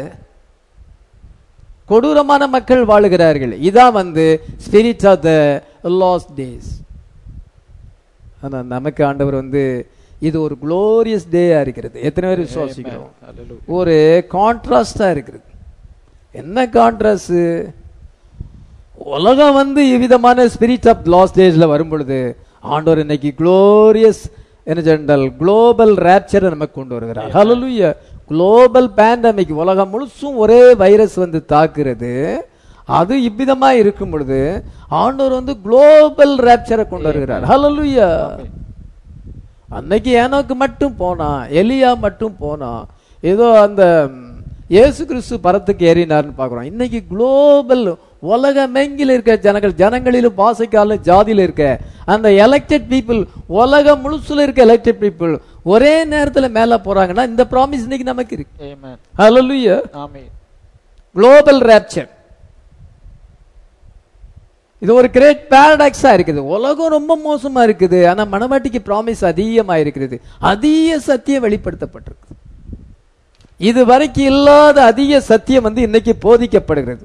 கொடூரமான மக்கள் வாழுகிறார்கள் இதான் வந்து spirit of the last days ஆனா நமக்கு ஆண்டவர் வந்து இது ஒரு குளோரியஸ் டேயா இருக்கிறது எத்தனை பேர் விசுவாசிக்கிறோம் ஒரு கான்ட்ராஸ்டா இருக்கிறது என்ன கான்ட்ராஸ்ட் உலகம் வந்து இவ்விதமான ஸ்பிரிட் ஆஃப் லாஸ்ட் டேஸ்ல வரும் பொழுது ஆண்டவர் இன்னைக்கு குளோரியஸ் என்ன ஜென்ரல் குளோபல் ரேப்சரை நமக்கு கொண்டு வருகிறார் ஹalleluya குளோபல் பேண்டமிக் உலகம் முழுசும் ஒரே வைரஸ் வந்து தாக்குறது அது இவ்விதமா இருக்கும் பொழுது ஆண்டவர் வந்து குளோபல் ரேப்சரை கொண்டு வருகிறார் ஹalleluya அன்னைக்கு ஏனோக்கு மட்டும் போனான் எலியா மட்டும் போனான் ஏதோ அந்த ம், இயேசு கிறிஸ்து பரத்துக்கு ஏறினார்னு பார்க்கிறோம் இன்னைக்கு குளோபல் உலகமெங்கில் இருக்க ஜனங்கள் ஜனங்களிலும் பாசைக்காலும் ஜாதியில இருக்க அந்த எலெக்டட் பீப்புள் உலகம் முழுசுல இருக்க எலெக்டட் பீப்புள் ஒரே நேரத்துல மேல போறாங்கன்னா இந்த ப்ராமிஸ் இன்னைக்கு நமக்கு இருக்கு Amen. Hallelujah Amen. Global rapture இது ஒரு கிரேட் பேரடாக்ஸா இருக்குது உலகம் ரொம்ப மோசமா இருக்குது ஆனா மனவாட்டிக்கு ப்ராமிஸ் அதிகமா இருக்கிறது அதிக சத்தியம் வெளிப்படுத்தப்பட்டிருக்கு இது வரைக்கும் இல்லாத அதிக சத்தியம் வந்து இன்னைக்கு போதிக்கப்படுகிறது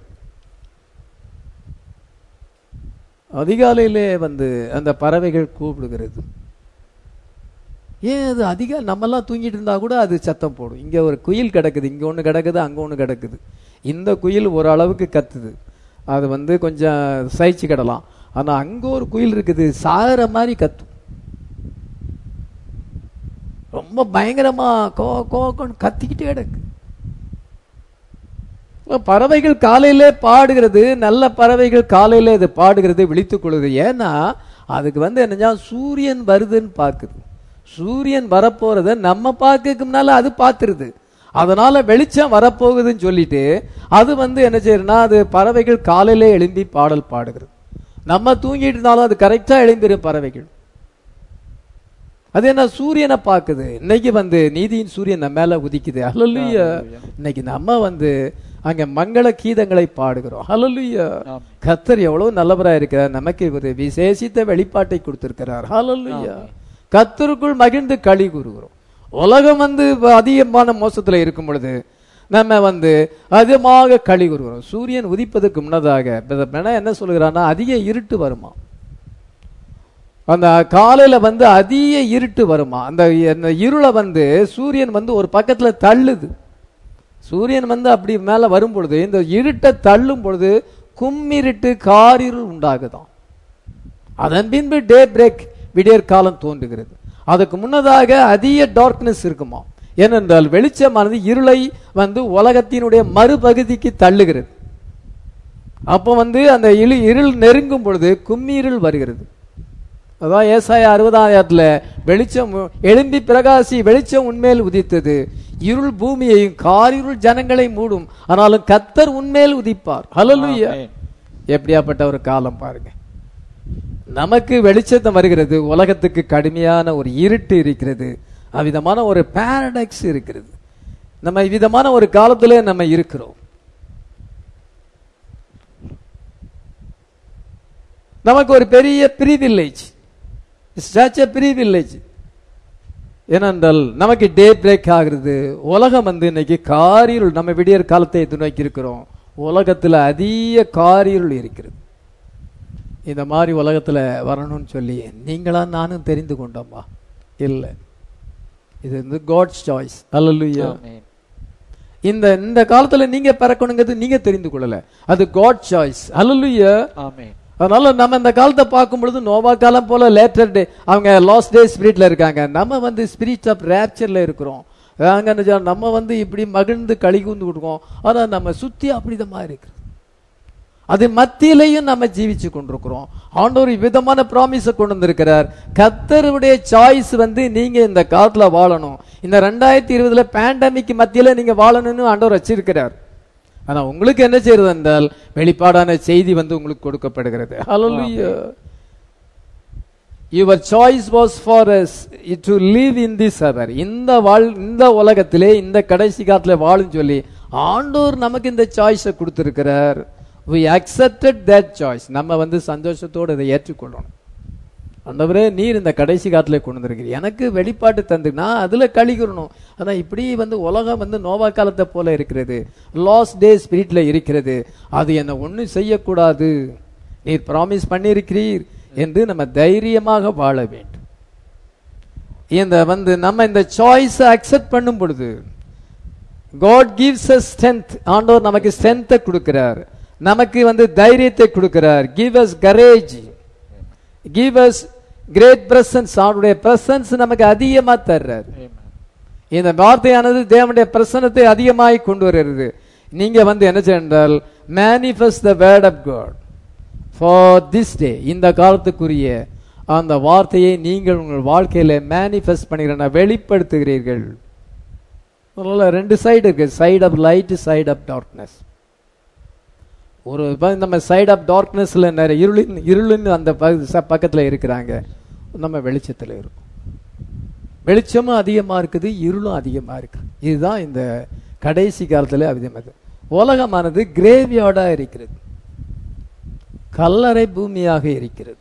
அதிகாலையிலே வந்து அந்த பறவைகள் கூப்பிடுகிறது ஏன் அது அதிக நம்மெல்லாம் தூங்கிட்டு இருந்தா கூட அது சத்தம் போடும் இங்க ஒரு குயில் கிடக்குது இங்க ஒண்ணு கிடக்குது அங்க ஒண்ணு கிடக்குது இந்த குயில் ஓரளவுக்கு கத்துது அது வந்து கொஞ்சம் சைச்சு கிடலாம் ஆனா அங்க ஒரு குயில் இருக்குது சாகிற மாதிரி கத்தும் ரொம்ப பயங்கரமா கோ கோன்னு கத்திக்கிட்டே கிடக்கு இப்ப பறவைகள் காலையிலே பாடுகிறது நல்ல பறவைகள் காலையில இது பாடுகிறது விழித்துக் கொள்ளுது ஏன்னா அதுக்கு வந்து என்னஞ்சா சூரியன் வருதுன்னு பார்க்குது சூரியன் வரப்போறத நம்ம பார்க்கறதுக்கு முன்னால அது பார்த்துருது அதனால வெளிச்சம் வரப்போகுதுன்னு சொல்லிட்டு அது வந்து என்ன செய்யுதுன்னா அது பறவைகள் காலையிலே எழும்பி பாடல் பாடுகிறது நம்ம தூங்கிட்டு இருந்தாலும் அது கரெக்டா எழும்பிடும் பறவைகள் அது என்ன சூரியனை பார்க்குது இன்னைக்கு வந்து நீதியின் சூரியன் நம்ம மேல உதிக்குது ஹalleluya இன்னைக்கு நம்ம வந்து அங்க மங்கள கீதங்களை பாடுகிறோம் ஹalleluya ஆமென். கத்தர் எவ்வளவு நல்லவரா இருக்கிறார் நமக்கு ஒரு விசேஷித்த வெளிப்பாட்டை கொடுத்திருக்கிறார் ஹalleluya கத்தருக்குள் மகிழ்ந்து களி கூறுகிறோம் உலகம் வந்து இப்ப அதிகமான மோசத்துல இருக்கும் பொழுது நம்ம வந்து அதிகமாக களி கூறுகிறோம் சூரியன் உதிப்பதற்கு முன்னதாக பிரதர் பெனா என்ன சொல்கிறான்னா அதிக இருட்டு வருமா அந்த காலையில வந்து அதிக இருட்டு வருமா அந்த அந்த இருளை வந்து சூரியன் வந்து ஒரு பக்கத்துல தள்ளுது சூரியன் வந்து அப்படி மேல வரும் பொழுது இந்த இருட்டை தள்ளும் பொழுது கும்மிருட்டு காரிருள் உண்டாகுதாம் அதன் பின்பு டே பிரேக் விடியற் காலம் தோன்றுகிறது அதுக்கு முன்னதாக அதிக டார்க்னஸ் இருக்குமா ஏனென்றால் வெளிச்சமானது இருளை வந்து உலகத்தினுடைய மறுபகுதிக்கு தள்ளுகிறது அப்போ வந்து அந்த இழு இருள் நெருங்கும் பொழுது கும்மிருள் வருகிறது அதான் ஏசாய அறுபதாயிரத்துல வெளிச்சம் எழும்பி பிரகாசி வெளிச்சம் உண்மையில் உதித்தது இருள் பூமியையும் காரிருள் ஜனங்களை மூடும் ஆனாலும் கத்தர் உண்மையில் உதிப்பார் ஹalleluya ஆமென். எப்படியாப்பட்ட ஒரு காலம் பாருங்க நமக்கு வெளிச்சத்தம் வருகிறது உலகத்துக்கு கடுமையான ஒரு இருட்டு இருக்கிறது அவ்விதமான ஒரு பாரடாக்ஸ் இருக்கிறது நம்ம இவ்விதமான ஒரு காலத்திலே நம்ம இருக்கிறோம் நமக்கு ஒரு பெரிய ப்ரீவில்லேஜ் சச் எ ப்ரீவில்லேஜ் ஏனென்றால் நமக்கு டே பிரேக் ஆகுறது உலகம் வந்து இன்னைக்கு காரிருள் நம்ம விடியற் காலத்தை நோக்கி இருக்கிறோம் உலகத்துல அதிக காரிருள் இருக்கிறது இந்த மாதிரி உலகத்துல வரணும்னு சொல்லி நீங்களா நானும் தெரிந்து கொண்டோமா இல்லை இது வந்து காட்ஸ் சாய்ஸ் அல்லலுயா ஆமென். இந்த இந்த காலத்துல நீங்க பிறக்கணுங்கிறது நீங்க தெரிந்து கொள்ளல அது காட் சாய்ஸ் அல்லலுயா ஆமென். அதனால நம்ம இந்த காலத்தை பார்க்கும் பொழுது நோவா காலம் போல லேட்டர் டே அவங்க லாஸ்ட் டே ஸ்பிரிட்ல இருக்காங்க நம்ம வந்து ஸ்பிரிட் ஆஃப் ரேப்சர்ல இருக்கிறோம் அங்க என்ன செய்யணும்? நம்ம வந்து இப்படி மகிழ்ந்து களி கூந்து கொடுக்கோம் ஆனா நம்ம சுத்தி அப்படிதமா இருக்கு அது மத்தியிலையும் நம்ம ஜீவிச்சு கொண்டிருக்கிறோம் ஆண்டவர் விதமான ப்ராமிஸை கொண்டு வந்திருக்கிறார் கத்தருடைய சாய்ஸ் வந்து நீங்க இந்த காலத்துல வாழணும் இந்த ரெண்டாயிரத்தி இருபதுல பேண்டமிக் மத்தியில நீங்க வாழணும்னு ஆண்டவர் வச்சிருக்கிறார் ஆனா உங்களுக்கு என்ன செய்யறது என்றால் வெளிப்பாடான செய்தி வந்து உங்களுக்கு கொடுக்கப்படுகிறது Hallelujah. Your choice was for us to live in this hour இந்த வாழ் இந்த உலகத்திலே இந்த கடைசி காலத்துல வாழும் சொல்லி ஆண்டோர் நமக்கு இந்த சாய்ஸை கொடுத்திருக்கிறார் we accepted that choice நம்ம வந்து சந்தோஷத்தோடு இதை ஏற்றுக்கொள்ளணும் ஆண்டவரே நீர் இந்த கடைசி காலத்துல கொண்டு வந்திருக்கிறீர் எனக்கு வெளிப்பாட்டு தந்து நான் அதுல கழிக்கிறணும் அதான் இப்படி வந்து உலகம் வந்து நோவா காலத்தை போல இருக்கிறது லாஸ்ட் டே ஸ்பிரிட்ல இருக்கிறது அது என்னை ஒண்ணும் செய்யக்கூடாது நீர் ப்ராமிஸ் பண்ணியிருக்கிறீர் என்று நம்ம தைரியமாக வாழ வேண்டும் இந்த வந்து நம்ம இந்த சாய்ஸை அக்செப்ட் பண்ணும் பொழுது காட் கிவ்ஸ் அஸ் ஸ்ட்ரென்த் ஆண்டவர் நமக்கு ஸ்ட்ரென்த்தை கொடுக்கிறார் நமக்கு வந்து தைரியத்தை கொடுக்கிறார் give us courage give us great presence அவனுடைய பிரசன்ஸ் நமக்கு அதிகமா தர்றார் ஆமென். இந்த வார்த்தையானது தேவனுடைய பிரசன்னத்தை அதிகமாய் கொண்டு வருகிறது நீங்க வந்து என்ன செய்யறால் manifest the word of God for this day இந்த காலத்துக்குரிய அந்த வார்த்தையை நீங்கள் உங்கள் வாழ்க்கையில மேனிஃபெஸ்ட் பண்ணுகிறேன் வெளிப்படுத்துகிறீர்கள் அதனால ரெண்டு சைடு இருக்கு side of light side of darkness ஒரு இப்ப நம்ம சைடு ஆஃப் டார்க்னஸ்ல நிறைய இருளின் இருளின் அந்த பகு- ச- பக்கத்துல இருக்கிறாங்க நம்ம வெளிச்சத்துல இருக்கும் வெளிச்சமும் அதிகமா இருக்குது இருளும் அதிகமா இருக்கு இதுதான் இந்த கடைசி காலத்துல அதிகமாக உலகமானது கிரேவியார்டா இருக்கிறது கல்லறை பூமியாக இருக்கிறது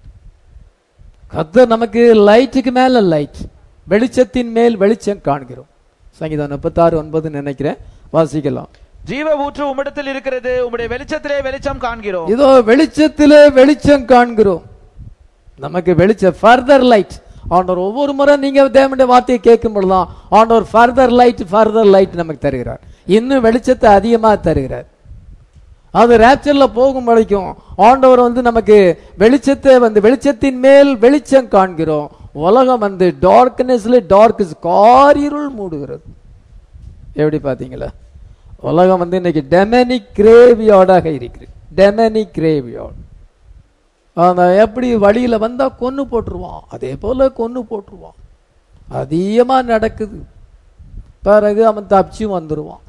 கர்த்தர் நமக்கு லைட்டுக்கு மேல லைட் வெளிச்சத்தின் மேல் வெளிச்சம் காண்கிறோம் சங்கீதம் முப்பத்தாறு ஒன்பது நினைக்கிறேன் வாசிக்கலாம் ஜீவ ஊற்று உம்மிடத்தில் இருக்கிறது உம்முடைய வெளிச்சத்திலே வெளிச்சம் காண்கிறோம் இதோ வெளிச்சத்திலே வெளிச்சம் காண்கிறோம் நமக்கு வெளிச்சம் ஃபர்தர் லைட் ஆண்டவர் ஒவ்வொரு முறை நீங்க தேவனுடைய வார்த்தையை கேட்கும் பொழுதுதான் ஆண்டவர் ஃபர்தர் லைட் ஃபர்தர் லைட் நமக்கு தருகிறார் இன்னும் வெளிச்சத்தை அதிகமா தருகிறார் அது ரேப்சர்ல போகும் வரைக்கும் ஆண்டவர் வந்து நமக்கு வெளிச்சத்தை வந்து வெளிச்சத்தின் மேல் வெளிச்சம் காண்கிறோம் உலகம் வந்து டார்க்னஸ்ல டார்க் காரிருள் மூடுகிறது எப்படி பாத்தீங்களா உலகம் வந்து இன்னைக்கு டெமனிக் கிரேவியார்டாக இருக்கிறது டெமனிக் கிரேவியார்ட் அந்த எப்படி வழியில வந்தா கொன்னு போட்டுருவான் அதே போல கொன்னு போட்டுருவான் அதிகமா நடக்குது பிறகு அவன் தப்பிச்சு வந்துருவான்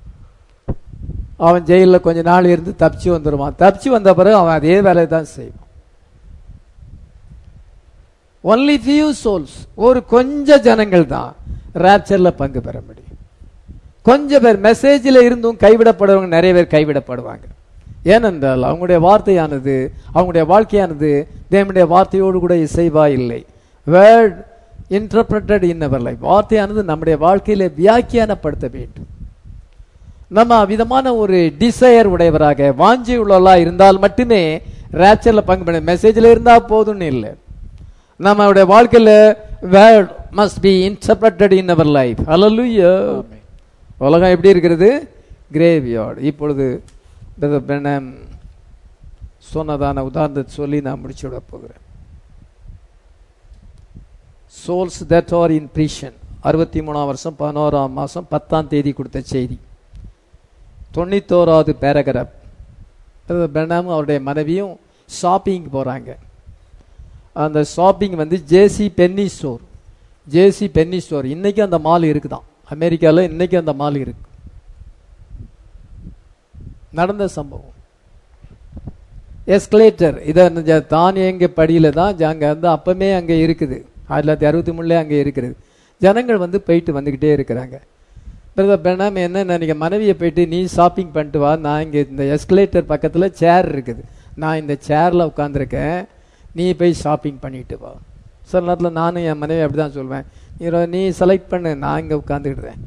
அவன் ஜெயில்ல கொஞ்ச நாள் இருந்து தப்பிச்சு வந்துருவான் தப்பிச்சு வந்த பிறகு அவன் அதே வேலையை தான் செய்வான் ஒன்லி ஃபியூ சோல்ஸ் ஒரு கொஞ்ச ஜனங்கள் தான் ராப்சர்ல பங்கு பெற முடியும் கொஞ்சம் பேர் மெசேஜில் இருந்தும் கைவிடப்படுறவங்க நிறைய பேர் கைவிடப்படுவாங்க ஏனென்றால் அவங்களுடைய வார்த்தையானது அவங்களுடைய வாழ்க்கையானது தேவனுடைய வார்த்தையோடு கூட இசைவா இல்லை word interpreted in our life வார்த்தையானது நம்முடைய வாழ்க்கையில வியாக்கியானப்படுத்த வேண்டும் நம்ம விதமான ஒரு டிசையர் உடையவராக வாஞ்சி உள்ளவர்களா இருந்தால் மட்டுமே ரேச்சர்ல பங்கு பண்ண மெசேஜ்ல இருந்தா போதும்னு இல்லை நம்மளுடைய வாழ்க்கையில word must be interpreted in our life hallelujah உலகம் எப்படி இருக்கிறது கிரேவியார்டு இப்பொழுது பிரதர் பிரணம் சொன்னதான உதாரணத்தை சொல்லி நான் முடிச்சு விட போகிறேன் souls that are in prison அறுபத்தி மூணாம் வருஷம் பதினோராம் மாதம் பத்தாம் தேதி கொடுத்த செய்தி தொண்ணூத்தோராவது பேராகிராஃப் பிரதர் பிரணாமும் அவருடைய மனைவியும் ஷாப்பிங் போகிறாங்க அந்த ஷாப்பிங் வந்து JC Penney store JC Penney store இன்னைக்கு அந்த மால் இருக்குதான் அமெரிக்காவில் இன்னைக்கு அந்த மால் இருக்கு நடந்த சம்பவம் எஸ்கலேட்டர் இதை தானியங்க படியில தான் அங்கே வந்து அப்பமே அங்கே இருக்குது ஆயிரத்தி தொள்ளாயிரத்தி அறுபத்தி மூணுலேயே அங்கே இருக்குது ஜனங்கள் வந்து போயிட்டு வந்துக்கிட்டே இருக்கிறாங்க பிரதர் பெண்ணாம என்ன நினைக்க மனைவியை போயிட்டு நீ ஷாப்பிங் பண்ணிட்டு வா நான் இங்கே இந்த எஸ்கலேட்டர் பக்கத்தில் சேர் இருக்குது நான் இந்த சேரில் உட்காந்துருக்கேன் நீ போய் ஷாப்பிங் பண்ணிட்டு வா சில நேரத்தில் நானும் என் மனைவி அப்படி தான் சொல்வேன் நீ ரொ- நீ செலக்ட் பண்ணு நான் இங்கே உட்காந்துக்கிடுறேன்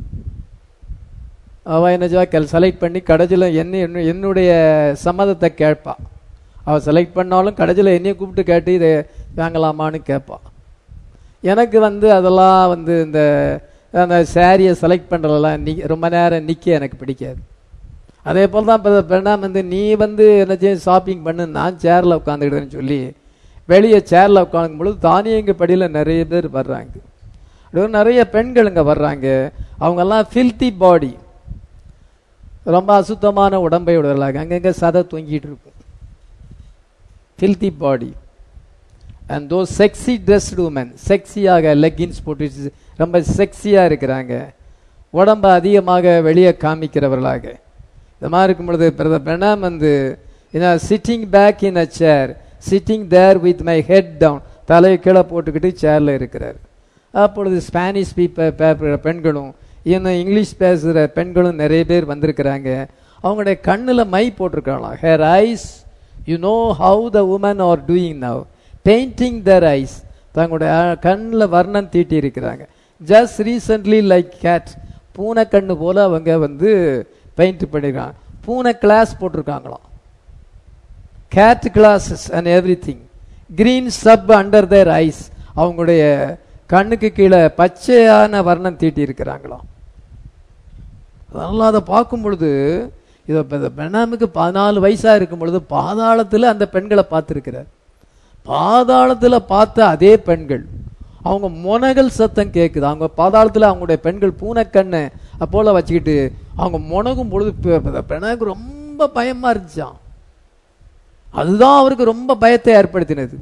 அவள் என்ன செய்வா கல் செலக்ட் பண்ணி கடைசியில் என்ன என்ன- என்னுடைய சம்மதத்தை கேட்பா அவள் செலக்ட் பண்ணாலும் கடைசியில் என்னைய கூப்பிட்டு கேட்டு இதை வாங்கலாமான்னு கேட்பா எனக்கு வந்து அதெல்லாம் வந்து இந்த அந்த சாரியை செலக்ட் பண்ணுறதெல்லாம் நி ரொம்ப நேரம் நிற்க எனக்கு பிடிக்காது அதே போல் தான் இப்போ பெண்ணாம் வந்து நீ வந்து என்ன செய்ய ஷாப்பிங் பண்ணு நான் சேரில் உட்காந்துக்கிட்டேன்னு சொல்லி வெளியே சேரில் உட்காந்துக்கும் பொழுது தானியங்க படியில் நிறைய பேர் வர்றாங்க அப்படியே நிறைய பெண்கள் இங்கே வர்றாங்க அவங்கெல்லாம் ஃபில்த்தி பாடி ரொம்ப அசுத்தமான உடம்பை உடையவர்களாக அங்கங்கே சதை தொங்கிட்டு இருக்கும் filthy body and those sexy dressed woman செக்ஸியாக லெக்கின்ஸ் போட்டு ரொம்ப செக்ஸியாக இருக்கிறாங்க உடம்ப அதிகமாக வெளியே காமிக்கிறவர்களாக இந்த மாதிரி இருக்கும் பொழுது பிரதர் பிரணாம் வந்து sitting back in a chair sitting there with my head down தலையை கீழே போட்டுக்கிட்டு சேரில் இருக்கிறார் அப்பொழுது ஸ்பானிஷ் பீப்ப பேசுகிற பெண்களும் இன்னும் இங்கிலீஷ் பேசுகிற பெண்களும் நிறைய பேர் வந்திருக்கிறாங்க அவங்களுடைய கண்ணில் மை போட்டிருக்காங்களாம் her eyes you know how the woman are doing now painting their eyes தங்களுடைய கண்ணில் வர்ணம் தீட்டி இருக்கிறாங்க ஜஸ்ட் ரீசன்ட்லி லைக் கேட் பூனை கண்ணு போல அவங்க வந்து பெயிண்ட் பண்ணிருக்காங்க பூனை கிளாஸ் போட்டிருக்காங்களாம் cat glasses and everything green சப் அண்டர் தேர் ஐஸ் அவங்களுடைய கண்ணுக்கு கீழே பச்சையான வர்ணம் தீட்டி இருக்கிறாங்களாம் அதனால அதை பார்க்கும் பொழுது இதை பெண்ணாமுக்கு பதினாலு வயசா இருக்கும் பொழுது பாதாளத்தில் அந்த பெண்களை பார்த்துருக்கிறார் பாதாளத்தில் பார்த்த அதே பெண்கள் அவங்க முனகல் சத்தம் கேட்குது அவங்க பாதாளத்தில் அவங்களுடைய பெண்கள் பூனைக்கண்ணை போல வச்சுக்கிட்டு அவங்க முனகும் பொழுது பெ- பெண்ணாக்கு ரொம்ப பயமா இருந்துச்சான் அதுதான் அவருக்கு ரொம்ப பயத்தை ஏற்படுத்தினது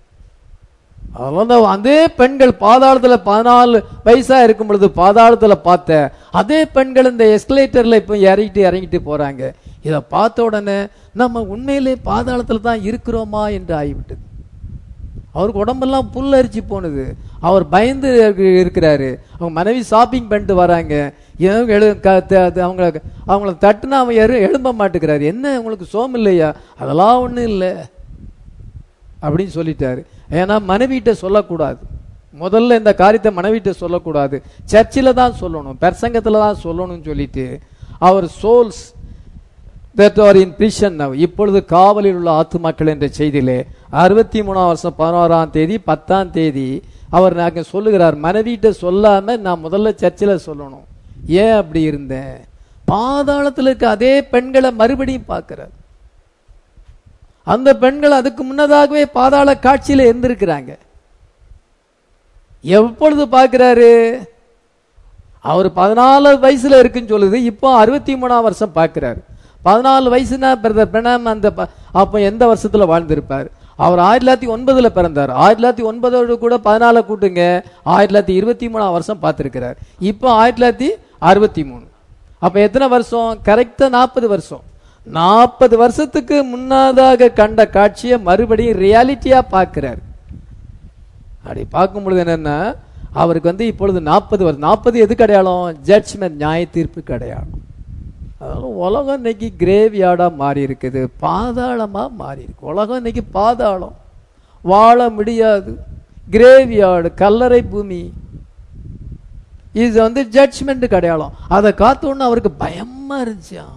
அவன் அதே பெண்கள் பாதாளத்துல பதினாலு வயசா இருக்கும் பொழுது பாதாளத்துல பார்த்த அதே பெண்கள் இந்த எஸ்கலேட்டர்ல இப்போ இறங்கிட்டு இறங்கிட்டு போறாங்க இதை பார்த்த உடனே நம்ம உண்மையிலே பாதாளத்துல தான் இருக்கிறோமா என்று ஆகிவிட்டது அவருக்கு உடம்பெல்லாம் புல்லரிச்சு போனது அவர் பயந்து இருக்கு- இருக்கிறாரு அவங்க மனைவி ஷாப்பிங் பண்ணிட்டு வராங்க ஏன் எழு க- த- அது அவங்கள அவங்கள தட்டுனா அவன் எரு எழும்ப மாட்டேங்கிறாரு என்ன உங்களுக்கு சோம் இல்லையா அதெல்லாம் ஒண்ணும் இல்லை அப்படின்னு சொல்லிட்டாரு ஏன்னா மனைவிட்ட சொல்லக்கூடாது முதல்ல இந்த காரியத்தை மனைவிட்ட சொல்லக்கூடாது சர்ச்சில் தான் சொல்லணும் பிரசங்கத்தில் தான் சொல்லணும்னு சொல்லிட்டு அவர் souls that are in prison now இப்பொழுது காவலில் உள்ள ஆத்துமாக்கள் என்ற செய்தியிலே அறுபத்தி மூணாம் வருஷம் பதினோராம் தேதி பத்தாம் தேதி அவர் நாங்க சொல்லுகிறார் மனைவிட்ட சொல்லாம நான் முதல்ல சர்ச்சில் சொல்லணும் ஏன் அப்படி இருந்தேன் பாதாளத்தில் இருக்க அதே பெண்களை மறுபடியும் பார்க்கிறார் அந்த பெண்கள் அதுக்கு முன்னதாகவே பாதாள காட்சியில இருந்திருக்கிறாங்க எப்பொழுது பார்க்கிறாரு அவர் பதினாலு வயசுல இருக்குன்னு சொல்லுது இப்போ அறுபத்தி மூணாம் வருஷம் பார்க்கிறாரு பதினாலு வயசுனா பிரதர் பிரணாம் அந்த ப- அப்போ எந்த வருஷத்துல வாழ்ந்திருப்பார் அவர் ஆயிரத்தி தொள்ளாயிரத்தி ஒன்பதுல பிறந்தார் ஆயிரத்தி தொள்ளாயிரத்தி ஒன்பதோடு கூட பதினால கூட்டுங்க ஆயிரத்தி தொள்ளாயிரத்தி இருபத்தி மூணாம் வருஷம் பார்த்திருக்கிறார் இப்போ ஆயிரத்தி தொள்ளாயிரத்தி அறுபத்தி மூணு அப்ப எத்தனை வருஷம் கரெக்டா நாற்பது வருஷம் நாற்பது வருஷத்துக்கு முன்னதாக கண்ட காட்சியை மறுபடியும் ரியாலிட்டியா பார்க்கிறார் அப்படி பார்க்கும் பொழுது என்னன்னா அவருக்கு வந்து இப்பொழுது நாற்பது வருது நாற்பது எதுக்கு அடையாளம் ஜட்ஜ்மெண்ட் நியாய தீர்ப்புக்கு அடையாளம் அதனால உலகம் இன்னைக்கு கிரேவ் யார்டா மாறி இருக்குது பாதாளமா மாறி இருக்கு உலகம் இன்னைக்கு பாதாளம் வாழ முடியாது கிரேவ் யார்டு கல்லறை பூமி இது வந்து ஜட்ஜ்மெண்ட்டுக்கு அடையாளம் அதை காத்தோன்னு அவருக்கு பயமா இருந்துச்சாம்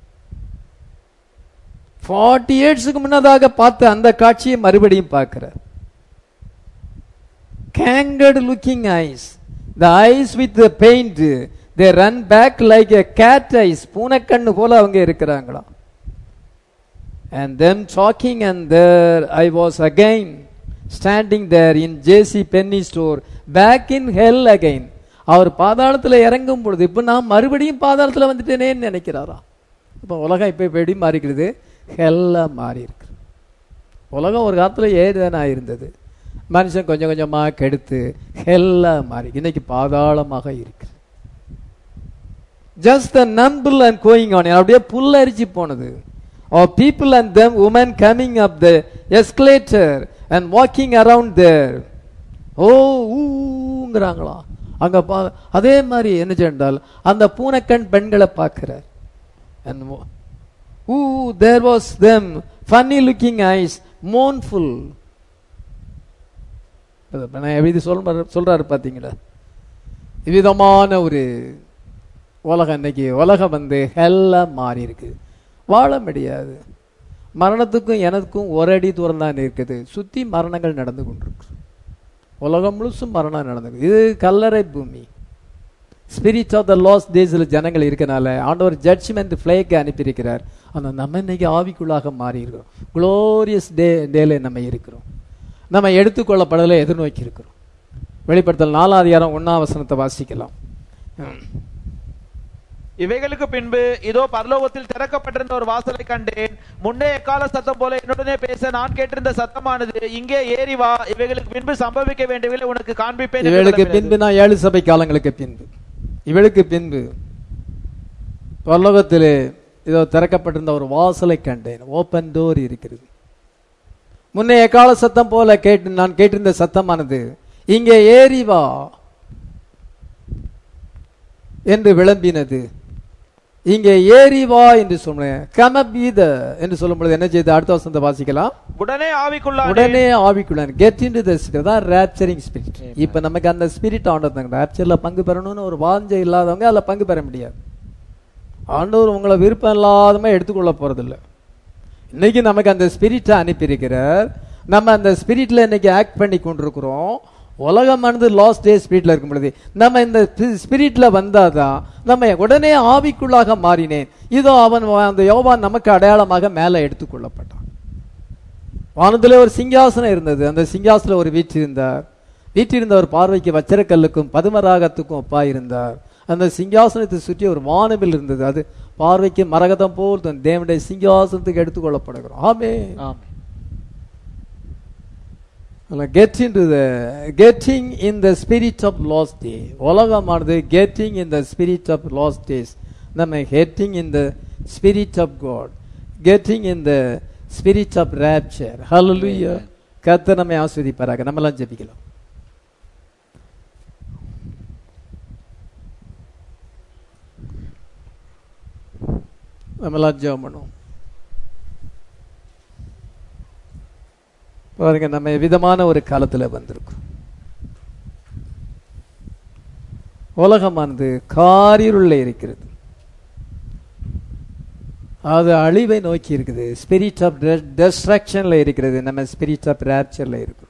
ஃபார்ட்டி இயர்ஸ்க்கு முன்னதாக பார்த்த அந்த காட்சியை மறுபடியும் பார்க்கிறார் gangrened looking eyes the eyes with the paint they run back like a cat eyes பூனைக்கண்ணு போல அவங்க இருக்கிறாங்களாம் and them talking and there I was again standing there in JC Penny store back in hell again அவர் பாதாளத்துல இறங்கும் பொழுது இப்ப நான் மறுபடியும் பாதாளத்துல வந்துட்டேனேன்னு நினைக்கிறாரா இப்போ உலகம் இப்ப இப்ப எப்படி மாறி இருக்குது ஹெல்லா மாறி இருக்கு உலகம் ஒரு காலத்துல ஏதுதானா இருந்தது மனுஷன் கொஞ்சம் கொஞ்சமா கெடுத்து ஹெல்லா மாறி இன்னைக்கு பாதாளமாக இருக்கு ஜஸ்ட் த நம்பிள் அண்ட் கோயிங் ஆன் அப்படியே புல்லரிச்சு போனது or people and them women coming up the escalator and walking around there ஓ ஊங்கிறாங்களா அங்க பா அதே மாதிரி என்ன சென்றால் அந்த பூனைக்கண் பெண்களை பார்க்கிறார் and wo- ooh there was them funny looking eyes mournful இப்ப நான் எப்படி சொல்ற சொல்றாரு பாத்தீங்களா இவ்விதமான ஒரு உலகம் இன்னைக்கு உலகம் வந்து ஹெல்லா மாறி இருக்கு வாழ முடியாது மரணத்துக்கும் எனக்கும் ஒரு அடி தூரம் தான் இருக்குது சுத்தி மரணங்கள் நடந்து கொண்டிருக்கு உலகம் முழுசும் மரணம் நடந்து இது கல்லறை பூமி ஸ்பிரிட் ஆஃப் த லாஸ் டேஸில் ஜனங்கள் இருக்கனால ஆண்டவர் ஜட்ஜ்மெண்ட் ஃபிளேக்கு அனுப்பியிருக்கிறார் ஆனால் நம்ம இன்னைக்கு ஆவிக்குள்ளாக மாறி இருக்கிறோம் குளோரியஸ் டே டேல நம்ம இருக்கிறோம் நம்ம எடுத்துக்கொள்ளப்படலை எதிர்நோக்கி இருக்கிறோம் வெளிப்படுத்தல் நாலாம் அதிகாரம் ஒன்னாம் வசனத்தை வாசிக்கலாம் இவைகளுக்கு பின்பு இதோ பரலோகத்தில் திறக்கப்பட்டிருந்த ஒரு வாசலை கண்டேன் முன்னே எக்கால சத்தம் போல என்னுடனே பேச நான் கேட்டிருந்த சத்தமானது இங்கே ஏறி வா இவைகளுக்கு பின்பு சம்பவிக்க வேண்டியவர்களை உனக்கு காண்பிப்பேன் என்று இவளுக்கு கிளம்பினது. பின்பு நான் ஏழு சபை காலங்களுக்கு பின்பு இவளுக்கு பின்பு பரலோகத்திலே இதோ திறக்கப்பட்டிருந்த ஒரு வாசலை கண்டேன் ஓப்பன் டோர் இருக்கிறது முன்னே எக்கால சத்தம் போல கேட்டு நான் கேட்டிருந்த சத்தமானது இங்கே ஏறி வா என்று விளம்பினது இங்கே ஏறி வா என்று சொன்னேன் கமபீத என்று சொல்லும் பொழுது என்ன செய்து அடுத்த வசனத்தை வாசிக்கலாம் உடனே ஆவிக்குள்ளானேன் உடனே ஆவிக்குள்ளான் கெட் இன் டு த தான் ரேப்சரிங் ஸ்பிரிட் இப்ப நமக்கு அந்த ஸ்பிரிட் ஆண்டதாங்க ரேப்சர்ல பங்கு பெறணும்னு ஒரு வாஞ்சை இல்லாதவங்க அதுல பங்கு பெற முடியாது ஆண்டவர் உங்களை விருப்பம் இல்லாதமா எடுத்துக்கொள்ள போறதில்ல இன்னைக்கு நமக்கு அந்த ஸ்பிரிட்டை அனுப்பியிருக்கிறார் நம்ம அந்த ஸ்பிரிட்ல இன்னைக்கு ஆக்ட் பண்ணி கொண்டிருக்கிறோம் உலகமானது லாஸ்ட் டே ஸ்பிரிட்ல இருக்கும் பொழுது நம்ம இந்த ஸ்பிரிட்ல வந்தாதான் நம்ம உடனே ஆவிக்குள்ளாக மாறினேன் இதோ அவன் அந்த யோவான் நமக்கு அடையாளமாக மேலே எடுத்துக்கொள்ளப்பட்டான் வானத்திலே ஒரு சிங்காசனம் இருந்தது அந்த சிங்காசனம் ஒரு வீற்றிருந்தார் வீற்றிருந்தவர் பார்வைக்கு வச்சரக்கல்லுக்கும் பதுமராகத்துக்கும் ஒப்பா இருந்தார் அந்த சிங்காசனத்தை சுற்றி ஒரு வானவில் இருந்தது அது பார்வைக்கு மரகதம் போல் தன் தேவனுடைய சிங்காசனத்துக்கு எடுத்துக்கொள்ளப்படுகிறோம் ஆமே get in to the getting in the spirit of last day உலகமானது getting in the spirit of last days நம்ம getting in the spirit of God getting in the spirit of rapture ஹalleluya கர்த்தர் நம்மை ஆஸ்வதிப்பாராக நம்மலாம் ஜெபிக்கலாம் நம்மலாம் ஜெபம் பண்ணுவோம் பாருங்க நம்ம விதமான ஒரு காலத்துல வந்திருக்கோம் உலகமானது காரிருள்ள இருக்கிறது அது அழிவை நோக்கி இருக்குது ஸ்பிரிட் ஆஃப் டெஸ்ட்ரக்ஷன்ல இருக்கிறது நம்ம ஸ்பிரிட் ஆஃப் ரேப்சர்ல இருக்கிறோம்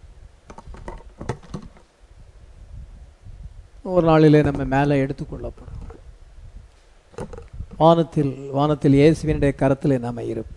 ஒரு நாளிலே நம்ம மேலே எடுத்துக்கொள்ளப்படும் வானத்தில் வானத்தில் இயேசுவினுடைய கரத்தில் நாம இருப்போம்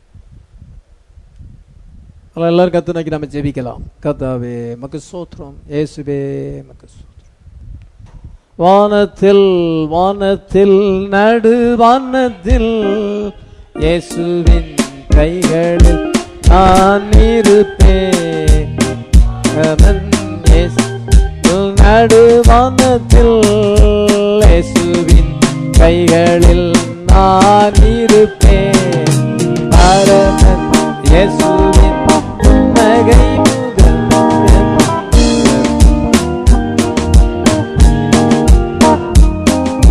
அதனால எல்லாரும் கத்து நோக்கி நம்ம ஜெபிக்கலாம் கத்தாவே மக்கு சோத்ரம் இயேசுவே மக்கு சோத்ரம் வானத்தில் வானத்தில் நடு வானத்தில் இயேசுவின் கைகளில் நான் இருப்பேன் அவன் இயேசு நடு வானத்தில் இயேசுவின் கைகளில் நான் இருப்பேன் பரமன் இயேசுவின் புன்னகை முதல்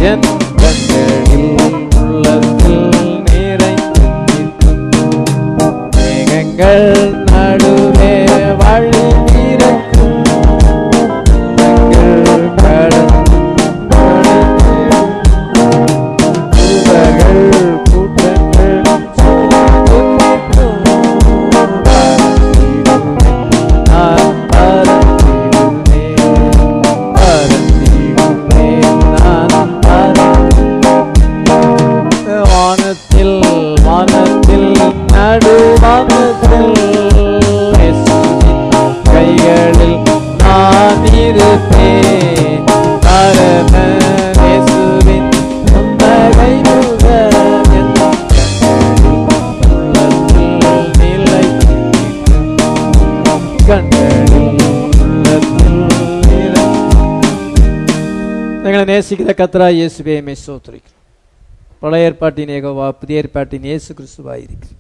என் கண்களில் உள்ளத்தில் நிறைந்து நிற்கும் மேகங்கள் நடுவே வழி இருக்கும் உலகங்கள் கடந்து தூதர்கள் கூட்டங்கள் நான் பறந்திடுவேன் பறந்திடுவேன் நான் பறந்திடுவேன் வானத்தில் வானத்தில் நடுவானத்தில் இயேசுவின் கைகளில் நான் இருப்பேன் பரம இயேசுவின் புன்னகை முக என் உள்ளத்தில் நிலைத்து கண்களில் உள்ளத்தில் நிலை எங்களை நேசிக்கிற கத்ரா இயேசுவே மெய் சோத்துரைக்கிறோம் பழைய ஏற்பாட்டின் ஏகோவா புதிய ஏற்பாட்டின் இயேசு கிறிஸ்துவா இருக்கிறது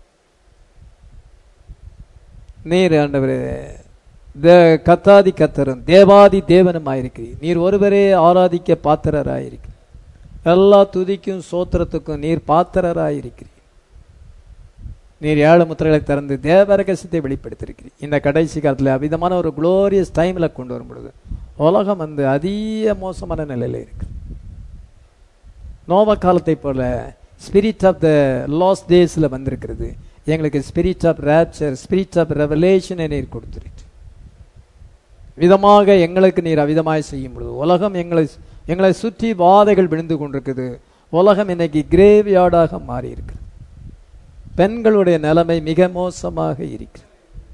நீர் ஆண்டவரே த கத்தாதி கத்தரும் தேவாதி தேவனுமாயிருக்கிறீர் நீர் ஒருவரே ஆராதிக்க பாத்திரராயிருக்கிறீர் எல்லா துதிக்கும் சோத்திரத்துக்கும் நீர் பாத்திரராயிருக்கிறீர் நீர் ஏழு முத்திரைகளை திறந்து தேவ ரகசியத்தை வெளிப்படுத்தியிருக்கிறீர் இந்த கடைசி காலத்தில் அவிதமான ஒரு குளோரியஸ் டைமில் கொண்டு வரும் பொழுது உலகம் வந்து அதிக மோசமான நிலையில் இருக்கு நோவ காலத்தை போல ஸ்பிரிட் ஆஃப் த லாஸ்ட் டேஸில் வந்திருக்கிறது எங்களுக்கு spirit of rapture spirit of ரெவலேஷனை நீர் கொடுத்துருக்கு விதமாக எங்களுக்கு நீர் அவிதமாய் செய்யும் பொழுது உலகம் எங்களை எங்களை சுற்றி வாதைகள் விழுந்து கொண்டிருக்குது உலகம் இன்னைக்கு கிரேவ் யார்டாக மாறி இருக்கு பெண்களுடைய நிலைமை மிக மோசமாக இருக்கிறது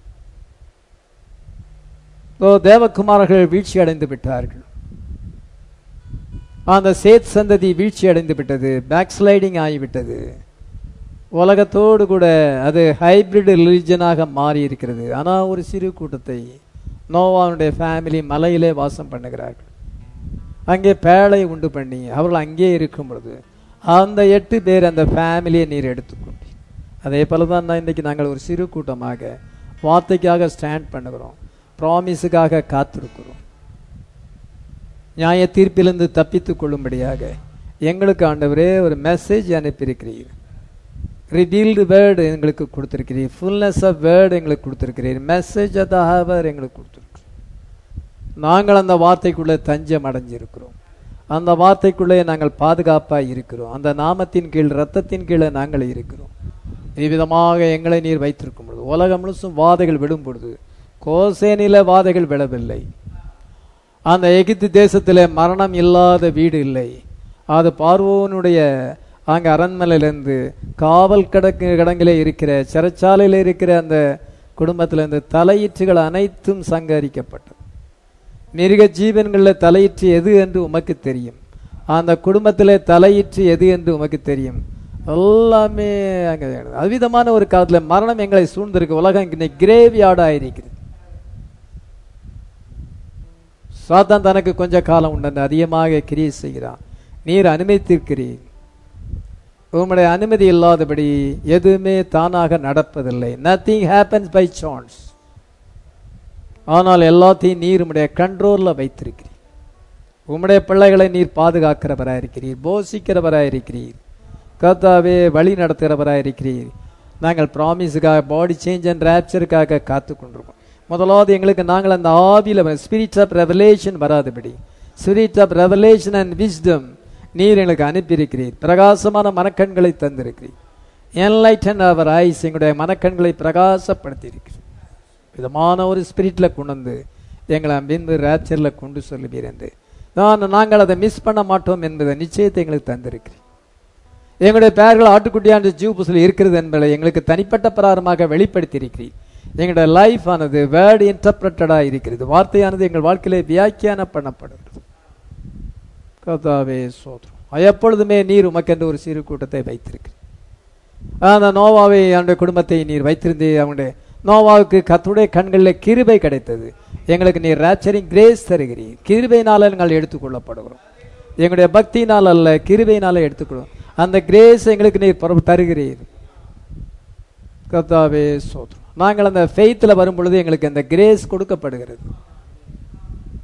ஓ தேவகுமாரர்கள் வீழ்ச்சி அடைந்து விட்டார்கள் அந்த சேத் சந்ததி வீழ்ச்சி அடைந்து விட்டது பேக் ஸ்லைடிங் ஆகிவிட்டது உலகத்தோடு கூட அது ஹைபிரிட் ரிலிஜனாக மாறி இருக்கிறது ஆனால் ஒரு சிறு கூட்டத்தை நோவானுடைய ஃபேமிலி மலையிலே வாசம் பண்ணுகிறார்கள் அங்கே பேழை உண்டு பண்ணி அவர்கள் அங்கே இருக்கும் பொழுது அந்த எட்டு பேர் அந்த ஃபேமிலியை நீர் எடுத்துக்கொண்டு அதே போல தான் நான் இன்னைக்கு நாங்கள் ஒரு சிறு கூட்டமாக வார்த்தைக்காக ஸ்டாண்ட் பண்ணுகிறோம் ப்ராமிஸுக்காக காத்திருக்கிறோம் நியாய தீர்ப்பிலிருந்து தப்பித்துக் கொள்ளும்படியாக எங்களுக்கு ஆண்டவரே ஒரு மெசேஜ் அனுப்பியிருக்கிறீர் ரிவீல்டு வேர்டு எங்களுக்கு கொடுத்துருக்கிறீர் ஃபுல்னஸ் ஆஃப் வேர்டு எங்களுக்கு கொடுத்துருக்கிறீர் மெசேஜ் ஆஃப் த ஹவர் எங்களுக்கு கொடுத்துருக்கிறீர் நாங்கள் அந்த வார்த்தைக்குள்ளே தஞ்சம் அடைஞ்சிருக்கிறோம் அந்த வார்த்தைக்குள்ளே நாங்கள் பாதுகாப்பாக இருக்கிறோம் அந்த நாமத்தின் கீழ் ரத்தத்தின் கீழே நாங்கள் இருக்கிறோம் இவ்விதமாக எங்களை நீர் வைத்திருக்கும் பொழுது உலகம் முழுசும் வாதைகள் விடும் பொழுது கோசேனில வாதைகள் விழவில்லை அந்த எகிப்து தேசத்திலே மரணம் இல்லாத வீடு இல்லை அது பார்வோனுடைய அங்கே அரண்மனையிலிருந்து காவல் கடக்கு கடங்கிலே இருக்கிற சிறைச்சாலையில் இருக்கிற அந்த குடும்பத்திலிருந்து தலையீற்றுகள் அனைத்தும் சங்கரிக்கப்பட்டது மிருக ஜீவன்களில் தலையீற்று எது என்று உமக்கு தெரியும் அந்த குடும்பத்திலே தலையீற்று எது என்று உமக்கு தெரியும் எல்லாமே அங்கே அவ்விதமான ஒரு காலத்தில் மரணம் எங்களை சூழ்ந்திருக்கு உலகம் இன்னைக்கு கிரேவ் யார்டாக இருக்கிறது சாத்தான் தனக்கு கொஞ்ச காலம் உண்டு அதிகமாக கிரியை செய்கிறான் நீர் அனுமதித்திருக்கிறீர் உம்முடைய அனுமதி இல்லாதபடி எதுவுமே தானாக நடப்பதில்லை நத்திங் ஹேப்பன்ஸ் பை சான்ஸ் ஆனால் எல்லாத்தையும் நீர் உம்முடைய கண்ட்ரோலில் வைத்திருக்கிறீர் உம்முடைய பிள்ளைகளை நீர் பாதுகாக்கிறவராக இருக்கிறீர் போஷிக்கிறவராக இருக்கிறீர் கர்த்தாவே வழி நடத்துகிறவராக இருக்கிறீர் நாங்கள் ப்ராமிஸுக்காக பாடி சேஞ்ச் அண்ட் ரேப்சருக்காக காத்து கொண்டிருக்கோம் முதலாவது எங்களுக்கு நாங்கள் அந்த ஆவியில் ஸ்பிரிட் ஆஃப் ரெவலேஷன் வராதபடி spirit of revelation and wisdom நீர் எங்களுக்கு அனுப்பியிருக்கிறீர் பிரகாசமான மனக்கண்களை தந்திருக்கிறீர் என்லைட்டன் அவர் ஐஸ் எங்களுடைய மனக்கண்களை பிரகாசப்படுத்தி இருக்கிறீர் விதமான ஒரு ஸ்பிரிட்ல கொண்டு வந்து எங்களை அம்பிந்து ரேப்சரில் கொண்டு சொல்லுவீர் என்று நான் நாங்கள் அதை மிஸ் பண்ண மாட்டோம் என்பதை நிச்சயத்தை எங்களுக்கு தந்திருக்கிறேன் எங்களுடைய பெயர்கள் ஆட்டுக்குட்டியாண்டு ஜீவ புசில் இருக்கிறது என்பதை எங்களுக்கு தனிப்பட்ட பிரகாரமாக வெளிப்படுத்தி இருக்கிறீர் எங்களுடைய லைஃப் ஆனது வேர்டு இன்டர்பிரட்டடாக இருக்கிறது வார்த்தையானது எங்கள் வாழ்க்கையிலே வியாக்கியான பண்ணப்படுகிறது கதாவே சோதரம் எப்பொழுதுமே நீர் உமக்கென்று ஒரு சிறு கூட்டத்தை வைத்திருக்கிறீர் அந்த நோவாவை அவனுடைய குடும்பத்தை நீர் வைத்திருந்தே அவனுடைய நோவாவுக்கு கத்துடைய கண்களில் கிருபை கிடைத்தது எங்களுக்கு நீர் ரேச்சரிங் கிரேஸ் தருகிறீர் கிருபையினால நாங்கள் எடுத்துக்கொள்ளப்படுகிறோம் எங்களுடைய பக்தினால் அல்ல கிருபையினால எடுத்துக்கொள்ளும் அந்த கிரேஸ் எங்களுக்கு நீர் புற- தருகிறீர் கர்த்தாவே சோத்ரம் நாங்கள் அந்த ஃபெய்த்தில் வரும் பொழுது எங்களுக்கு அந்த கிரேஸ் கொடுக்கப்படுகிறது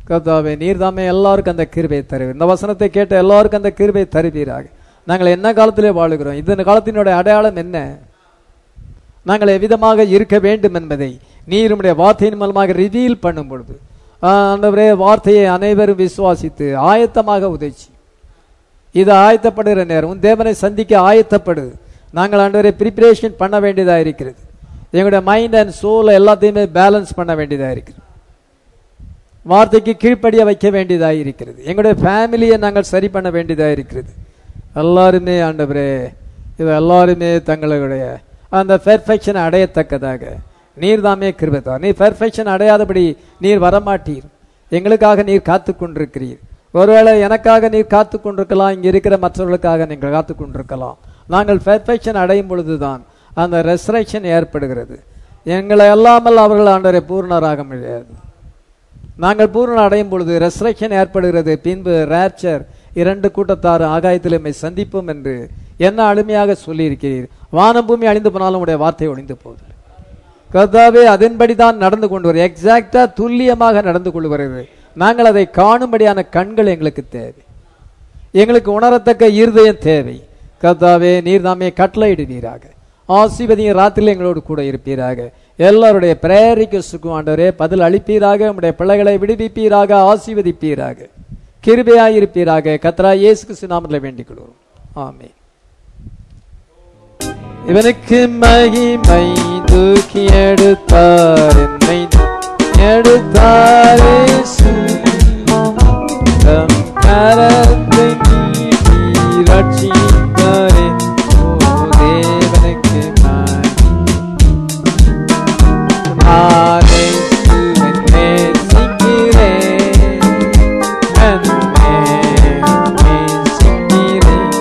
கர்த்தாவே நீர் தாமே எல்லாருக்கும் அந்த கிருபை தருவீர் இந்த வசனத்தை கேட்ட எல்லாருக்கும் அந்த கிருபை தருவீராக நாங்கள் என்ன காலத்திலே வாழுகிறோம் இந்த காலத்தினுடைய அடையாளம் என்ன நாங்கள் எவ்விதமாக இருக்க வேண்டும் என்பதை நீர் உம்முடைய வார்த்தையின் மூலமாக ரிவீல் பண்ணும் பொழுது ஆண்டவரே வார்த்தையை அனைவரும் விசுவாசித்து ஆயத்தமாக உதவி இது ஆயத்தப்படுகிற நேரம் உன் தேவனை சந்திக்க ஆயத்தப்படு நாங்கள் ஆண்டவரை ப்ரிப்பரேஷன் பண்ண வேண்டியதாக இருக்கிறது எங்களுடைய மைண்ட் அண்ட் சோலை எல்லாத்தையுமே பேலன்ஸ் பண்ண வேண்டியதாக இருக்கிறது வார்த்தைக்கு கீழ்ப்படிய வைக்க வேண்டியதாக இருக்கிறது எங்களுடைய ஃபேமிலியை நாங்கள் சரி பண்ண வேண்டியதாக இருக்கிறது எல்லாருமே ஆண்டவரே இது எல்லாருமே தங்களுடைய அந்த பெர்ஃபெக்ஷனை அடையத்தக்கதாக நீர் தாமே கிருபத்தார் நீர் பெர்ஃபெக்ஷன் அடையாதபடி நீர் வரமாட்டீர் எங்களுக்காக நீர் காத்து கொண்டிருக்கிறீர் ஒருவேளை எனக்காக நீர் காத்து கொண்டிருக்கலாம் இங்க இருக்கிற மற்றவர்களுக்காக நீங்கள் காத்து கொண்டிருக்கலாம் நாங்கள் பெர்ஃபெக்ஷன் அடையும் பொழுதுதான் அந்த ரெசரேஷன் ஏற்படுகிறது எங்களை அல்லாமல் அவர்கள் ஆண்டவரை பூர்ணராக முடியாது நாங்கள் பூரண அடையும் பொழுது ரெசரேஷன் ஏற்படுகிறது பின்பு ரேப்சர் இரண்டு கூட்டத்தார் ஆகாயத்தில் எம்மை சந்திப்போம் என்று என்ன அழுமையாக சொல்லியிருக்கிறீர் வானம் பூமி அழிந்து போனாலும் உடைய வார்த்தை ஒழிந்து போகுது கர்த்தாவே அதன்படி தான் நடந்து கொண்டு வரும் எக்ஸாக்டா துல்லியமாக நடந்து கொண்டு வருகிறது நாங்கள் அதை காணும்படியான கண்கள் எங்களுக்கு தேவை எங்களுக்கு உணரத்தக்க இருதயம் தேவை கர்த்தாவே நீர் தாமே கட்டளையிடுவீராக ஆசீர்வதியும் ராத்திரியில் எங்களோடு கூட இருப்பீராக எல்லாருடைய பிரேரிக்கு ஆண்டவரே பதில் அளிப்பீராக உம்முடைய பிள்ளைகளை விடுவிப்பீராக ஆசீர்வதிப்பீராக கிருபையாய் இருப்பீராக கத்ரா இயேசு கிறிஸ்து நாமத்தில் வேண்டிக் கொள்வோம் ஆமே இவனுக்கு மகிமை தூக்கி எடுத்தார் என்னை எடுத்தார் இயேசு. தம் கரத்தை நீட்டி ரட்சித்தாரே. ஓ தேவனுக்கு மகிமை. நான் இயேசுவை நேசிக்கிறேன். என்னை நேசிக்கிறேன்.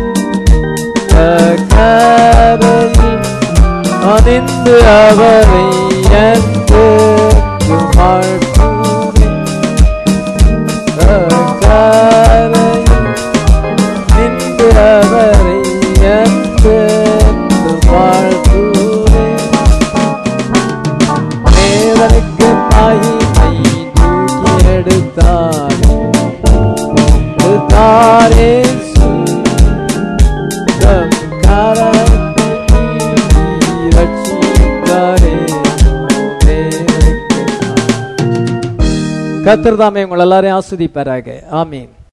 கரையில் அணிந்து அவரை என்று வாழ்த்துவேன். கரையில் நின்று அவரை என்று வாழ்த்துவேன். தேவனுக்கு மகிமை தூக்கி எடுத்தார் எடுத்தாரே தம் கரத்தை நீட்டி ரட்சித்தாரே. கர்த்தர் தாமே உங்கள் எல்லாரையும் ஆஸ்வதிப்பாராக ஆமீன்